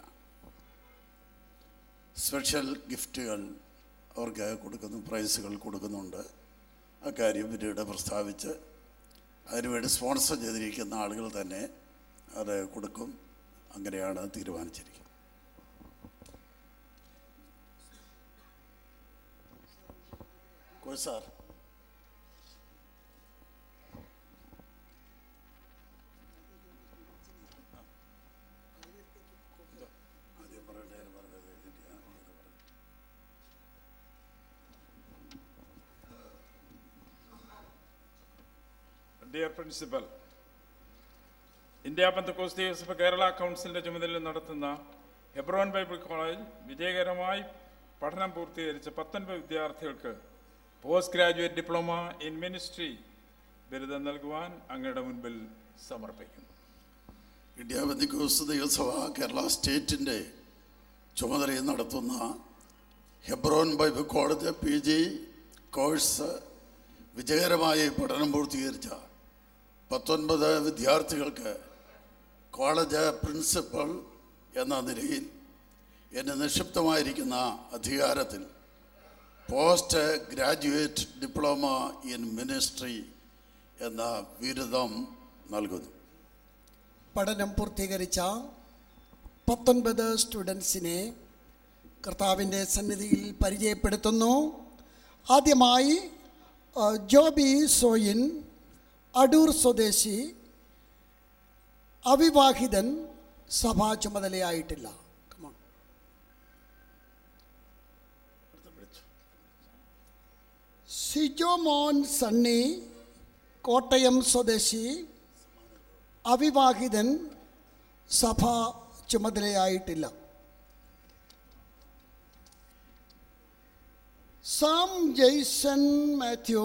സ്പെഷ്യൽ ഗിഫ്റ്റുകൾ അവർക്ക് കൊടുക്കുന്നു പ്രൈസുകൾ കൊടുക്കുന്നുണ്ട് അക്കാര്യം പിന്നീട് പ്രസ്താവിച്ച് അതിനുവേണ്ടി സ്പോൺസർ ചെയ്തിരിക്കുന്ന ആളുകൾ തന്നെ അത് കൊടുക്കും അങ്ങനെയാണ് തീരുമാനിച്ചിരിക്കുന്നത് കോഴ് സാർ ആദ്യം പറയട്ടെ പറഞ്ഞത് എഴുതിയിട്ട് ഞാൻ ഇത് പറയാം. ഡിയർ പ്രിൻസിപ്പൽ ഇന്ത്യ പെന്തക്കോസ്തി സഭ കേരള കൗൺസിലിന്റെ ചുമതല നടത്തുന്ന ഹെബ്രോൻ ബൈബിൾ കോളേജ് വിജയകരമായി പഠനം പൂർത്തീകരിച്ച പത്തൊൻപത് വിദ്യാർത്ഥികൾക്ക് post graduate diploma in ministry ബിരുദം നൽകുവാൻ അങ്ങയുടെ മുൻപിൽ സമർപ്പിക്കുന്നു ഇന്ത്യ ബന്ധിക്കോസ് ദൈവസഭ കേരള സ്റ്റേറ്റിൻ്റെ ചുമതലയിൽ നടത്തുന്ന Hebron Bible college P G course വിജയകരമായി പഠനം പൂർത്തീകരിച്ച പത്തൊൻപത് വിദ്യാർത്ഥികൾക്ക് കോളേജ് പ്രിൻസിപ്പൽ എന്ന നിലയിൽ എൻ്റെ നിക്ഷിപ്തമായിരിക്കുന്ന അധികാരത്തിൽ post graduate diploma in ministry എന്ന ബിരുദം നൽകുന്നു പഠനം പൂർത്തീകരിച്ച പത്തൊൻപത് സ്റ്റുഡൻസിനെ കർത്താവിൻ്റെ സന്നിധിയിൽ പരിചയപ്പെടുത്തുന്നു ആദ്യമായി ആ, ജോബി സോയിൻ അടൂർ സ്വദേശി അവിവാഹിതൻ സഭാ ചുമതലയായിട്ടില്ല Come on. സിജോ മോൻ സണ്ണി കോട്ടയം സ്വദേശി അവിവാഹിതൻ സഭ ചുമതലയായിട്ടില്ല സാം ജെയ്സൺ മാത്യു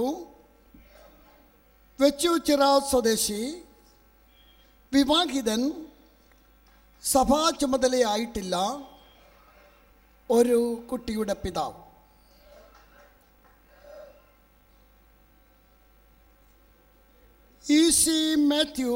വെച്ചൂച്ചിറ സ്വദേശി വിവാഹിതൻ സഭാ ചുമതലയായിട്ടില്ല ഒരു കുട്ടിയുടെ പിതാവ് ഇ സി മാത്യു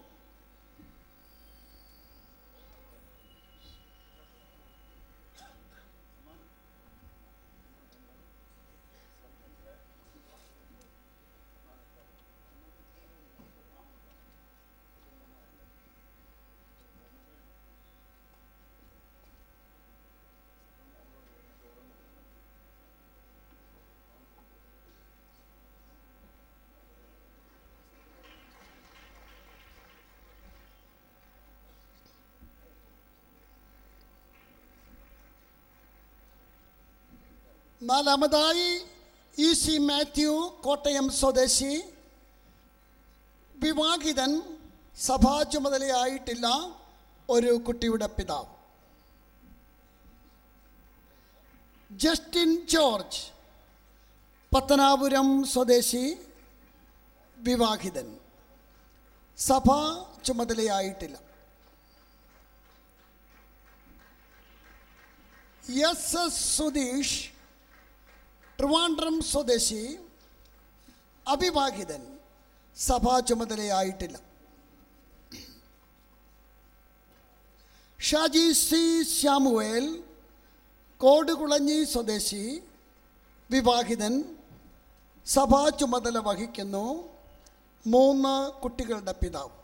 നാലാമതായി ഇ സി മാത്യു കോട്ടയം സ്വദേശി വിവാഹിതൻ സഭാ ചുമതലയായിട്ടില്ല ഒരു കുട്ടിയുടെ പിതാവ് ജസ്റ്റിൻ ജോർജ് പത്തനാപുരം സ്വദേശി വിവാഹിതൻ സഭാ ചുമതലയായിട്ടില്ല എസ് എസ് സുധീഷ് ട്രിവാൻഡ്രം സ്വദേശി അവിവാഹിതൻ സഭാ ചുമതലയായിട്ടില്ല ഷാജി സി ശ്യാമുവേൽ കോടുകുളഞ്ഞി സ്വദേശി വിവാഹിതൻ സഭാ ചുമതല വഹിക്കുന്നു മൂന്ന് കുട്ടികളുടെ പിതാവ്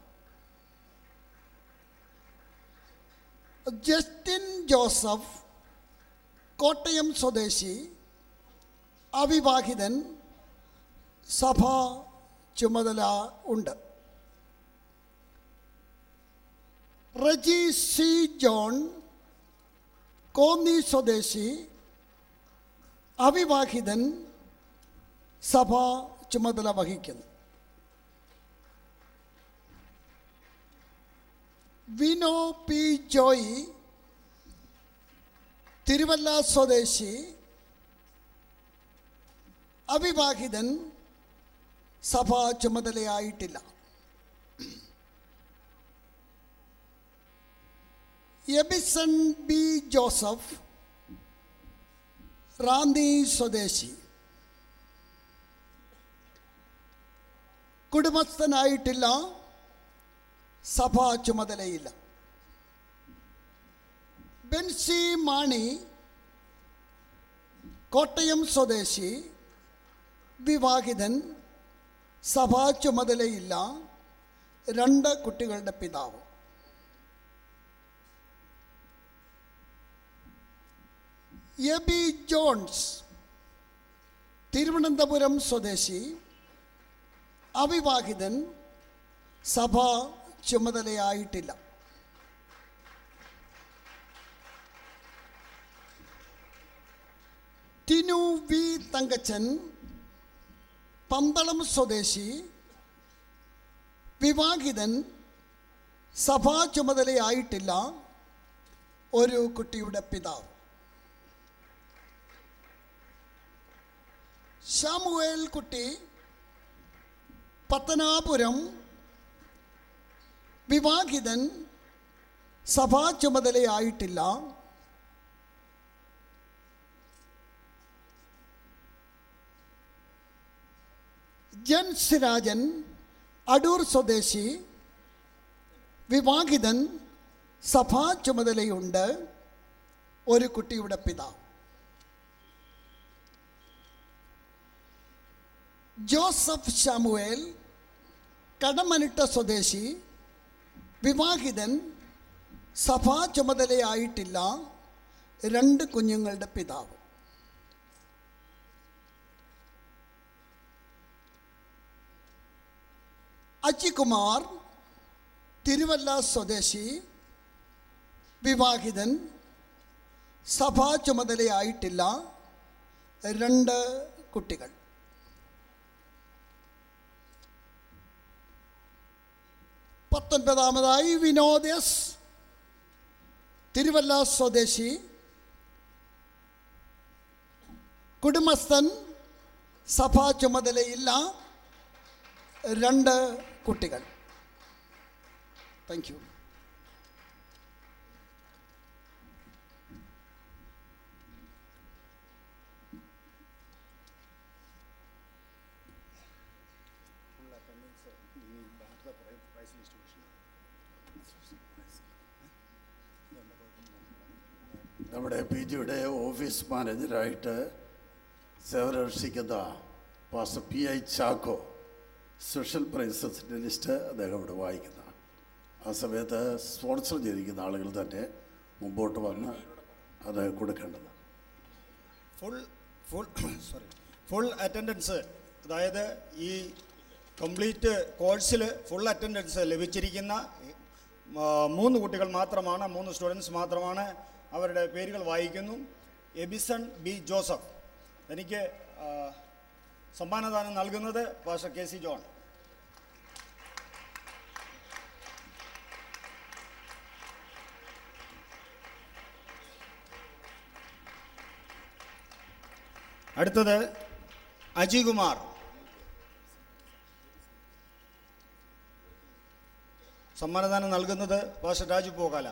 ജസ്റ്റിൻ ജോസഫ് കോട്ടയം സ്വദേശി അവിവാഹിതൻ സഭ ചുമതല ഉണ്ട് റജി സി ജോൺ കോന്നി സ്വദേശി അവിവാഹിതൻ സഭ ചുമതല വഹിക്കുന്നു വിനോ പി ജോയി തിരുവല്ല സ്വദേശി അവിവാഹിതൻ സഭ ചുമതലയായിട്ടില്ല എബിസൺ ബി ജോസഫ് റാന്നി സ്വദേശി കുടുംബസ്ഥനായിട്ടില്ല സഭാ ചുമതലയില്ല ബെൻസി മാണി കോട്ടയം സ്വദേശി വിവാഹിതൻ സഭാ ചുമതലയില്ല രണ്ട് കുട്ടികളുടെ പിതാവ് എബി ജോൺസ് തിരുവനന്തപുരം സ്വദേശി അവിവാഹിതൻ സഭ ചുമതലയായിട്ടില്ല ടിനു വി തങ്കച്ചൻ പന്തളം സ്വദേശി വിവാഹിതൻ സഭാ ചുമതലയായിട്ടില്ല ഒരു കുട്ടിയുടെ പിതാവ് ശാമുവേൽ കുട്ടി പത്തനാപുരം വിവാഹിതൻ സഭാ ചുമതലയായിട്ടില്ല ജൻസ് രാജൻ അടൂർ സ്വദേശി വിവാഹിതൻ സഭാ ചുമതലയുണ്ട് ഒരു കുട്ടിയുടെ പിതാവ് ജോസഫ് ശാമുവേൽ കടമനിട്ട സ്വദേശി വിവാഹിതൻ സഭാ ചുമതലയായിട്ടില്ല രണ്ട് കുഞ്ഞുങ്ങളുടെ പിതാവ് അജികുമാർ തിരുവല്ല സ്വദേശി വിവാഹിതൻ സഭാ ചുമതലയായിട്ടില്ല രണ്ട് കുട്ടികൾ പത്തൊൻപതാമതായി വിനോദസ് തിരുവല്ല സ്വദേശി കുടുംബസ്ഥൻ സഭാ ചുമതലയില്ല രണ്ട് കുട്ടികൾ താങ്ക് യു നമ്മുടെ പി ജിയുടെ ഓഫീസ് മാനേജരായിട്ട് സേവനമനുഷ്ഠിക്കുന്ന pastor P I Chacko special പ്രൈസസിൻ്റെ ലിസ്റ്റ് അദ്ദേഹം ഇവിടെ വായിക്കുന്നതാണ് ആ സമയത്ത് സ്പോൺസർ ചെയ്തിരിക്കുന്ന ആളുകൾ തന്നെ മുമ്പോട്ട് വന്ന് അത് കൊടുക്കേണ്ടത് full full sorry full attendance അതായത് ഈ കംപ്ലീറ്റ് കോഴ്സിൽ ഫുൾ അറ്റൻഡൻസ് ലഭിച്ചിരിക്കുന്ന ആ, മൂന്ന് കുട്ടികൾ മാത്രമാണ് മൂന്ന് സ്റ്റുഡൻസ് മാത്രമാണ് അവരുടെ പേരുകൾ വായിക്കുന്നു എബിസൺ ബി ജോസഫ് എനിക്ക് ആ, സമ്മാനദാനം നൽകുന്നത് പാസ്റ്റർ കെ സി ജോൺ അടുത്തത് അജികുമാർ സമ്മാനദാനം നൽകുന്നത് പാസ്റ്റർ രാജു പോകാല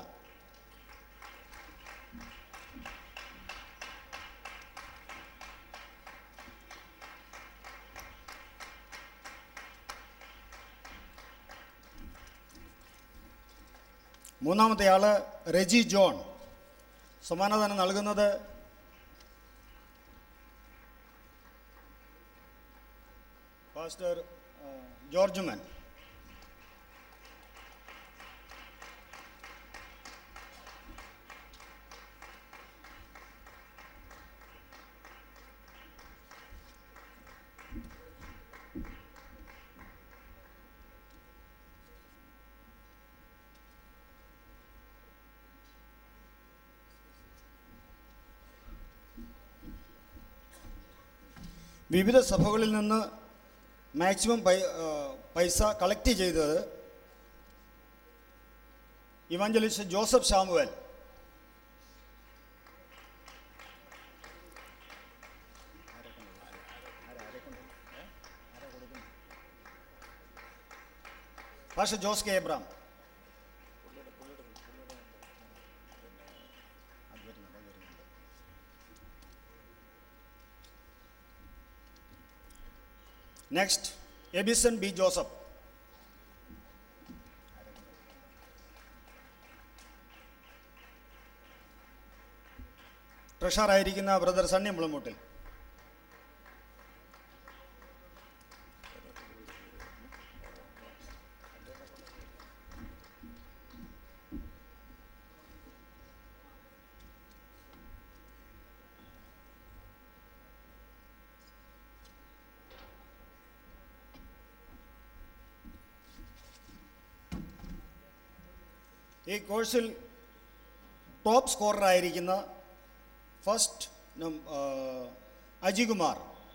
മൂന്നാമത്തെ ആള് റെജി ജോൺ സമ്മാനദാനം നൽകുന്നത് പാസ്റ്റർ ആ, ജോർജ് മാൻ വിവിധ സഭകളിൽ നിന്ന് മാക്സിമം പൈ ആ, പൈസ കളക്ട് ചെയ്തത് ഇവാഞ്ചലിസ്റ്റ് ജോസഫ് ശാമുവൽ പാഷ Jose K Abraham next Abison B Joseph ട്രഷറായിരിക്കുന്ന ബ്രദർ സണ്ണി മുളമൂട്ടിൽ ഈ കോഴ്സിൽ ടോപ്പ് സ്കോററായിരിക്കുന്ന ഫസ്റ്റ് നം- ആ, Ajikumar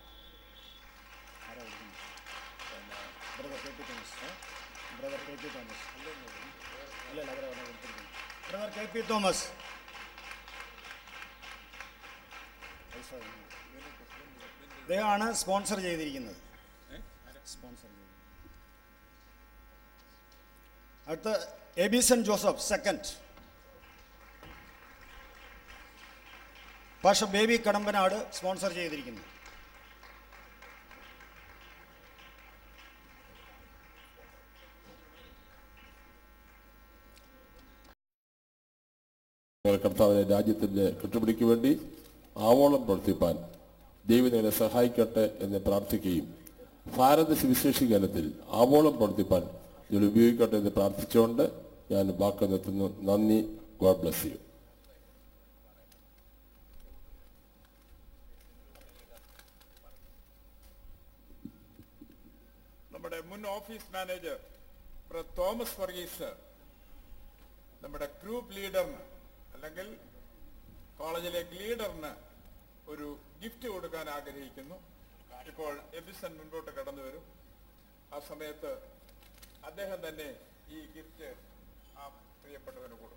brother K P Thomas അല്ലല്ല അവരെ അവിടെ കൊടുത്തിരിക്കുന്നു. ബ്രദർ കെ പി തോമസ് ഇദ്ദേഹമാണ് സ്പോൺസർ ചെയ്തിരിക്കുന്നത് സ്പോൺസർ ചെയ്തിരിക്കുന്നത് അടുത്ത എബിസൺ ജോസഫ് സെക്കൻഡ് പാഷ ബേബി കടമ്പനാട് സ്പോൺസർ ചെയ്തിരിക്കുന്നു ഞങ്ങൾ കർത്താവിനെ രാജ്യത്തിന്റെ കെട്ടുപിടിക്ക് വേണ്ടി ആവോളം പ്രവർത്തിപ്പാൻ ദൈവം നിങ്ങളെ സഹായിക്കട്ടെ എന്ന് പ്രാർത്ഥിക്കുകയും ഭാരത സുവിശേഷീകരണത്തിൽ ആവോളം പ്രവർത്തിപ്പാൻ നിങ്ങൾ ഉപയോഗിക്കട്ടെ എന്ന് പ്രാർത്ഥിച്ചുകൊണ്ട് ഞാൻ വാക്ക് നിർത്തുന്നു നന്ദി ഗോഡ് ബ്ലസ് യു നമ്മുടെ മുൻ ഓഫീസ് മാനേജർ പ്ര- തോമസ് വർഗീസ് നമ്മുടെ ഗ്രൂപ്പ് ലീഡറിന് അല്ലെങ്കിൽ കോളേജിലേക്ക് ലീഡറിന് ഒരു ഗിഫ്റ്റ് കൊടുക്കാൻ ആഗ്രഹിക്കുന്നു ഇപ്പോൾ എബിസൺ മുൻപോട്ട് കടന്നു വരും ആ സമയത്ത് അദ്ദേഹം തന്നെ ഈ ഗിഫ്റ്റ് ആ പ്രിയപ്പെട്ടവന് കൊടുക്കും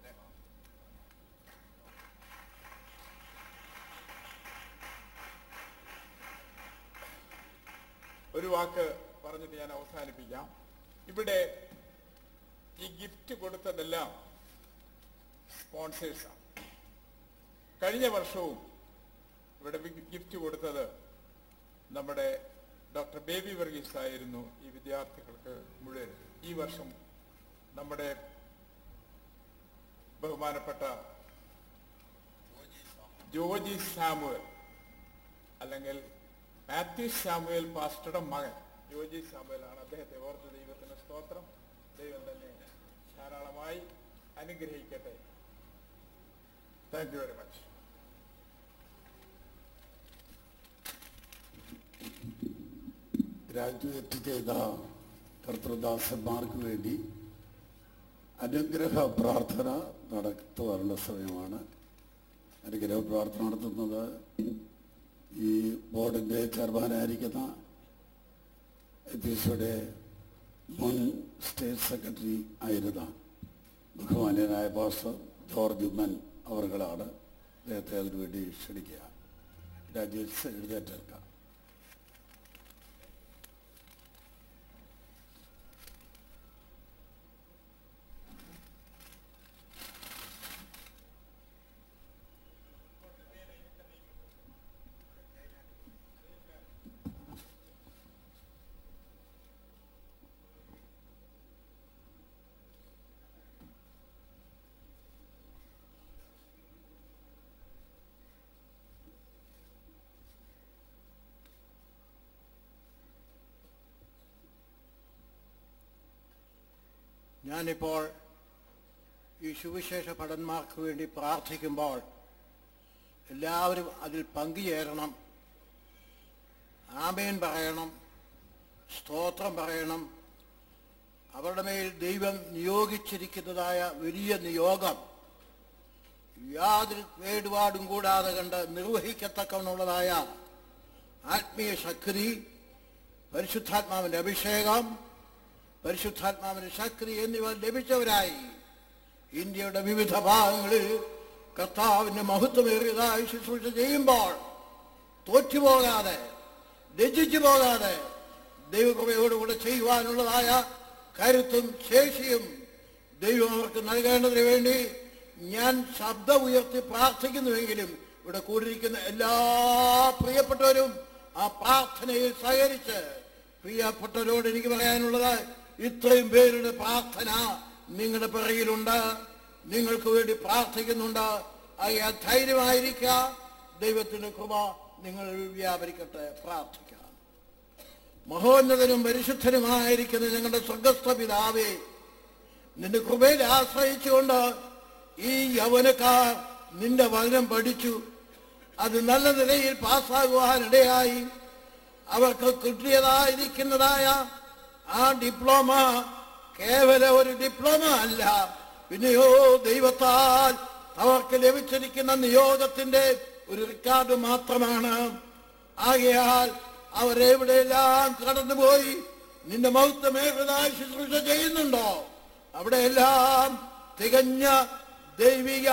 ഒരു വാക്ക് പറഞ്ഞിട്ട് ഞാൻ അവസാനിപ്പിക്കാം ഇവിടെ ഈ ഗിഫ്റ്റ് കൊടുത്തതെല്ലാം സ്പോൺസേഴ്സാണ് കഴിഞ്ഞ വർഷവും ഇവിടെ ഗിഫ്റ്റ് കൊടുത്തത് നമ്മുടെ ഡോക്ടർ ബേബി വർഗീസ് ആയിരുന്നു ഈ വിദ്യാർത്ഥികൾക്ക് മുഴുവൻ ഈ വർഷം നമ്മുടെ ബഹുമാനപ്പെട്ട ജോജി സാമുവൽ അല്ലെങ്കിൽ മാത്യു സാമുവൽ പാസ്റ്ററുടെ മകൻ ജോജി സാമുവലാണ് അദ്ദേഹത്തെ ഓർത്ത് ദൈവത്തിന് സ്തോത്രം ദൈവം തന്നെ ധാരാളമായി അനുഗ്രഹിക്കട്ടെ thank you very much graduate ചെയ്ത കർത്തൃദാസന്മാർക്ക് വേണ്ടി അനുഗ്രഹ പ്രാർത്ഥന നടത്തുവാനുള്ള സമയമാണ് അനുഗ്രഹ പ്രാർത്ഥന നടത്തുന്നത് ഈ ബോർഡിൻ്റെ ചെയർമാനായിരിക്കുന്ന എത്തീസയുടെ മുൻ സ്റ്റേറ്റ് സെക്രട്ടറി ആയിരുന്ന ബഹുമാന്യനായ പാസ്റ്റർ ജോർജ് ഉമ്മൻ അവർകളാണ് അദ്ദേഹത്തെ അതിനുവേണ്ടി ക്ഷണിക്കുക ഗ്രാജുവേറ്റ്സ് എഴുന്നേറ്റേൽക്കാം ഞാനിപ്പോൾ ഈ സുവിശേഷ ഭടന്മാർക്ക് വേണ്ടി പ്രാർത്ഥിക്കുമ്പോൾ എല്ലാവരും അതിൽ പങ്കുചേരണം ആമേൻ പറയണം സ്തോത്രം പറയണം അവരുടെ മേൽ ദൈവം നിയോഗിച്ചിരിക്കുന്നതായ വലിയ നിയോഗം യാതൊരു വേടുപാടും കൂടാതെ കണ്ട് നിർവഹിക്കത്തക്കവണ്ണുള്ളതായ ആത്മീയ ശക്തി പരിശുദ്ധാത്മാവിൻ്റെ അഭിഷേകം പരിശുദ്ധാത്മാവിൻ്റെ ശക്തി എന്നിവ ലഭിച്ചവരായി ഇന്ത്യയുടെ വിവിധ ഭാഗങ്ങളിൽ കർത്താവിൻ്റെ മഹത്വമേറിയതായി ശുശ്രൂഷ ചെയ്യുമ്പോൾ തോറ്റുപോകാതെ ലജ്ജിച്ചു പോകാതെ ദൈവകൃപയോടുകൂടെ ചെയ്യുവാനുള്ളതായ കരുത്തും ശേഷിയും ദൈവം അവർക്ക് നൽകേണ്ടതിന് വേണ്ടി ഞാൻ ശബ്ദം ഉയർത്തി പ്രാർത്ഥിക്കുന്നുവെങ്കിലും ഇവിടെ കൂടിയിരിക്കുന്ന എല്ലാ പ്രിയപ്പെട്ടവരും ആ പ്രാർത്ഥനയിൽ സഹകരിച്ച് പ്രിയപ്പെട്ടവരോട് എനിക്ക് പറയാനുള്ളത് ഇത്രയും പേരുടെ പ്രാർത്ഥന നിങ്ങളുടെ പിറകിലുണ്ട് നിങ്ങൾക്ക് വേണ്ടി പ്രാർത്ഥിക്കുന്നുണ്ട് അയ്യാ ധൈര്യമായിരിക്കുക ദൈവത്തിന്റെ കൃപ നിങ്ങൾ വ്യാപരിക്കട്ടെ പ്രാർത്ഥിക്കാം മഹോന്നതനും പരിശുദ്ധനുമായിരിക്കുന്ന ഞങ്ങളുടെ സ്വർഗസ്ഥ പിതാവേ നിന്റെ കൃപയിൽ ആശ്രയിച്ചുകൊണ്ട് ഈ യൗവനക്കാർ നിന്റെ വചനം പഠിച്ചു അത് നല്ല നിലയിൽ പാസ്സാകുവാനിടയായി അവർക്ക് കിട്ടിയതായിരിക്കുന്നതായ ആ ഡിപ്ലോമ കേവലം ഒരു ഡിപ്ലോമ അല്ല പിന്നെയോ ദൈവത്താൽ അവർക്ക് ലഭിച്ചിരിക്കുന്ന നിയോഗത്തിന്റെ ഒരു റെക്കോർഡ് മാത്രമാണ് ആകയാൽ അവരെവിടെയെല്ലാം കടന്നുപോയി നിന്റെ മൗത്തമേഖലായി ശുശ്രൂഷ ചെയ്യുന്നുണ്ടോ അവിടെയെല്ലാം തികഞ്ഞ ദൈവിക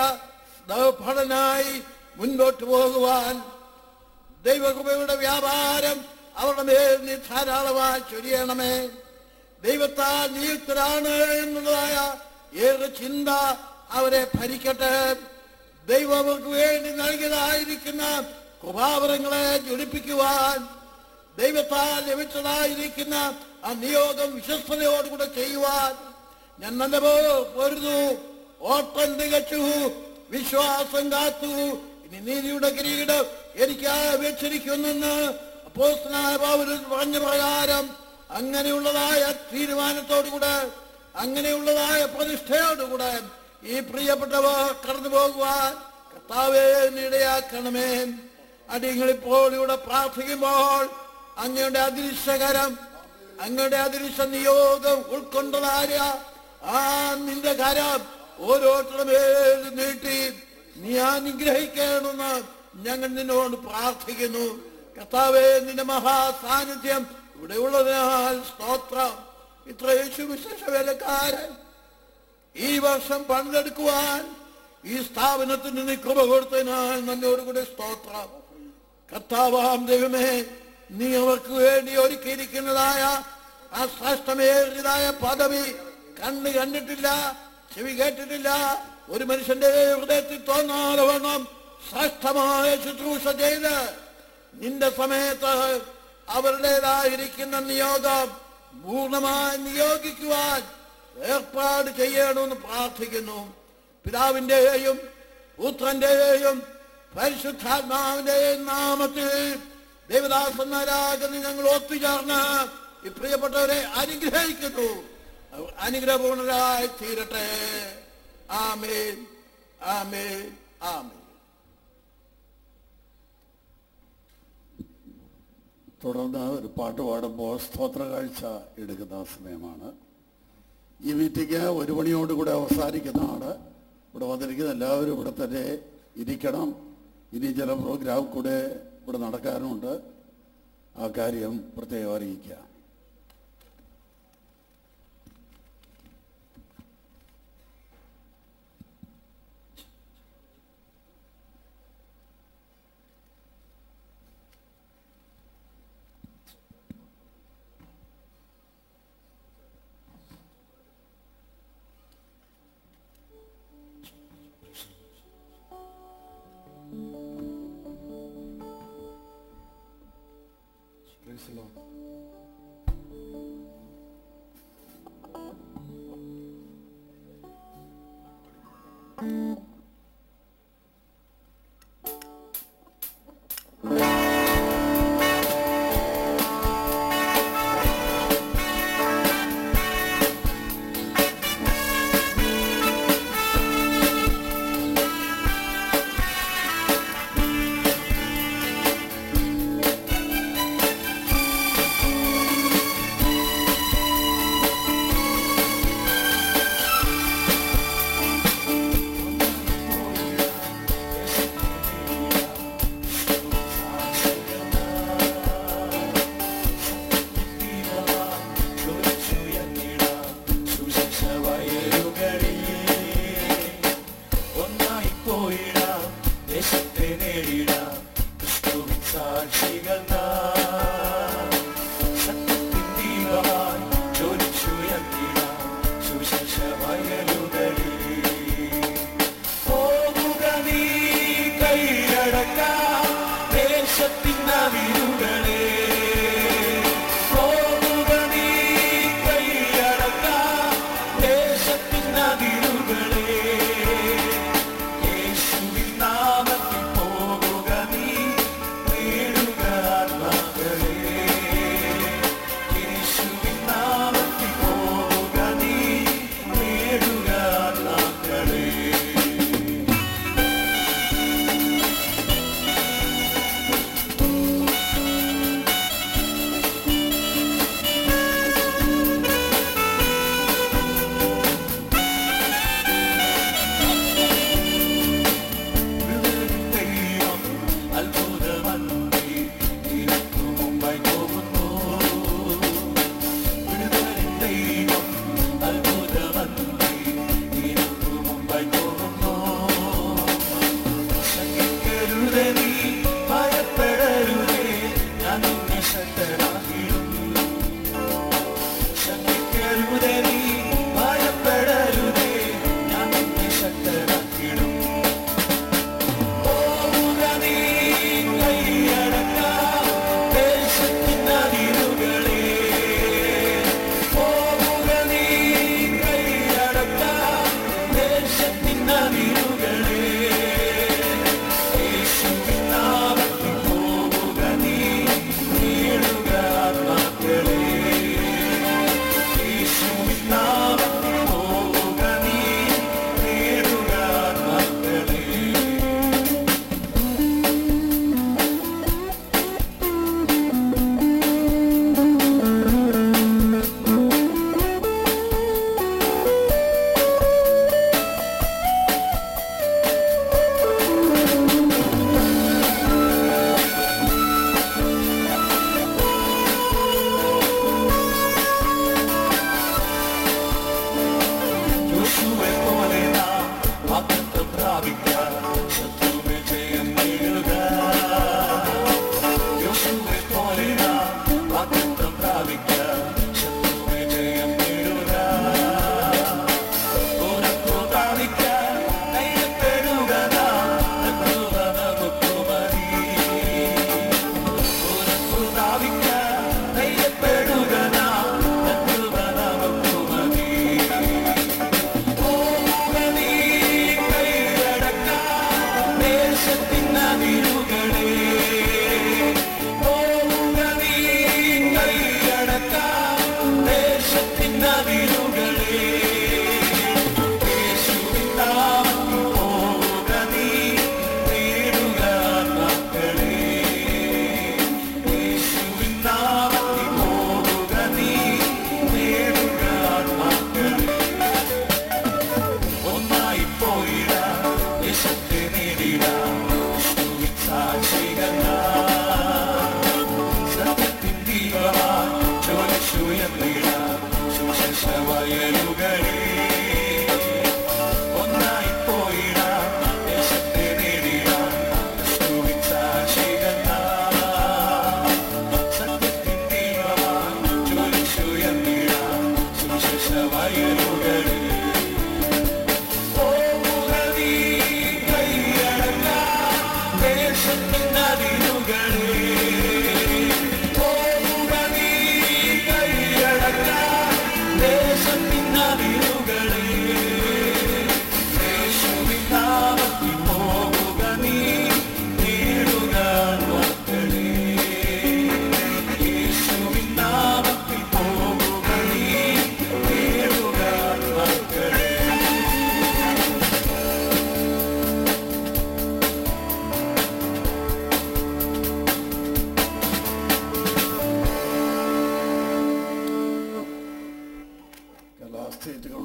ഫലനായി മുൻപോട്ട് പോകുവാൻ ദൈവകൃപയുടെ വ്യാപാരം അവരുടെ മേൽ നീ ധാരാളമായി ചൊരിയണമേ ദൈവത്താൽ നിയുക്തരാണ് എന്നുള്ളതായ ഏറെ ചിന്ത അവരെ ഭരിക്കട്ടെ ദൈവം അവർക്ക് വേണ്ടി നൽകിയതായിരിക്കുന്ന കൃപാവരങ്ങളെ ജ്വലിപ്പിക്കുവാൻ ദൈവത്താൽ ലഭിച്ചതായിരിക്കുന്ന ആ നിയോഗം വിശ്വസ്തയോടുകൂടെ ചെയ്യുവാൻ ഞാൻ നല്ല പോരുന്നു ഓട്ടം തികച്ചു വിശ്വാസം കാത്തു ഇനി നീതിയുടെ കിരീടം എനിക്ക് വെച്ചിരിക്കുന്നെന്ന് അപ്പോസ്തനായ പൗരൻ പറഞ്ഞ പ്രകാരം അങ്ങനെയുള്ളതായ തീരുമാനത്തോടുകൂടെ അങ്ങനെയുള്ളതായ പ്രതിഷ്ഠയോടുകൂടെ ഈ പ്രിയപ്പെട്ടവർ കടന്നു പോകുവാൻ കർത്താവേ ഇടയാക്കണമേ അടിയങ്ങളിപ്പോൾ ഇവിടെ പ്രാർത്ഥിക്കുമ്പോൾ അങ്ങയുടെ അദൃശ്യകരം അങ്ങയുടെ അദൃശ്യ നിയോഗം ഉൾക്കൊണ്ടതായ ആ നിന്റെ കരം ഓരോരുത്തരുടെ മേൽ നീട്ടി നീ അനുഗ്രഹിക്കണമെന്ന് ഞങ്ങൾ നിന്നോട് പ്രാർത്ഥിക്കുന്നു കർത്താവേ നിന്റെ മഹാസാന്നിധ്യം ഇവിടെ ഉള്ളതിനാൽ സ്തോത്രം ഇത്ര യേശുവിശേഷ വേലക്കാരൻ ഈ വർഷം പണിതെടുക്കുവാൻ ഈ സ്ഥാപനത്തിന് നീ കൃപ കൊടുത്തതിനാൽ നല്ലോടുകൂടി സ്തോത്രം കർത്താവാം ദൈവമേ നീ അവർക്ക് വേണ്ടി ഒരുക്കിയിരിക്കുന്നതായ ആ ശ്രേഷ്ഠമേറിയതായ പദവി കണ്ണ് കണ്ടിട്ടില്ല ചെവി കേട്ടിട്ടില്ല ഒരു മനുഷ്യന്റെ ഹൃദയത്തിൽ തോന്നാതെ വേണം ശ്രേഷ്ഠമായ ശുശ്രൂഷ ചെയ്ത് നിന്റെ സമയത്ത് അവരുടേതായിരിക്കുന്ന നിയോഗം പൂർണ്ണമായി നിയോഗിക്കുവാൻ ഏർപ്പാട് ചെയ്യണമെന്ന് പ്രാർത്ഥിക്കുന്നു പിതാവിന്റെയും പുത്രന്റെയും പരിശുദ്ധാത്മാവിന്റെയും നാമത്തിൽ ദേവദാസന്മാരാകുന്ന ഞങ്ങൾ ഒത്തുചേർന്ന് ഈ പ്രിയപ്പെട്ടവരെ അനുഗ്രഹിക്കുന്നു അവർ അനുഗ്രഹപൂർണരായി തീരട്ടെ ആമേൻ ആമേൻ ആമേൻ തുടർന്ന് ഒരു പാട്ട് പാടുമ്പോൾ സ്തോത്ര കാഴ്ച എടുക്കുന്ന സമയമാണ് ഈ മീറ്റിംഗ് ഒരു മണിയോടുകൂടെ അവസാനിക്കുന്നതാണ് ഇവിടെ വന്നിരിക്കുന്ന എല്ലാവരും ഇവിടെ തന്നെ ഇരിക്കണം ഇനി ചില പ്രോഗ്രാം കൂടെ ഇവിടെ നടക്കാനുണ്ട് ആ കാര്യം പ്രത്യേകം അറിയിക്കുക Praise the Lord. Thank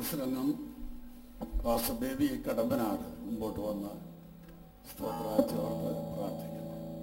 പ്രസംഗം പാസ്റ്റർ ബേബി കടമ്പനാട് മുമ്പോട്ട് വന്ന് സ്തോത്രാച്ചോർത്ത് പ്രാർത്ഥിക്കുന്നു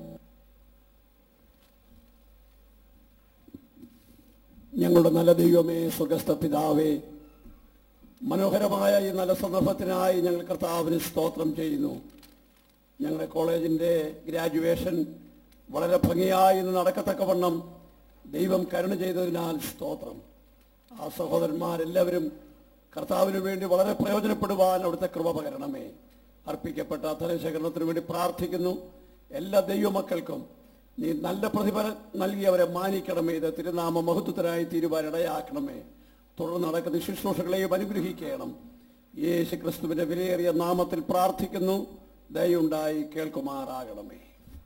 ഞങ്ങളുടെ നല്ല ദൈവമേ സ്വർഗസ്ഥ പിതാവേ മനോഹരമായ ഈ നല്ല സന്ദർഭത്തിനായി ഞങ്ങൾ കർത്താവിന് സ്തോത്രം ചെയ്യുന്നു ഞങ്ങളുടെ കോളേജിൻ്റെ ഗ്രാജുവേഷൻ വളരെ ഭംഗിയായി ഇന്ന് നടക്കത്തക്കവണ്ണം ദൈവം കരുണ ചെയ്തതിനാൽ സ്തോത്രം ആ സഹോദരന്മാരെല്ലാവരും കർത്താവിന് വേണ്ടി വളരെ പ്രയോജനപ്പെടുവാൻ അവിടുത്തെ കൃപ പകരണമേ അർപ്പിക്കപ്പെട്ട ധനശേഖരണത്തിന് വേണ്ടി പ്രാർത്ഥിക്കുന്നു എല്ലാ ദൈവമക്കൾക്കും നീ നല്ല പ്രതിഫലം നൽകി അവരെ മാനിക്കണമേ ഇത് തിരുനാമ മഹത്വത്തിനായി തീരുമാനിടയാക്കണമേ തുടർന്ന് നടക്കുന്ന ശുശ്രൂഷകളെയും അനുഗ്രഹിക്കണം യേശു ക്രിസ്തുവിന്റെ വിലയേറിയ നാമത്തിൽ പ്രാർത്ഥിക്കുന്നു ദയുണ്ടായി കേൾക്കുമാറാകണമേ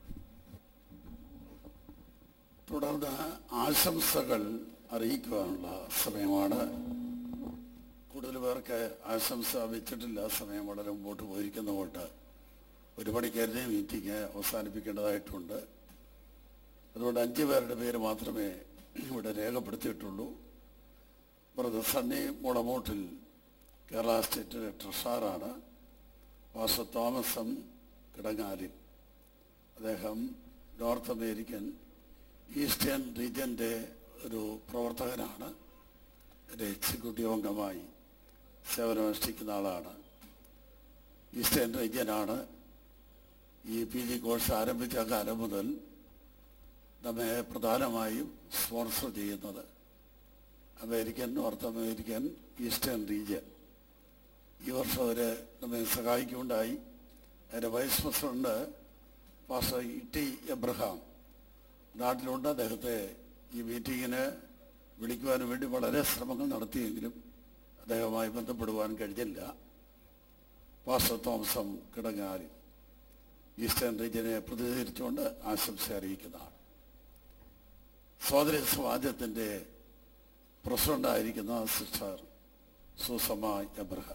തുടർന്ന് ആശംസകൾ അറിയിക്കുവാനുള്ള സമയമാണ് കൂടുതൽ പേർക്ക് ആശംസ വെച്ചിട്ടില്ല സമയം വളരെ മുമ്പോട്ട് പോയിരിക്കുന്നതുകൊണ്ട് ഒരു മണിക്കരുതേ മീറ്റിംഗ് അവസാനിപ്പിക്കേണ്ടതായിട്ടുണ്ട് അതുകൊണ്ട് അഞ്ച് പേരുടെ പേര് മാത്രമേ ഇവിടെ രേഖപ്പെടുത്തിയിട്ടുള്ളൂ ബ്രദർ സണ്ണി മുളമൂട്ടിൽ കേരള സ്റ്റേറ്റ് ട്രഷറാണ് വാസ തോമസം കിടങ്ങാലിൽ അദ്ദേഹം നോർത്ത് അമേരിക്കൻ ഈസ്റ്റേൺ റീജിയൻ്റെ ഒരു പ്രവർത്തകനാണ് ഒരു എക്സിക്യൂട്ടീവ് അംഗമായി സേവനമനുഷ്ഠിക്കുന്ന ആളാണ് ഈസ്റ്റേൺ റീജിയനാണ് ഈ പി ജി കോഴ്സ് ആരംഭിച്ച കാലം മുതൽ നമ്മെ പ്രധാനമായും സ്പോൺസർ ചെയ്യുന്നത് American north American eastern region ഈ വർഷം അവർ നമ്മെ സഹായിക്കുകയുണ്ടായി അതിൻ്റെ vice president pastor E T Abraham നാട്ടിലുണ്ട് അദ്ദേഹത്തെ ഈ മീറ്റിങ്ങിന് വിളിക്കുവാൻ വേണ്ടി വളരെ ശ്രമങ്ങൾ നടത്തിയെങ്കിലും അദ്ദേഹവുമായി ബന്ധപ്പെടുവാൻ കഴിഞ്ഞില്ല പാസ്റ്റർ തോമസം കിടങ്ങാലി ഈസ്റ്റേൺ റീജിയനെ പ്രതിനിധീകരിച്ചുകൊണ്ട് ആശംസ അറിയിക്കുന്നതാണ് സ്വാതന്ത്ര്യ സമാജത്തിൻ്റെ പ്രസിഡന്റായിരിക്കുന്ന സിസ്റ്റർ സുസമ എബ്രഹാം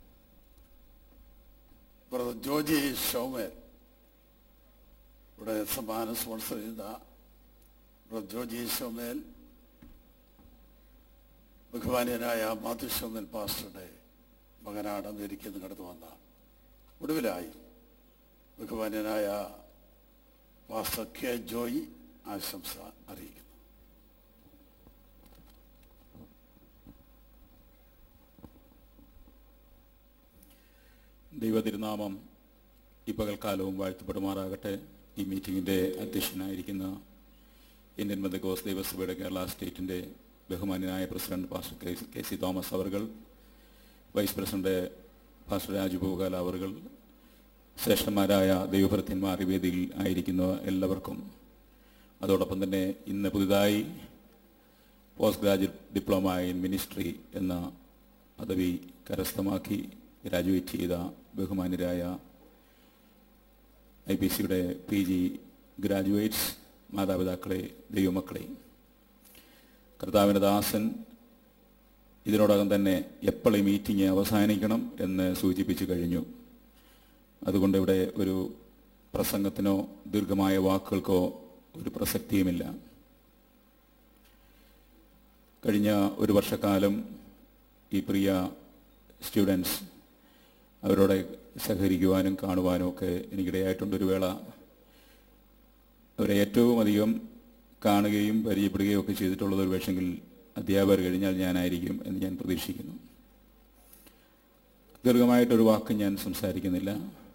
ബ്രദർ ജോജി ഷൗമേൽ ഇവിടെ സമ്മാനം സ്പോൺസർ ചെയ്ത ബ്രദർ ജോജി ഷൗമേൽ ബഹുമാന്യനായ മാത്യു ഷൗമേൽ പാസ്റ്ററുടെ മകനാണ് അമേരിക്കയിൽ നിന്ന് കടന്നു വന്ന ഒടുവിലായി ബഹുമാന്യനായ പാസ്റ്റർ കെ ജോയി ആശംസ അറിയിക്കുന്നു ദൈവതിരുനാമം ഈ പകൽക്കാലവും വാഴ്ത്തപ്പെടുമാറാകട്ടെ ഈ മീറ്റിങ്ങിൻ്റെ അധ്യക്ഷനായിരിക്കുന്ന ഇന്ത്യൻ ബന്ധകോസ് ദൈവസഭയുടെ കേരള സ്റ്റേറ്റിൻ്റെ ബഹുമാന്യനായ president pastor K C- K C Thomas അവർകൾ വൈസ് പ്രസിഡന്റ് പാസ്റ്റർ രാജു ഭൂകാല അവർകൾ ശ്രേഷ്ഠന്മാരായ ദൈവഭൃത്യന്മാർ ഈ വേദിയിൽ ആയിരിക്കുന്ന എല്ലാവർക്കും അതോടൊപ്പം തന്നെ ഇന്ന് പുതുതായി post graduate diploma in ministry എന്ന പദവി കരസ്ഥമാക്കി ഗ്രാജുവേറ്റ് ചെയ്ത ബഹുമാന്യരായ ഐ പി സിയുടെ പി ജി ഗ്രാജുവേറ്റ്സ് മാതാപിതാക്കളെ ദൈവമക്കളെ കർത്താവിൻ്റെ ദാസൻ ഇതിനോടകം തന്നെ എപ്പോൾ ഈ മീറ്റിംഗ് അവസാനിക്കണം എന്ന് സൂചിപ്പിച്ചു കഴിഞ്ഞു അതുകൊണ്ട് ഇവിടെ ഒരു പ്രസംഗത്തിനോ ദീർഘമായ വാക്കുകൾക്കോ ഒരു പ്രസക്തിയുമില്ല കഴിഞ്ഞ ഒരു വർഷക്കാലം ഈ പ്രിയ സ്റ്റുഡൻസ് അവരോട് സഹകരിക്കുവാനും കാണുവാനും ഒക്കെ എനിക്കിടയായിട്ടുണ്ട് ഒരു വേള അവരെ ഏറ്റവും അധികം കാണുകയും പരിചയപ്പെടുകയും ഒക്കെ ചെയ്തിട്ടുള്ളത് ഒരു പക്ഷെങ്കിൽ അധ്യാപകർ കഴിഞ്ഞാൽ ഞാനായിരിക്കും എന്ന് ഞാൻ പ്രതീക്ഷിക്കുന്നു ദീർഘമായിട്ടൊരു വാക്ക് ഞാൻ സംസാരിക്കുന്നില്ല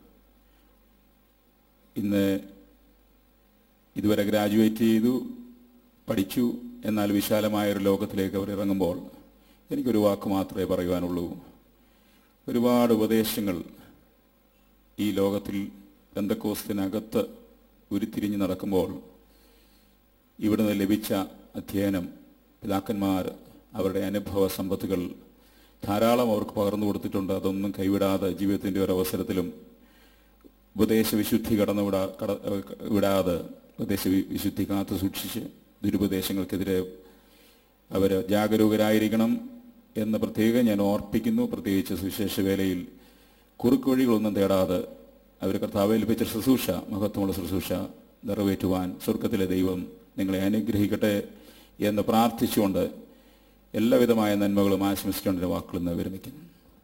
ഇന്ന് ഇതുവരെ ഗ്രാജുവേറ്റ് ചെയ്തു പഠിച്ചു എന്നാൽ വിശാലമായ ഒരു ലോകത്തിലേക്ക് അവർ ഇറങ്ങുമ്പോൾ എനിക്കൊരു വാക്ക് മാത്രമേ പറയുവാനുള്ളൂ ഒരുപാട് ഉപദേശങ്ങൾ ഈ ലോകത്തിൽ ബന്ധക്കോസ്തിനകത്ത് ഉരുത്തിരിഞ്ഞ് നടക്കുമ്പോൾ ഇവിടുന്ന് ലഭിച്ച അധ്യയനം പിതാക്കന്മാർ അവരുടെ അനുഭവ സമ്പത്തുകൾ ധാരാളം അവർക്ക് പകർന്നു കൊടുത്തിട്ടുണ്ട് അതൊന്നും കൈവിടാതെ ജീവിതത്തിൻ്റെ ഒരു അവസരത്തിലും ഉപദേശ വിശുദ്ധി കടന്നുവിടാ കട വിടാതെ ഉപദേശ വി- വിശുദ്ധി കാത്തു സൂക്ഷിച്ച് ദുരുപദേശങ്ങൾക്കെതിരെ അവർ ജാഗരൂകരായിരിക്കണം എന്ന് പ്രത്യേകം ഞാൻ ഓർപ്പിക്കുന്നു പ്രത്യേകിച്ച് സുവിശേഷ വേലയിൽ കുറുക്കുവഴികളൊന്നും തേടാതെ അവർ കർത്താവ് ലഭിച്ച ശുശ്രൂഷ മഹത്വമുള്ള ശുശ്രൂഷ നിറവേറ്റുവാൻ സ്വർഗത്തിലെ ദൈവം നിങ്ങളെ അനുഗ്രഹിക്കട്ടെ എന്ന് പ്രാർത്ഥിച്ചുകൊണ്ട് എല്ലാവിധമായ നന്മകളും ആശംസിച്ചുകൊണ്ട് എൻ്റെ വാക്കുകൾ നിന്ന് വിരമിക്കുന്നു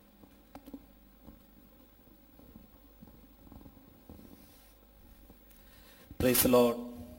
പ്രൈസ് ലോഡ്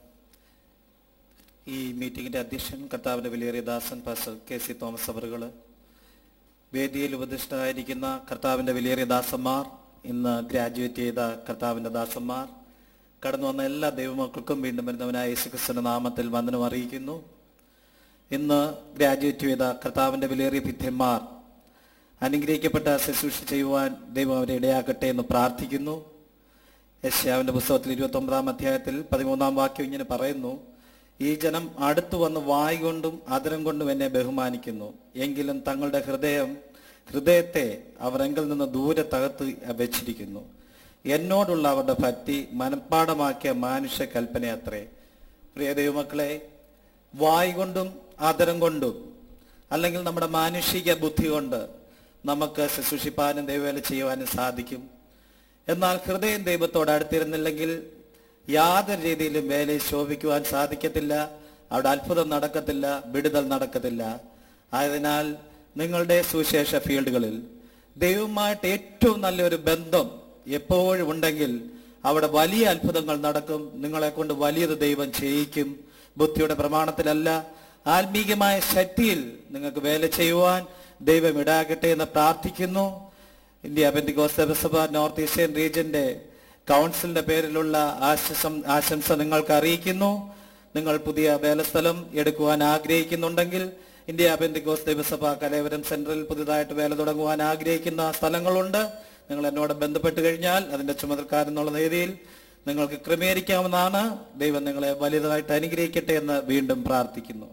ഈ മീറ്റിംഗിൻ്റെ അധ്യക്ഷൻ കർത്താവിൻ്റെ വിലയേറിയ ദാസൻ പാസ്റ്റർ കെ സി തോമസ് അവറുകൾ വേദിയിൽ ഉപദിഷ്ടരായിരിക്കുന്ന കർത്താവിൻ്റെ വിലയേറിയ ദാസന്മാർ ഇന്ന് ഗ്രാജുവേറ്റ് ചെയ്ത കർത്താവിൻ്റെ ദാസന്മാർ കടന്നു വന്ന എല്ലാ ദൈവമക്കൾക്കും വീണ്ടും വരുന്നവനായ യേശുക്രിസ്തുവിന്റെ നാമത്തിൽ വന്ദനം അറിയിക്കുന്നു ഇന്ന് ഗ്രാജുവേറ്റ് ചെയ്ത കർത്താവിൻ്റെ വിലയേറിയ ഭിത്യന്മാർ അനുഗ്രഹിക്കപ്പെട്ട ശുശ്രൂഷ ചെയ്യുവാൻ ദൈവം അവരെ ഇടയാക്കട്ടെ എന്ന് പ്രാർത്ഥിക്കുന്നു യശ്യാവിൻ്റെ പുസ്തകത്തിൽ ഇരുപത്തി ഒമ്പതാം അധ്യായത്തിൽ പതിമൂന്നാം വാക്യം ഇങ്ങനെ പറയുന്നു ഈ ജനം അടുത്തു വന്ന് വായ് കൊണ്ടും അതരം കൊണ്ടും എന്നെ ബഹുമാനിക്കുന്നു എങ്കിലും തങ്ങളുടെ ഹൃദയം ഹൃദയത്തെ അവർ എങ്കിൽ നിന്ന് ദൂരെ തകർത്ത് വെച്ചിരിക്കുന്നു എന്നോടുള്ള അവരുടെ ഭക്തി മനഃപ്പാടമാക്കിയ മാനുഷ്യ കൽപ്പന അത്രേ പ്രിയ ദൈവമക്കളെ വായ് കൊണ്ടും ആദരം കൊണ്ടും അല്ലെങ്കിൽ നമ്മുടെ മാനുഷിക ബുദ്ധി കൊണ്ട് നമുക്ക് ശുശ്രൂഷിപ്പാനും ദൈവവേല ചെയ്യുവാനും സാധിക്കും എന്നാൽ ഹൃദയം ദൈവത്തോട് അടുത്തിരുന്നില്ലെങ്കിൽ യാതൊരു രീതിയിലും വേലയിൽ ശോഭിക്കുവാൻ സാധിക്കത്തില്ല അവിടെ അത്ഭുതം നടക്കത്തില്ല വിടുതൽ നടക്കത്തില്ല ആയതിനാൽ നിങ്ങളുടെ സുവിശേഷ ഫീൽഡുകളിൽ ദൈവവുമായിട്ട് ഏറ്റവും നല്ലൊരു ബന്ധം എപ്പോഴും ഉണ്ടെങ്കിൽ അവിടെ വലിയ അത്ഭുതങ്ങൾ നടക്കും നിങ്ങളെ കൊണ്ട് വലിയത് ദൈവം ചെയ്യിക്കും ബുദ്ധിയുടെ പ്രമാണത്തിലല്ല ആത്മീകമായ ശക്തിയിൽ നിങ്ങൾക്ക് വേല ചെയ്യുവാൻ ദൈവം ഇടാകട്ടെ എന്ന് പ്രാർത്ഥിക്കുന്നു ഇന്ത്യ ബന്ധികോസ്ത സഭ നോർത്ത് ഈസ്റ്റേൺ റീജിയന്റെ കൗൺസിലിന്റെ പേരിലുള്ള ആശംസം ആശംസ നിങ്ങൾക്ക് അറിയിക്കുന്നു നിങ്ങൾ പുതിയ വേലസ്ഥലം എടുക്കുവാൻ ആഗ്രഹിക്കുന്നുണ്ടെങ്കിൽ ഇന്ത്യ ബന്ധികോസ് ദൈവസഭ കലയവരം സെന്ററിൽ പുതിയതായിട്ട് വേല തുടങ്ങുവാൻ ആഗ്രഹിക്കുന്ന സ്ഥലങ്ങളുണ്ട് നിങ്ങൾ എന്നോട് ബന്ധപ്പെട്ട് കഴിഞ്ഞാൽ അതിന്റെ ചുമതലക്കാരെന്നുള്ള രീതിയിൽ നിങ്ങൾക്ക് ക്രമീകരിക്കാവുന്നതാണ് ദൈവം നിങ്ങളെ വലുതായിട്ട് അനുഗ്രഹിക്കട്ടെ എന്ന് വീണ്ടും പ്രാർത്ഥിക്കുന്നു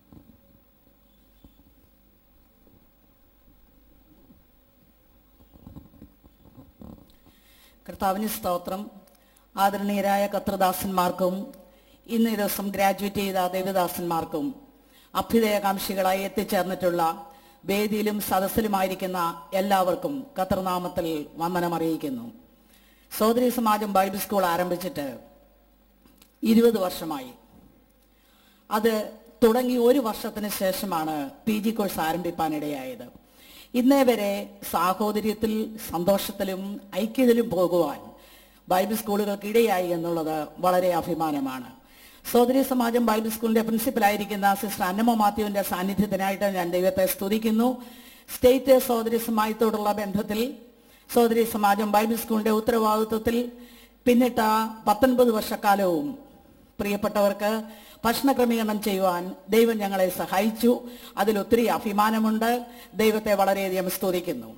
കർത്താവിന് സ്തോത്രം ആദരണീയരായ കത്രദാസന്മാർക്കും ഇന്ന് ഈ ദിവസം ഗ്രാജുവേറ്റ് ചെയ്ത ദേവദാസന്മാർക്കും അഭ്യുദയകാംക്ഷികളായി എത്തിച്ചേർന്നിട്ടുള്ള വേദിയിലും സദസ്സിലുമായിരിക്കുന്ന എല്ലാവർക്കും കത്രനാമത്തിൽ വന്ദനം അറിയിക്കുന്നു സോദരി സമാജം ബൈബിൾ സ്കൂൾ ആരംഭിച്ചിട്ട് ഇരുപത് വർഷമായി അത് തുടങ്ങി ഒരു വർഷത്തിന് ശേഷമാണ് പി ജി കോഴ്സ് ആരംഭിപ്പാനിടയായത് ഇന്നേ വരെ സാഹോദര്യത്തിൽ സന്തോഷത്തിലും ഐക്യത്തിലും പോകുവാൻ ബൈബിൾ സ്കൂളുകൾക്ക് ഇടയായി എന്നുള്ളത് വളരെ അഭിമാനമാണ് സോദരി സമാജം ബൈബിൾ സ്കൂളിന്റെ പ്രിൻസിപ്പലായിരിക്കുന്ന സിസ്റ്റർ അന്നമ്മ മാത്യുവിന്റെ സാന്നിധ്യത്തിനായിട്ട് ഞാൻ ദൈവത്തെ സ്തുതിക്കുന്നു സ്റ്റേറ്റ് സോദരി സമാജത്തോടുള്ള ബന്ധത്തിൽ സോദരി സമാജം ബൈബിൾ സ്കൂളിന്റെ ഉത്തരവാദിത്വത്തിൽ പിന്നിട്ട പത്തൊൻപത് വർഷക്കാലവും പ്രിയപ്പെട്ടവർക്ക് ഭക്ഷണ ക്രമീകരണം ചെയ്യുവാൻ ദൈവം ഞങ്ങളെ സഹായിച്ചു അതിൽ ഒത്തിരി അഭിമാനമുണ്ട് ദൈവത്തെ വളരെയധികം സ്തുതിക്കുന്നു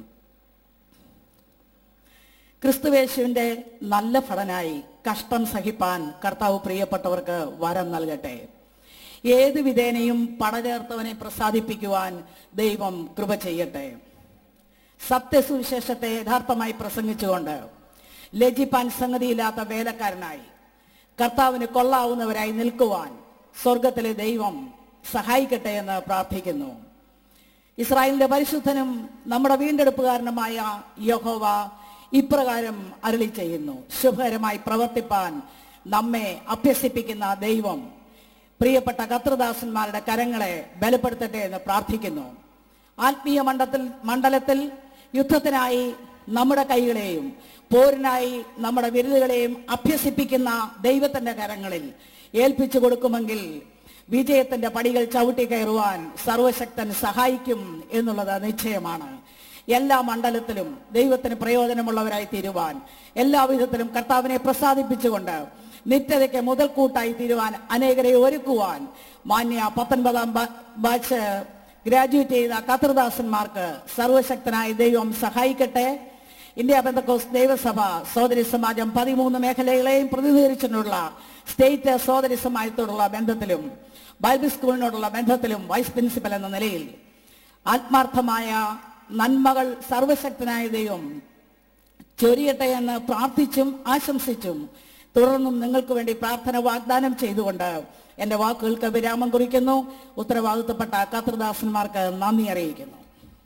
ക്രിസ്തുവേശുവിന്റെ നല്ല ഫലനായി കഷ്ടം സഹിപ്പാൻ കർത്താവ് പ്രിയപ്പെട്ടവർക്ക് വരം നൽകട്ടെ ഏത് വിധേനയും പടചേർത്തവനെ പ്രസാദിപ്പിക്കുവാൻ ദൈവം കൃപ ചെയ്യട്ടെ സത്യസുവിശേഷത്തെ യഥാർത്ഥമായി പ്രസംഗിച്ചുകൊണ്ട് ലജിപ്പാൻ സംഗതിയില്ലാത്ത വേലക്കാരനായി കർത്താവിന് കൊള്ളാവുന്നവരായി നിൽക്കുവാൻ സ്വർഗത്തിലെ ദൈവം സഹായിക്കട്ടെ എന്ന് പ്രാർത്ഥിക്കുന്നു ഇസ്രായേലിന്റെ പരിശുദ്ധനും നമ്മുടെ വീണ്ടെടുപ്പുകാരനുമായ യഹോവ ഇപ്രകാരം അരളി ചെയ്യുന്നു ശുഭകരമായി പ്രവർത്തിപ്പാൻ നമ്മെ അഭ്യസിപ്പിക്കുന്ന ദൈവം പ്രിയപ്പെട്ട കത്രദാസന്മാരുടെ കരങ്ങളെ ബലപ്പെടുത്തട്ടെ എന്ന് പ്രാർത്ഥിക്കുന്നു ആത്മീയ മണ്ഡലത്തിൽ മണ്ഡലത്തിൽ യുദ്ധത്തിനായി നമ്മുടെ കൈകളെയും പോരിനായി നമ്മുടെ വിരുതുകളെയും അഭ്യസിപ്പിക്കുന്ന ദൈവത്തിന്റെ കരങ്ങളിൽ ഏൽപ്പിച്ചു കൊടുക്കുമെങ്കിൽ വിജയത്തിന്റെ പടികൾ ചവിട്ടി കയറുവാൻ സർവശക്തൻ സഹായിക്കും എന്നുള്ളത് നിശ്ചയമാണ് എല്ലാ മണ്ഡലത്തിലും ദൈവത്തിന് പ്രയോജനമുള്ളവരായി തീരുവാൻ എല്ലാ വിധത്തിലും കർത്താവിനെ പ്രസാദിപ്പിച്ചുകൊണ്ട് നിത്യതയ്ക്ക് മുതൽക്കൂട്ടായി തീരുവാൻ അനേകരെ ഒരുക്കുവാൻ മാന്യ പത്തൊൻപതാം ബാ- ബാച്ച് ഗ്രാജുവേറ്റ് ചെയ്ത കത്രദാസന്മാർക്ക് സർവശക്തനായ ദൈവം സഹായിക്കട്ടെ ഇന്ത്യ ബന്ധക്കോസ് ദൈവസഭ സോദരി സമാജം പതിമൂന്ന് മേഖലകളെയും പ്രതിനിധീകരിച്ചിട്ടുള്ള സ്റ്റേറ്റ് സോദരി സമാജത്തോടുള്ള ബന്ധത്തിലും ബൈബിൾ സ്കൂളിനോടുള്ള ബന്ധത്തിലും വൈസ് പ്രിൻസിപ്പൽ എന്ന നിലയിൽ ആത്മാർത്ഥമായ നന്മകൾ സർവശക്തനായ ദൈവം ചൊരിയട്ടെ എന്ന് പ്രാർത്ഥിച്ചും ആശംസിച്ചും തുടർന്നും നിങ്ങൾക്ക് വേണ്ടി പ്രാർത്ഥന വാഗ്ദാനം ചെയ്തുകൊണ്ട് എൻ്റെ വാക്കുകൾക്ക് വിരാമം കുറിക്കുന്നു ഉത്തരവാദിത്തപ്പെട്ട കത്രദാസന്മാർക്ക് നന്ദി അറിയിക്കുന്നു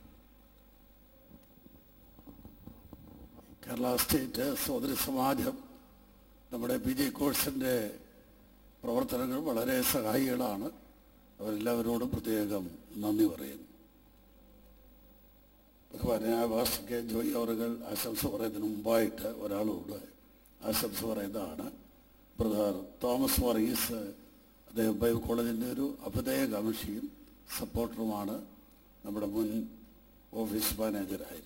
കേരള സ്റ്റേറ്റ് സോദരി സമാജം നമ്മുടെ പി ജി കോഴ്സിൻ്റെ പ്രവർത്തനങ്ങൾ വളരെ സഹായികളാണ് അവരെല്ലാവരോടും പ്രത്യേകം നന്ദി പറയുന്നു ബഹുമാനായ പാസ്റ്റർ കെ ജോയി അവറുകൾ ആശംസ പറയുന്നതിന് മുമ്പായിട്ട് ഒരാളോട് ആശംസ പറയുന്നതാണ് ബ്രദർ തോമസ് വർഗീസ് അദ്ദേഹം ബൈബിൾ കോളേജിൻ്റെ ഒരു അഭ്യുദയകാംക്ഷിയും സപ്പോർട്ടറുമാണ് നമ്മുടെ മുൻ ഓഫീസ് മാനേജരായിരുന്നു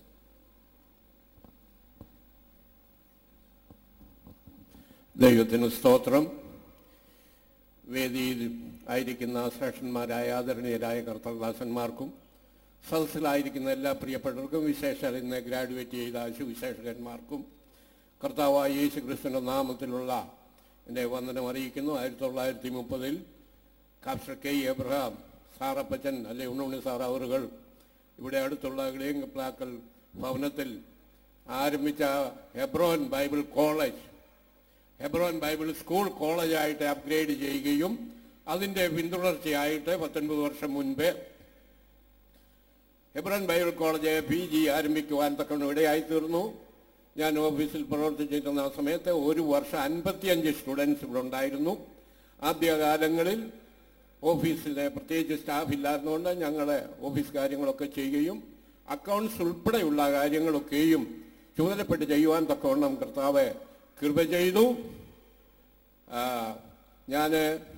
ദൈവത്തിന് സ്തോത്രം വേദിയിൽ ആയിരിക്കുന്ന ശ്രേഷ്ഠന്മാരായ ആദരണീയരായ കർത്തദാസന്മാർക്കും സദസ്സിലായിരിക്കുന്ന എല്ലാ പ്രിയപ്പെട്ടവർക്കും വിശേഷ ഇന്ന് ഗ്രാജുവേറ്റ് ചെയ്ത സുവിശേഷകന്മാർക്കും കർത്താവായ യേശു ക്രിസ്തുവിൻ്റെ നാമത്തിലുള്ള എൻ്റെ വന്ദനം അറിയിക്കുന്നു ആയിരത്തി തൊള്ളായിരത്തി മുപ്പതിൽ കാപ്ഷർ കെ എബ്രഹാം സാറപ്പച്ചൻ അല്ലെ ഉണ്ണുണ്ണി സാർ അവറുകൾ ഇവിടെ അടുത്തുള്ള ഇളയങ്കപ്ലാക്കൽ ഭവനത്തിൽ ആരംഭിച്ച Hebron Bible college Hebron Bible school കോളേജായിട്ട് അപ്ഗ്രേഡ് ചെയ്യുകയും അതിൻ്റെ പിന്തുടർച്ചയായിട്ട് പത്തൊൻപത് വർഷം മുൻപ് Hebron Bible college P G ആരംഭിക്കുവാൻ തക്കൊണ്ട് ഇടയായി തീർന്നു ഞാൻ ഓഫീസിൽ പ്രവർത്തിച്ചിരുന്ന ആ സമയത്ത് ഒരു വർഷം അൻപത്തിയഞ്ച് സ്റ്റുഡൻസ് ഇവിടെ ഉണ്ടായിരുന്നു ആദ്യകാലങ്ങളിൽ ഓഫീസിലെ പ്രത്യേകിച്ച് സ്റ്റാഫ് ഇല്ലാത്തതുകൊണ്ട് ഞങ്ങൾ ഓഫീസ് കാര്യങ്ങളൊക്കെ ചെയ്യുകയും അക്കൗണ്ട്സ് ഉൾപ്പെടെയുള്ള കാര്യങ്ങളൊക്കെയും ചുമതലപ്പെട്ട് ചെയ്യുവാൻ തക്കവണ്ണം കർത്താവ് കൃപ ചെയ്തു ഞാൻ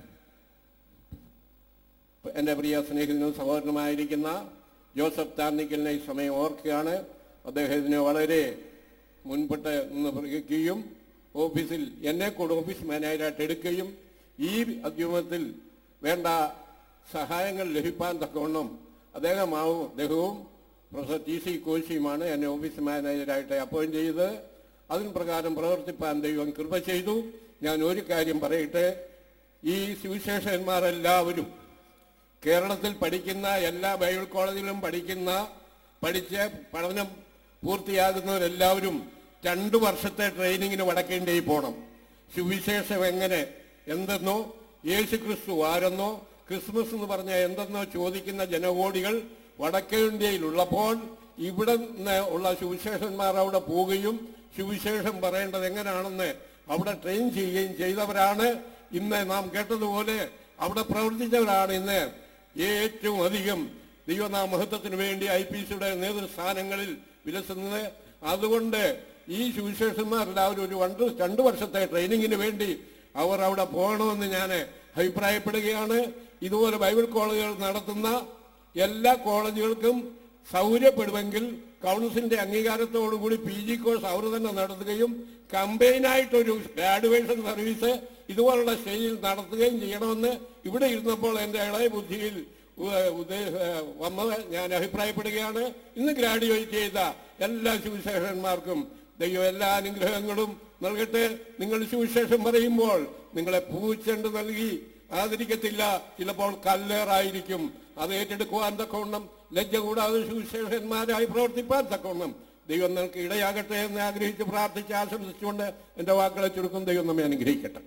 എൻ്റെ പ്രിയ സ്നേഹിതനും സഹോദരനുമായിരിക്കുന്ന ജോസഫ് താർണിക്കലിനെ ഈ സമയം ഓർക്കുകയാണ് അദ്ദേഹത്തിന് വളരെ മുൻപിട്ട് നിന്ന് പ്രയോഗിക്കുകയും ഓഫീസിൽ എന്നെ കൂടെ ഓഫീസ് മാനേജറായിട്ട് എടുക്കുകയും ഈ അധ്യമത്തിൽ വേണ്ട സഹായങ്ങൾ ലഭിക്കാൻ തക്കവണ്ണം അദ്ദേഹമാവും അദ്ദേഹവും പ്രൊഫസർ ടി സി കോശിയുമാണ് എന്നെ ഓഫീസ് മാനേജറായിട്ട് അപ്പോയിന്റ് ചെയ്തത് അതിന് പ്രകാരം പ്രവർത്തിപ്പാൻ ദൈവം കൃപ ചെയ്തു ഞാൻ ഒരു കാര്യം പറയട്ടെ ഈ സുവിശേഷന്മാരെല്ലാവരും കേരളത്തിൽ പഠിക്കുന്ന എല്ലാ ബൈബിൾ കോളേജിലും പഠിക്കുന്ന പഠിച്ച് പഠനം പൂർത്തിയാകുന്നവരെല്ലാവരും രണ്ടു വർഷത്തെ ട്രെയിനിങ്ങിന് വടക്കേണ്ടിയിൽ പോകണം സുവിശേഷം എങ്ങനെ എന്തെന്നോ യേശു ക്രിസ്തു ആരെന്നോ ക്രിസ്മസ് എന്ന് പറഞ്ഞ എന്തെന്നോ ചോദിക്കുന്ന ജനകോടികൾ വടക്കേ ഇന്ത്യയിലുള്ളപ്പോൾ ഇവിടെ നിന്ന് ഉള്ള സുവിശേഷന്മാർ അവിടെ പോവുകയും സുവിശേഷം പറയേണ്ടത് എങ്ങനെയാണെന്ന് അവിടെ ട്രെയിൻ ചെയ്യുകയും ചെയ്തവരാണ് ഇന്ന് നാം കേട്ടതുപോലെ അവിടെ പ്രവർത്തിച്ചവരാണ് ഇന്ന് ഏറ്റവും അധികം ദൈവനാമഹത്വത്തിന് വേണ്ടി ഐ പി സിയുടെ നേതൃസ്ഥാനങ്ങളിൽ വിലസുന്നത് അതുകൊണ്ട് ഈ സുവിശേഷന്മാരെല്ലാവരും ഒരു രണ്ട് രണ്ട് വർഷത്തെ ട്രെയിനിങ്ങിന് വേണ്ടി അവർ അവിടെ പോകണമെന്ന് ഞാൻ അഭിപ്രായപ്പെടുകയാണ് ഇതുപോലെ ബൈബിൾ കോളേജുകൾ നടത്തുന്ന എല്ലാ കോളേജുകൾക്കും സൗകര്യപ്പെടുമെങ്കിൽ കൗൺസിലിന്റെ അംഗീകാരത്തോടുകൂടി പി ജി കോഴ്സ് അവർ തന്നെ നടത്തുകയും കമ്പൈനായിട്ടൊരു ഗ്രാഡുവേഷൻ സർവീസ് ഇതുപോലുള്ള സ്റ്റേജിൽ നടത്തുകയും ചെയ്യണമെന്ന് ഇവിടെ ഇരുന്നപ്പോൾ എൻ്റെ ഇളയ ബുദ്ധിയിൽ ഉ- ഉദ്ദേ- ഏഹ് വന്നത് ഞാൻ അഭിപ്രായപ്പെടുകയാണ് ഇന്ന് ഗ്രാഡുവേറ്റ് ചെയ്ത എല്ലാ സുവിശേഷന്മാർക്കും ദൈവം എല്ലാ അനുഗ്രഹങ്ങളും നൽകട്ടെ നിങ്ങൾ സുവിശേഷം പറയുമ്പോൾ നിങ്ങളെ പൂച്ചെണ്ട് നൽകി ആദരിക്കത്തില്ല ചിലപ്പോൾ കല്ലേറായിരിക്കും അത് ഏറ്റെടുക്കുവാൻ തക്കവണ്ണം ലജ്ജ കൂടാതെ സുവിശേഷന്മാരായി പ്രവർത്തിപ്പാൻ തക്കവണ്ണം ദൈവം നിങ്ങൾക്ക് ഇടയാകട്ടെ എന്ന് ആഗ്രഹിച്ച് പ്രാർത്ഥിച്ച് ആശംസിച്ചുകൊണ്ട് എൻ്റെ വാക്കുകളെ ചുരുക്കും ദൈവം നമ്മെ അനുഗ്രഹിക്കട്ടെ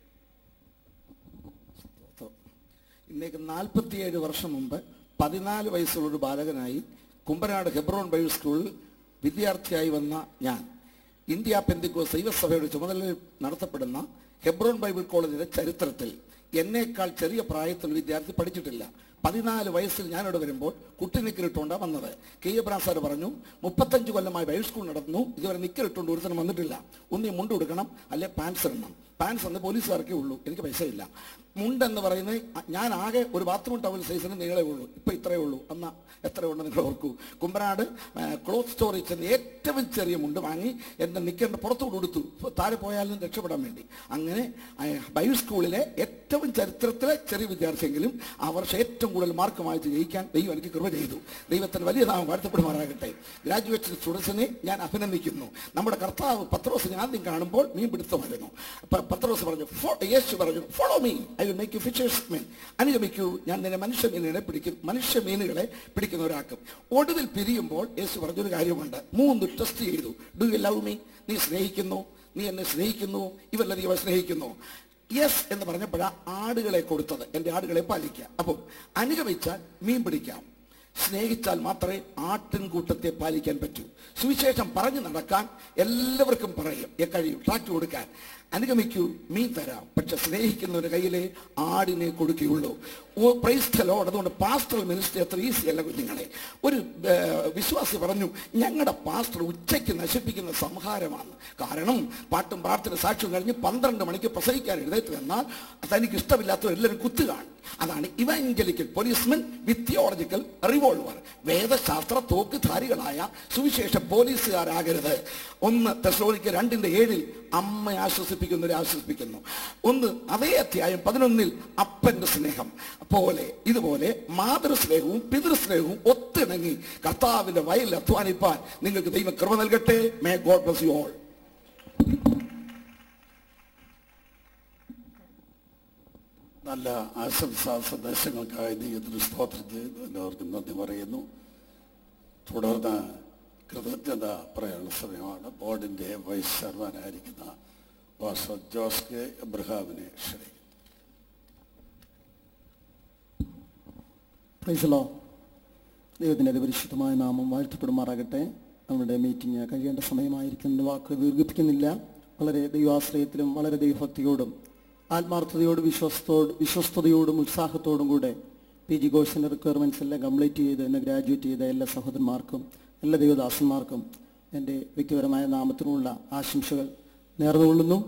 ഇന്നേക്ക് നാൽപ്പത്തിയേഴ് വർഷം മുമ്പ് പതിനാല് വയസ്സുള്ള ഒരു ബാലകനായി കുമ്പനാട് ഹെബ്രോൺ ബൈബിൾ സ്കൂളിൽ വിദ്യാർത്ഥിയായി വന്ന ഞാൻ ഇന്ത്യ പെന്തിക്കോസ് ദൈവസഭയുടെ ചുമതലയിൽ നടത്തപ്പെടുന്ന ഹെബ്രോൺ ബൈബിൾ കോളേജിന്റെ ചരിത്രത്തിൽ എന്നേക്കാൾ ചെറിയ പ്രായത്തിൽ ഒരു വിദ്യാർത്ഥി പഠിച്ചിട്ടില്ല പതിനാല് വയസ്സിൽ ഞാനിവിടെ വരുമ്പോൾ കുട്ടി നിക്കറിട്ടുകൊണ്ടാണ് വന്നത് കെ എബ്രാം സാർ പറഞ്ഞു മുപ്പത്തഞ്ച് കൊല്ലമായി ബൈബിൾ സ്കൂൾ നടത്തുന്നു ഇതുവരെ നിക്കറിട്ടുകൊണ്ട് ഒരുത്തരം വന്നിട്ടില്ല ഒന്നീ മുണ്ട് കൊടുക്കണം അല്ലെ പാൻസ് ഇടണം പാൻസ് എന്ന് പോലീസുകാർക്കേ ഉള്ളൂ എനിക്ക് പൈസയില്ല മുണ്ടെന്ന് പറയുന്നത് അ- ഞാൻ ആകെ ഒരു ബാത്റൂം ടവൽ സൈസിന് നീളേ ഉള്ളൂ ഇപ്പം ഇത്രയേ ഉള്ളൂ അന്ന എത്ര ഉണ്ടെന്ന് നിങ്ങൾ ഓർക്കൂ കുമ്പനാട് ക്ലോത്ത് സ്റ്റോറിൽ ചെന്ന് ഏറ്റവും ചെറിയ മുണ്ട് വാങ്ങി എൻ്റെ നിൽക്കേണ്ട പുറത്തുകൂടെ കൊടുത്തു ഇപ്പൊ താഴെ പോയാലും രക്ഷപ്പെടാൻ വേണ്ടി അങ്ങനെ ആ, ബൈബിൾ സ്കൂളിലെ ഏറ്റവും ചരിത്രത്തിലെ ചെറിയ വിദ്യാർത്ഥിയെങ്കിലും ആ വർഷം ഏറ്റവും കൂടുതൽ മാർക്ക് വാങ്ങിച്ച് ജയിക്കാൻ ദൈവം എനിക്ക് കൃപ ചെയ്തു ദൈവത്തിന് വലിയ നാമം വാഴ്ത്തപ്പെടുമാറാകട്ടെ ഗ്രാജുവേറ്റ് സ്റ്റുഡൻസിനെ ഞാൻ അഭിനന്ദിക്കുന്നു നമ്മുടെ കർത്താവ് പത്രോസിനെ ആദ്യം കാണുമ്പോൾ മീൻ പിടുത്തമായിരുന്നു അപ്പൊ പത്രോസ് പറഞ്ഞു "Fo- യേശു പറഞ്ഞു follow me I will make you fishers men അനുഗമിക്കൂ ഞാൻ നിന്നെ മനുഷ്യ മീനുകളെ പിടിക്കും മനുഷ്യ മീനുകളെ പിടിക്കുന്നവരാക്കും ഒടുവിൽ പിരിയുമ്പോൾ യേശു പറഞ്ഞൊരു കാര്യമുണ്ട് മൂന്ന് ടെസ്റ്റ് ചെയ്തു ഡു യു ലവ് മീ നീ സ്നേഹിക്കുന്നു നീ എന്നെ സ്നേഹിക്കുന്നു ഇവരെല്ലാം അവ സ്നേഹിക്കുന്നു യെസ് എന്ന് പറഞ്ഞപ്പോഴാ ആടുകളെ കൊടുത്തത് എൻ്റെ ആടുകളെ പാലിക്കുക അപ്പം അനുഗമിച്ചാൽ മീൻ പിടിക്കാം സ്നേഹിച്ചാൽ മാത്രമേ ആട്ടിൻകൂട്ടത്തെ പാലിക്കാൻ പറ്റൂ സുവിശേഷം പറഞ്ഞു നടക്കാൻ എല്ലാവർക്കും പറയും എ കഴിയും ട്രാക്ട് കൊടുക്കാൻ അനുഗമിക്കൂ മീൻ തരാം പക്ഷെ സ്നേഹിക്കുന്നവരുടെ കയ്യിലെ ആടിനെ കൊടുക്കുകയുള്ളൂ ഓ പ്രൈസ്ഥലോട് അതുകൊണ്ട് പാസ്റ്റർ മിനിസ്റ്റർ അത്ര ഈസി അല്ല കുഞ്ഞുങ്ങളെ ഒരു ഏർ, വിശ്വാസി പറഞ്ഞു ഞങ്ങളുടെ പാസ്റ്റർ ഉച്ചയ്ക്ക് നശിപ്പിക്കുന്ന സംഹാരമാണ് കാരണം പാട്ടും പ്രാർത്ഥന സാക്ഷ്യം കഴിഞ്ഞ് പന്ത്രണ്ട് മണിക്ക് പ്രസംഗിക്കാൻ എഴുന്നേറ്റ് വന്നാൽ തനിക്ക് ഇഷ്ടമില്ലാത്തവരെല്ലാവരും കുത്തുകാണ് അതാണ് evangelical policemen with theological revolver വേദശാസ്ത്ര തോക്കുധാരികളായ സുവിശേഷ പോലീസുകാരാകരുത് ഒന്ന് തെസ്ലോണിക്ക് രണ്ടിന്റെ ഏഴിൽ അമ്മ ആശ്വസിപ്പിക്കുന്നവരെ ആശ്വസിപ്പിക്കുന്നു ഒന്ന് അതേ അധ്യായം പതിനൊന്നിൽ അപ്പന്റെ സ്നേഹം പോലെ ഇതുപോലെ മാതൃസ്നേഹവും പിതൃസ്നേഹവും ഒത്തിണങ്ങി കർത്താവിന്റെ വയലിൽ അധ്വാനിപ്പാൻ നിങ്ങൾക്ക് ദൈവം കൃപ നൽകട്ടെ may God bless you all നല്ല ആശംസാ സന്ദേശങ്ങൾക്കായി ദൈവത്തിന് സ്തോത്രം ചെയ്ത് എല്ലാവർക്കും നന്ദി പറയുന്നു തുടർന്ന് കൃതജ്ഞത പറയുന്ന സമയമാണ് ബോർഡിൻ്റെ വൈസ് ചെയർമാനായിരിക്കുന്ന പാസ്റ്റർ ജോസ് കെ എബ്രഹാമിനെ ക്ഷണിക്കുന്നു പ്രൈസലോ ദൈവത്തിൻ്റെ അതിപരിശുദ്ധമായ നാമം വാഴ്ത്തപ്പെടുമാറാകട്ടെ നമ്മുടെ മീറ്റിംഗ് കഴിയേണ്ട സമയമായിരിക്കുന്ന വാക്കുകൾ ദീർഘിപ്പിക്കുന്നില്ല വളരെ ദൈവാശ്രയത്തിലും വളരെ ദൈവഭക്തിയോടും ആത്മാർത്ഥതയോടും വിശ്വസ്തോട് വിശ്വസ്തയോടും ഉത്സാഹത്തോടും കൂടെ പി ജി കോഴ്സിൻ്റെ റിക്വയർമെൻറ്റ്സ് എല്ലാം കംപ്ലീറ്റ് ചെയ്ത് എന്നെ ഗ്രാജുവേറ്റ് ചെയ്ത എല്ലാ സഹോദരന്മാർക്കും എല്ലാ ദൈവദാസന്മാർക്കും എൻ്റെ വ്യക്തിപരമായ നാമത്തിനുള്ള ആശംസകൾ നേർന്നുകൊള്ളുന്നു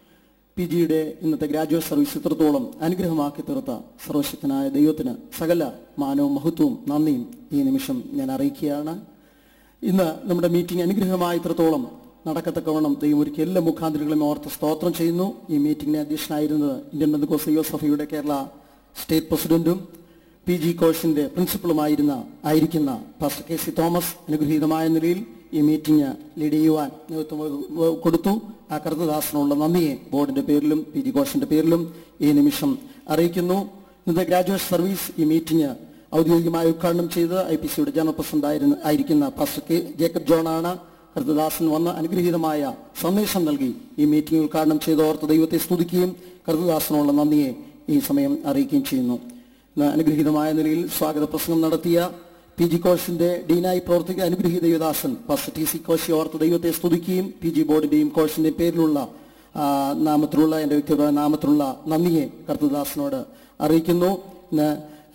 പി ജിയുടെ ഇന്നത്തെ ഗ്രാജുവേറ്റ് സർവീസ് ഇത്രത്തോളം അനുഗ്രഹമാക്കി തീർത്ത സർവശക്തനായ ദൈവത്തിന് സകല മാനവും മഹത്വവും നന്ദിയും ഈ നിമിഷം ഞാൻ അറിയിക്കുകയാണ് ഇന്ന് നമ്മുടെ മീറ്റിംഗ് അനുഗ്രഹമായി ഇത്രത്തോളം നടക്കത്തക്കവണ്ണം ദൈവം ഒരുക്കിയ എല്ലാ മുഖാന്തരങ്ങളും ഓർത്ത് സ്തോത്രം ചെയ്യുന്നു ഈ മീറ്റിംഗിന് അധ്യക്ഷനായിരുന്നത് ഇന്ത്യൻ ബന്ധുക്കോസ് യോസഫയുടെ കേരള സ്റ്റേറ്റ് പ്രസിഡന്റും പി ജി കോഴ്സിന്റെ പ്രിൻസിപ്പളുമായിരുന്ന ആയിരിക്കുന്ന പാസ്റ്റർ കെ സി തോമസ് അനുഗ്രഹീതമായ നിലയിൽ ഈ മീറ്റിംഗ് ലീഡ് ചെയ്യുവാൻ നേതൃത്വം വ- കൊടുത്തു ആ കർത്തദാസനുള്ള നന്ദിയെ ബോർഡിന്റെ പേരിലും പി ജി കോഴ്സിന്റെ പേരിലും ഈ നിമിഷം അറിയിക്കുന്നു ഇന്നത്തെ ഗ്രാജുവേറ്റ് സർവീസ് ഈ മീറ്റിംഗ് ഔദ്യോഗികമായി ഉദ്ഘാടനം ചെയ്ത് ഐ പി സിയുടെ ജനറൽ പ്രസിഡന്റ് ആയിരുന്ന ആയിരിക്കുന്ന പാസ്റ്റർ കെ ജേക്കബ് ജോണാണ് കർത്തദാസൻ വന്ന് അനുഗ്രഹീതമായ സന്ദേശം നൽകി ഈ മീറ്റിംഗ് ഉദ്ഘാടനം ചെയ്ത ഓർത്ത് ദൈവത്തെ സ്തുതിക്കുകയും കർത്തദാസനുള്ള നന്ദിയെ ഈ സമയം അറിയിക്കുകയും ചെയ്യുന്നു ഇന്ന് അനുഗ്രഹീതമായ നിലയിൽ സ്വാഗത പ്രസംഗം നടത്തിയ പി ജി കോഴ്സിന്റെ ഡീനായി പ്രവർത്തിക്കുന്ന അനുഗ്രഹീത യുവദാസൻ പാസ്റ്റർ ടി സി കോശി ഓർത്ത് ദൈവത്തെ സ്തുതിക്കുകയും പി ജി ബോർഡിന്റെയും കോഴ്സിന്റെയും പേരിലുള്ള ആ, നാമത്തിലുള്ള എൻ്റെ വ്യക്തിപരമായ നാമത്തിലുള്ള നന്ദിയെ കർത്തദാസനോട് അറിയിക്കുന്നു ഇന്ന്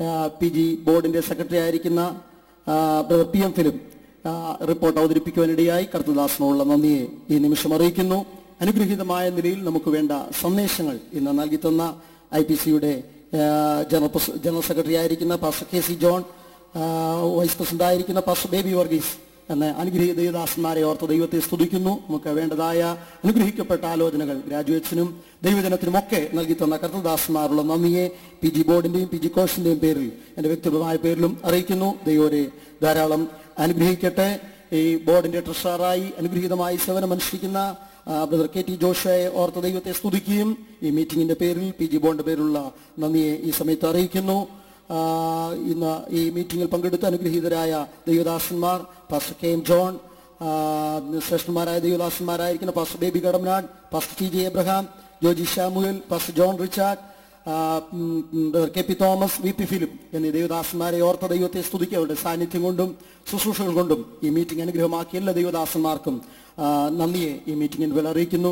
പി ജി ബോർഡിന്റെ സെക്രട്ടറി ആയിരിക്കുന്ന ബ്രദർ പി എം ഫിലിം ആ, റിപ്പോർട്ട് അവതരിപ്പിക്കുവാനിടയായി കർത്തദാസനോടുള്ള നന്ദിയെ ഈ നിമിഷം അറിയിക്കുന്നു അനുഗ്രഹീതമായ നിലയിൽ നമുക്ക് വേണ്ട സന്ദേശങ്ങൾ ഇന്ന് നൽകി തന്ന ഐ പി സിയുടെ ജനറൽ പ്രസ- ജനറൽ സെക്രട്ടറി ആയിരിക്കുന്ന പാസ്റ്റർ കെ സി ജോൺ ആ, വൈസ് പ്രസിഡന്റ് ആയിരിക്കുന്ന പാസ്റ്റർ ബേബി വർഗീസ് എന്ന അനുഗ്രഹീത ദൈവദാസന്മാരെ ഓർത്ത് ദൈവത്തെ സ്തുതിക്കുന്നു നമുക്ക് വേണ്ടതായ അനുഗ്രഹിക്കപ്പെട്ട ആലോചനകൾ ഗ്രാജുവേറ്റ്സിനും ദൈവജനത്തിനുമൊക്കെ നൽകി തന്ന കർത്തദാസന്മാരുള്ള നന്ദിയെ പി ജി ബോർഡിന്റെയും പി ജി കോഴ്സിന്റെയും പേരിൽ എൻ്റെ വ്യക്തിപരമായ പേരിലും അറിയിക്കുന്നു ദൈവരെ ധാരാളം അനുഗ്രഹിക്കട്ടെ ഈ ബോർഡിന്റെ ട്രഷറായി അനുഗ്രഹീതമായി സേവനമനുഷ്ഠിക്കുന്ന ആ, ബ്രദർ കെ ടി ജോഷയെ ഓർത്ത ദൈവത്തെ സ്തുതിക്കുകയും ഈ മീറ്റിംഗിന്റെ പേരിൽ പി ജി ബോണ്ടിന്റെ പേരിലുള്ള നന്ദിയെ ഈ സമയത്ത് അറിയിക്കുന്നു ആ, ഇന്ന് ഈ മീറ്റിംഗിൽ പങ്കെടുത്ത അനുഗ്രഹീതരായ ദൈവദാസന്മാർ പാസ്റ്റർ കെ എം ജോൺ ആ, ശ്രേഷ്ഠന്മാരായ ദൈവദാസന്മാരായിരിക്കുന്ന pastor Baby Kadamanad pastor T J Abraham Joji Samuel pastor John Richard ആ, ഉം, ഉം, brother K P Thomas V P ഫിലിം എന്നീ ദൈവദാസന്മാരെ ഓർത്ത ദൈവത്തെ സ്തുതിക്കുക അവരുടെ സാന്നിധ്യം കൊണ്ടും ശുശ്രൂഷകൾ കൊണ്ടും ഈ മീറ്റിംഗ് അനുഗ്രഹമാക്കിയ എല്ലാ ദൈവദാസന്മാർക്കും ആ, നന്ദിയെ ഈ മീറ്റിംഗിൽ വില അറിയിക്കുന്നു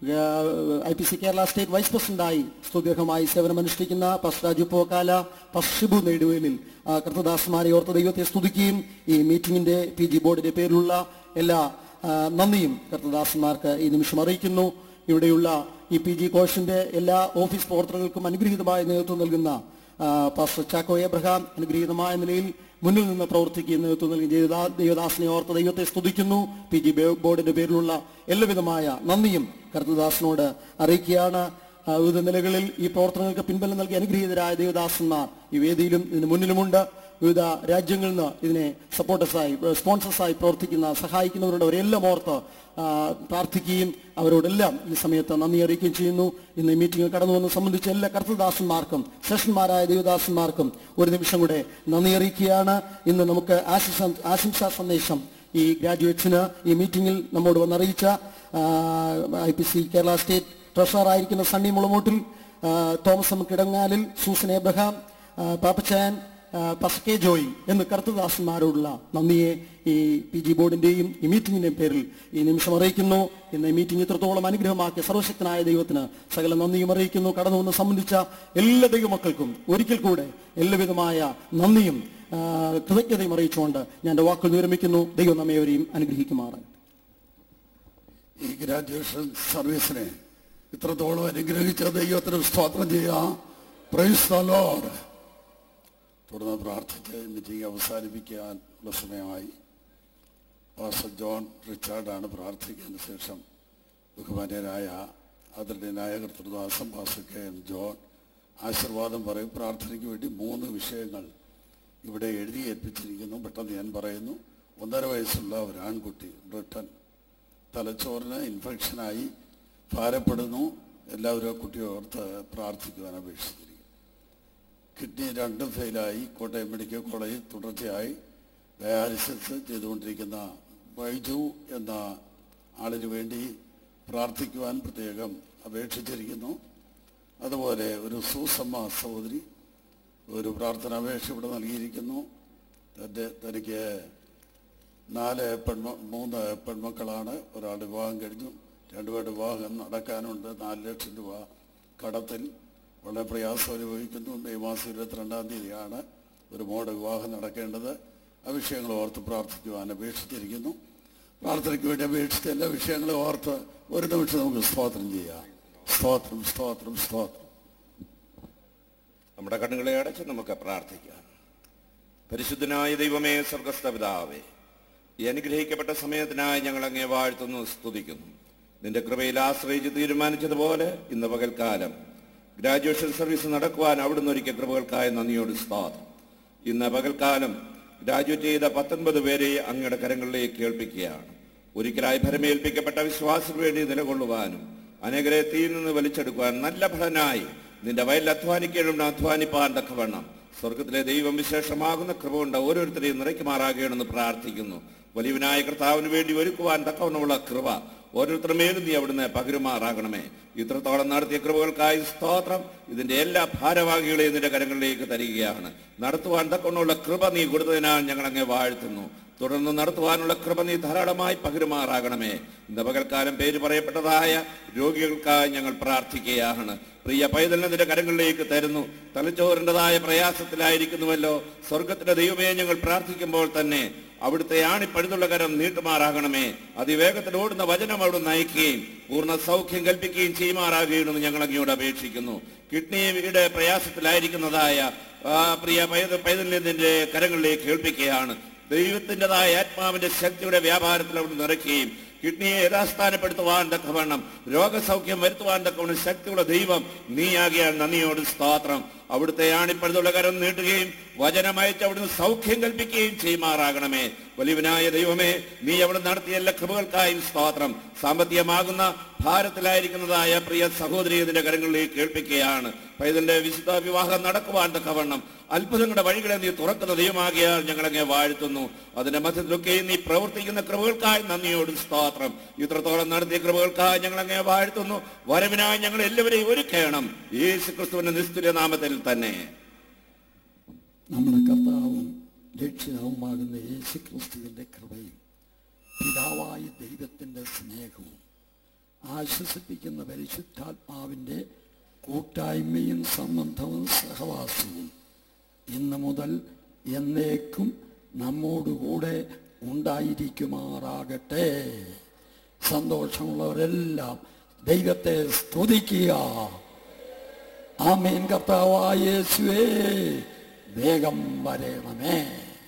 I P C Kerala state vice പ്രസിഡന്റായി സ്തുത്യർഹമായി സേവനമനുഷ്ഠിക്കുന്ന പാസ്റ്റർ രാജു പോക്കാല പാസ്റ്റർ ഷിബു നെടുവേലിൽ ആ, കർത്തദാസന്മാരെ ഓർത്ത ദൈവത്തെ സ്തുതിക്കുകയും ഈ മീറ്റിംഗിന്റെ പി ജി ബോർഡിന്റെ പേരിലുള്ള എല്ലാ ആ, നന്ദിയും കർത്തദാസന്മാർക്ക് ഈ നിമിഷം അറിയിക്കുന്നു ഇവിടെയുള്ള ഈ പി ജി കോഴ്സിന്റെ എല്ലാ ഓഫീസ് പ്രവർത്തനങ്ങൾക്കും അനുഗ്രഹീതമായ നേതൃത്വം നൽകുന്ന ആ, പാസ്റ്റർ ചാക്കോ എബ്രഹാം അനുഗ്രഹീതമായ നിലയിൽ മുന്നിൽ നിന്ന് പ്രവർത്തിക്കുന്ന നേതൃത്വം നൽകി ദൈവദാ ദൈവദാസനെ ഓർത്ത ദൈവത്തെ സ്തുതിക്കുന്നു പി ജി ബോർഡിന്റെ പേരിലുള്ള എല്ലാവിധമായ നന്ദിയും കർത്തദാസനോട് അറിയിക്കുകയാണ് ആ, വിവിധ നിലകളിൽ ഈ പ്രവർത്തനങ്ങൾക്ക് പിൻബലം നൽകി അനുഗ്രഹീതരായ ദൈവദാസന്മാർ ഈ വേദിയിലും ഇതിന് മുന്നിലുമുണ്ട് വിവിധ രാജ്യങ്ങളിൽ നിന്ന് ഇതിനെ സപ്പോർട്ടേഴ്സായി സ്പോൺസേഴ്സായി പ്രവർത്തിക്കുന്ന സഹായിക്കുന്നവരുടെ അവരെല്ലാം ഓർത്ത് ആ, പ്രാർത്ഥിക്കുകയും അവരോടെല്ലാം ഈ സമയത്ത് നന്ദി അറിയിക്കുകയും ചെയ്യുന്നു ഇന്ന് ഈ മീറ്റിംഗ് കടന്നു വന്ന് സംബന്ധിച്ച എല്ലാ കർത്തദാസന്മാർക്കും ശ്രേഷ്ഠന്മാരായ ദേവദാസന്മാർക്കും ഒരു നിമിഷം കൂടെ നന്ദി അറിയിക്കുകയാണ് ഇന്ന് നമുക്ക് ആശംസ ആശംസാ സന്ദേശം ഈ ഗ്രാജുവേറ്റ്സിന് ഈ മീറ്റിംഗിൽ നമ്മോട് വന്നറിയിച്ച I P C Kerala state ട്രഷററായിരിക്കുന്ന സണ്ണി മുളമൂട്ടിൽ ആ, Thomas M Kidangalil Susan Abraham ആ, പാപ്പച്ചാൻ ആ, പാസ്റ്റർ കെ ജോയി എന്ന് കർത്തദാസന്മാരോടുള്ള നന്ദിയെ ഈ പി ജി ബോർഡിൻ്റെയും ഈ മീറ്റിങ്ങിൻ്റെയും പേരിൽ ഈ നിമിഷം അറിയിക്കുന്നു ഇന്ന് ഈ മീറ്റിംഗ് ഇത്രത്തോളം അനുഗ്രഹമാക്കിയ സർവശക്തനായ ദൈവത്തിന് സകല നന്ദിയും അറിയിക്കുന്നു കടന്നു വന്ന് സംബന്ധിച്ച എല്ലാ ദൈവമക്കൾക്കും ഒരിക്കൽ കൂടെ എല്ലാവിധമായ നന്ദിയും ആ, കൃതജ്ഞതയും അറിയിച്ചുകൊണ്ട് ഞാൻ എൻ്റെ വാക്കുകൾ വിരമിക്കുന്നു ദൈവം നമ്മേവരെയും അനുഗ്രഹിക്കുമാറാണ് ഈ ഗ്രാജുവേഷൻ സർവീസിനെ ഇത്രത്തോളം അനുഗ്രഹിച്ച ദൈവത്തിന് സ്തോത്രം ചെയ്യാം പ്രൈസ് ദ ലോർഡ് തുടർന്ന് പ്രാർത്ഥിച്ച് മീറ്റിംഗ് അവസാനിപ്പിക്കാൻ ഉള്ള സമയമായി പാസ്റ്റർ ജോൺ റിച്ചാർഡാണ് പ്രാർത്ഥിക്കുന്നതിന് ശേഷം ബഹുമാന്യനായ ആദരണീയനായ കർത്തൃദാസം പാസ്റ്റർ കെ എം ജോൺ ആശീർവാദം പറയും പ്രാർത്ഥനയ്ക്ക് വേണ്ടി മൂന്ന് വിഷയങ്ങൾ ഇവിടെ എഴുതി ഏൽപ്പിച്ചിരിക്കുന്നു പെട്ടെന്ന് ഞാൻ പറയുന്നു ഒന്നര വയസ്സുള്ള ഒരു ആൺകുട്ടി ബ്രിട്ടൻ തലച്ചോറിന് ഇൻഫെക്ഷനായി ഭാരപ്പെടുന്നു എല്ലാവരും ആ കുട്ടിയെ ഓർത്ത് പ്രാർത്ഥിക്കുവാൻ അപേക്ഷിച്ചിരിക്കുന്നു കിഡ്നി രണ്ടും ഫെയിലായി കോട്ടയം മെഡിക്കൽ കോളേജിൽ തുടർച്ചയായി ഡയാലിസിസ് ചെയ്തുകൊണ്ടിരിക്കുന്ന ബൈജു എന്ന ആളിന് വേണ്ടി പ്രാർത്ഥിക്കുവാൻ പ്രത്യേകം അപേക്ഷിച്ചിരിക്കുന്നു അതുപോലെ ഒരു സൂസമ്മ സഹോദരി ഒരു പ്രാർത്ഥനാപേക്ഷ ഇവിടെ നൽകിയിരിക്കുന്നു തൻ്റെ തനിക്ക് നാല് പെൺമ മൂന്ന് പെൺമക്കളാണ് ഒരാൾ വിവാഹം കഴിഞ്ഞു രണ്ടുപേരുടെ വിവാഹം നടക്കാനുണ്ട് നാല് ലക്ഷം രൂപ കടത്തിൽ വളരെ പ്രയാസം അനുഭവിക്കുന്നു മെയ് മാസം ഇരുപത്തിരണ്ടാം തീയതിയാണ് ഒരു മോടെ വിവാഹം നടക്കേണ്ടത് ആ വിഷയങ്ങൾ ഓർത്ത് പ്രാർത്ഥിക്കുവാൻ അപേക്ഷിച്ചിരിക്കുന്നു പ്രാർത്ഥനയ്ക്ക് വേണ്ടി അപേക്ഷിച്ച എല്ലാ വിഷയങ്ങളും ഓർത്ത് ഒരു നിമിഷം നമുക്ക് സ്തോത്രം ചെയ്യാം സ്തോത്രം സ്തോത്രം സ്തോത്രം നമ്മുടെ കണ്ണുകളെ അടച്ച് നമുക്ക് പ്രാർത്ഥിക്കാം പരിശുദ്ധനായ ദൈവമേ സ്വർഗസ്ഥ പിതാവേ ഈ അനുഗ്രഹിക്കപ്പെട്ട സമയത്തിനായി ഞങ്ങൾ അങ്ങേ വാഴ്ത്തുന്നു സ്തുതിക്കുന്നു നിന്റെ കൃപയിൽ ആശ്രയിച്ച് തീരുമാനിച്ചതുപോലെ ഇന്ന് പകൽക്കാലം ഗ്രാജുവേഷൻ സർവീസ് നടക്കുവാൻ അവിടുന്ന് ഒരുക്കിയ കൃപകൾക്കായി നന്ദിയോട് സ്വാദം ഇന്ന് പകൽക്കാലം ഗ്രാജുവേറ്റ് ചെയ്ത പത്തൊൻപത് പേരെ അങ്ങയുടെ കരങ്ങളിലേക്ക് കേൾപ്പിക്കുകയാണ് ഒരിക്കലായി ഭരമേൽപ്പിക്കപ്പെട്ട വിശ്വാസത്തിന് വേണ്ടി നിലകൊള്ളുവാനും അനേകരെ തീയിൽ നിന്ന് വലിച്ചെടുക്കുവാൻ നല്ല ഫലനായി നിന്റെ വയലിൽ അധ്വാനിക്കണം അധ്വാനിപ്പാൻ തക്കവണ്ണം സ്വർഗത്തിലെ ദൈവം വിശേഷമാകുന്ന കൃപ കൊണ്ട് ഓരോരുത്തരെയും നിറയ്ക്കുമാറാകണമെന്ന് പ്രാർത്ഥിക്കുന്നു വലിയവനായ കർത്താവിന് വേണ്ടി ഒരുക്കുവാൻ തക്കവണ്ണമുള്ള കൃപ ഓരോരുത്തരുടെ മേലും നീ അവിടുന്ന് പകരുമാറാകണമേ ഇത്രത്തോളം നടത്തിയ കൃപകൾക്കായി സ്തോത്രം ഇതിന്റെ എല്ലാ ഭാരവാഹികളെയും നിന്റെ കരങ്ങളിലേക്ക് തരികയാണ് നടത്തുവാൻ തക്കവണ്ണമുള്ള കൃപ നീ കൊടുത്തതിനാൽ ഞങ്ങൾ അങ്ങ് വാഴ്ത്തുന്നു തുടർന്ന് നടത്തുവാനുള്ള കൃപ നീ ധാരാളമായി പകരുമാറാകണമേ ഇന്ന് പകൽക്കാലം പേര് പറയപ്പെട്ടതായ രോഗികൾക്കായി ഞങ്ങൾ പ്രാർത്ഥിക്കുകയാണ് പ്രിയ പൈതലിനെ നിന്റെ കരങ്ങളിലേക്ക് തരുന്നു തലച്ചോറിൻ്റെതായ പ്രയാസത്തിലായിരിക്കുന്നുവല്ലോ സ്വർഗത്തിന്റെ ദൈവമേ ഞങ്ങൾ പ്രാർത്ഥിക്കുമ്പോൾ തന്നെ അവിടുത്തെ ആണിപ്പഴുതുള്ള കരം നീട്ടുമാറാകണമേ അതിവേഗത്തിൽ ഓടുന്ന വചനം അവിടെ നയിക്കുകയും പൂർണ്ണ സൗഖ്യം കൽപ്പിക്കുകയും ചെയ്യുമാറാകുകയെന്ന് ഞങ്ങൾ അങ്ങയോട് അപേക്ഷിക്കുന്നു കിഡ്നിയുടെ പ്രയാസത്തിലായിരിക്കുന്നതായ ആ പ്രിയ പൈത പൈതലിന്റെ കരങ്ങളിലേക്ക് കേൾപ്പിക്കുകയാണ് ദൈവത്തിൻ്റെതായ ആത്മാവിന്റെ ശക്തിയുടെ വ്യാപാരത്തിൽ അവിടെ നിറയ്ക്കുകയും കിഡ്നിയെ യഥാസ്ഥാനപ്പെടുത്തുവാൻ തക്കവണ്ണം രോഗസൗഖ്യം വരുത്തുവാൻ തക്കവണ്ണം ശക്തിയുള്ള ദൈവം നീയാകിയാൽ നന്ദിയോട് സ്തോത്രം അവിടുത്തെ ആണിപ്പഴുതുള്ള കരം നീട്ടുകയും വചനമയച്ച് അവിടുന്ന് സൗഖ്യം കൽപ്പിക്കുകയും ചെയ്യുമാറാകണമേ വലിയവനായ ദൈവമേ നീ അവിടെ നടത്തിയ എല്ലാ കൃപകൾക്കായും സ്തോത്രം സാമ്പത്തികമാകുന്ന ഭാരത്തിലായിരിക്കുന്നതായ പ്രിയ സഹോദരി ഇതിന്റെ കരങ്ങളിലേക്ക് കേൾപ്പിക്കുകയാണ് പൈതലിന്റെ വിശുദ്ധ വിവാഹം നടക്കുവാൻ തക്കവണ്ണം അത്ഭുതങ്ങളുടെ വഴികളെ നീ തുറക്കുന്ന ദൈവമാകിയാൽ ഞങ്ങളങ്ങെ വാഴ്ത്തുന്നു അതിന്റെ മധ്യത്തിലൊക്കെയും നീ പ്രവർത്തിക്കുന്ന കൃപകൾക്കായി നന്ദിയോടും സ്തോത്രം ഇത്രത്തോളം നടത്തിയ കൃപകൾക്കായി ഞങ്ങളങ്ങെ വാഴ്ത്തുന്നു വരവിനായി ഞങ്ങൾ എല്ലാവരെയും ഒരുക്കണം യേശു ക്രിസ്തുവിന്റെ നിസ്തുല്യ നാമത്തിൽ തന്നെ നമ്മുടെ കർത്താവും രക്ഷിതാവുമാകുന്ന യേശു ക്രിസ്തുവിൻ്റെ കൃപയും പിതാവായ ദൈവത്തിൻ്റെ സ്നേഹവും ആശ്വസിപ്പിക്കുന്ന പരിശുദ്ധാത്മാവിൻ്റെ കൂട്ടായ്മയും സംബന്ധവും സഹവാസവും ഇന്ന് മുതൽ എന്നേക്കും നമ്മോടുകൂടെ ഉണ്ടായിരിക്കുമാറാകട്ടെ സന്തോഷമുള്ളവരെല്ലാം ദൈവത്തെ സ്തുതിക്കുക ആമേൻ കർത്താവായ യേശുവേ വേഗം വരേണമേ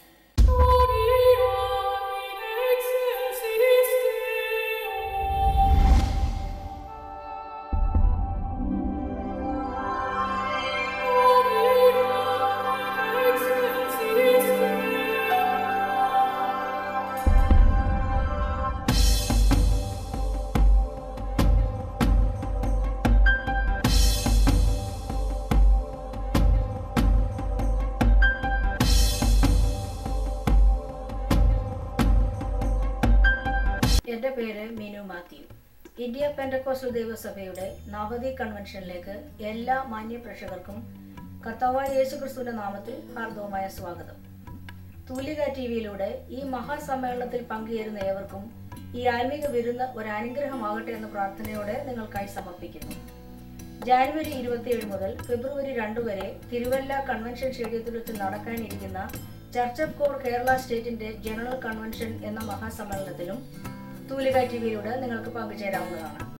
എൻ്റെ പേര് മിനു മാത്യു ഇന്ത്യ പെൻഡക്കോസ്റ്റൽ ദൈവസഭയുടെ നവതി കൺവെൻഷനിലേക്ക് എല്ലാ മാന്യ പ്രേക്ഷകർക്കും കർത്താവായ യേശുക്രിസ്തുവിന്റെ നാമത്തിൽ ഹാർദവമായ സ്വാഗതം തൂലിക ടി വിയിലൂടെ ഈ മഹാസമ്മേളനത്തിൽ പങ്കുചേരുന്ന ഏവർക്കും ഈ ആത്മീക വിരുന്ന് ഒരു അനുഗ്രഹമാകട്ടെ എന്ന പ്രാർത്ഥനയോടെ നിങ്ങൾക്കായി സമർപ്പിക്കുന്നു ജാനുവരി ഇരുപത്തിയേഴ് മുതൽ ഫെബ്രുവരി രണ്ട് വരെ തിരുവല്ല കൺവെൻഷൻ സ്റ്റേഡിയത്തിൽ വെച്ച് നടക്കാനിരിക്കുന്ന ചർച്ച് ഓഫ് കോർ കേരള സ്റ്റേറ്റിന്റെ ജനറൽ കൺവെൻഷൻ എന്ന മഹാസമ്മേളനത്തിലും തൂലിക ടി വിയിലൂടെ നിങ്ങൾക്ക് പങ്കുചേരാവുന്നതാണ്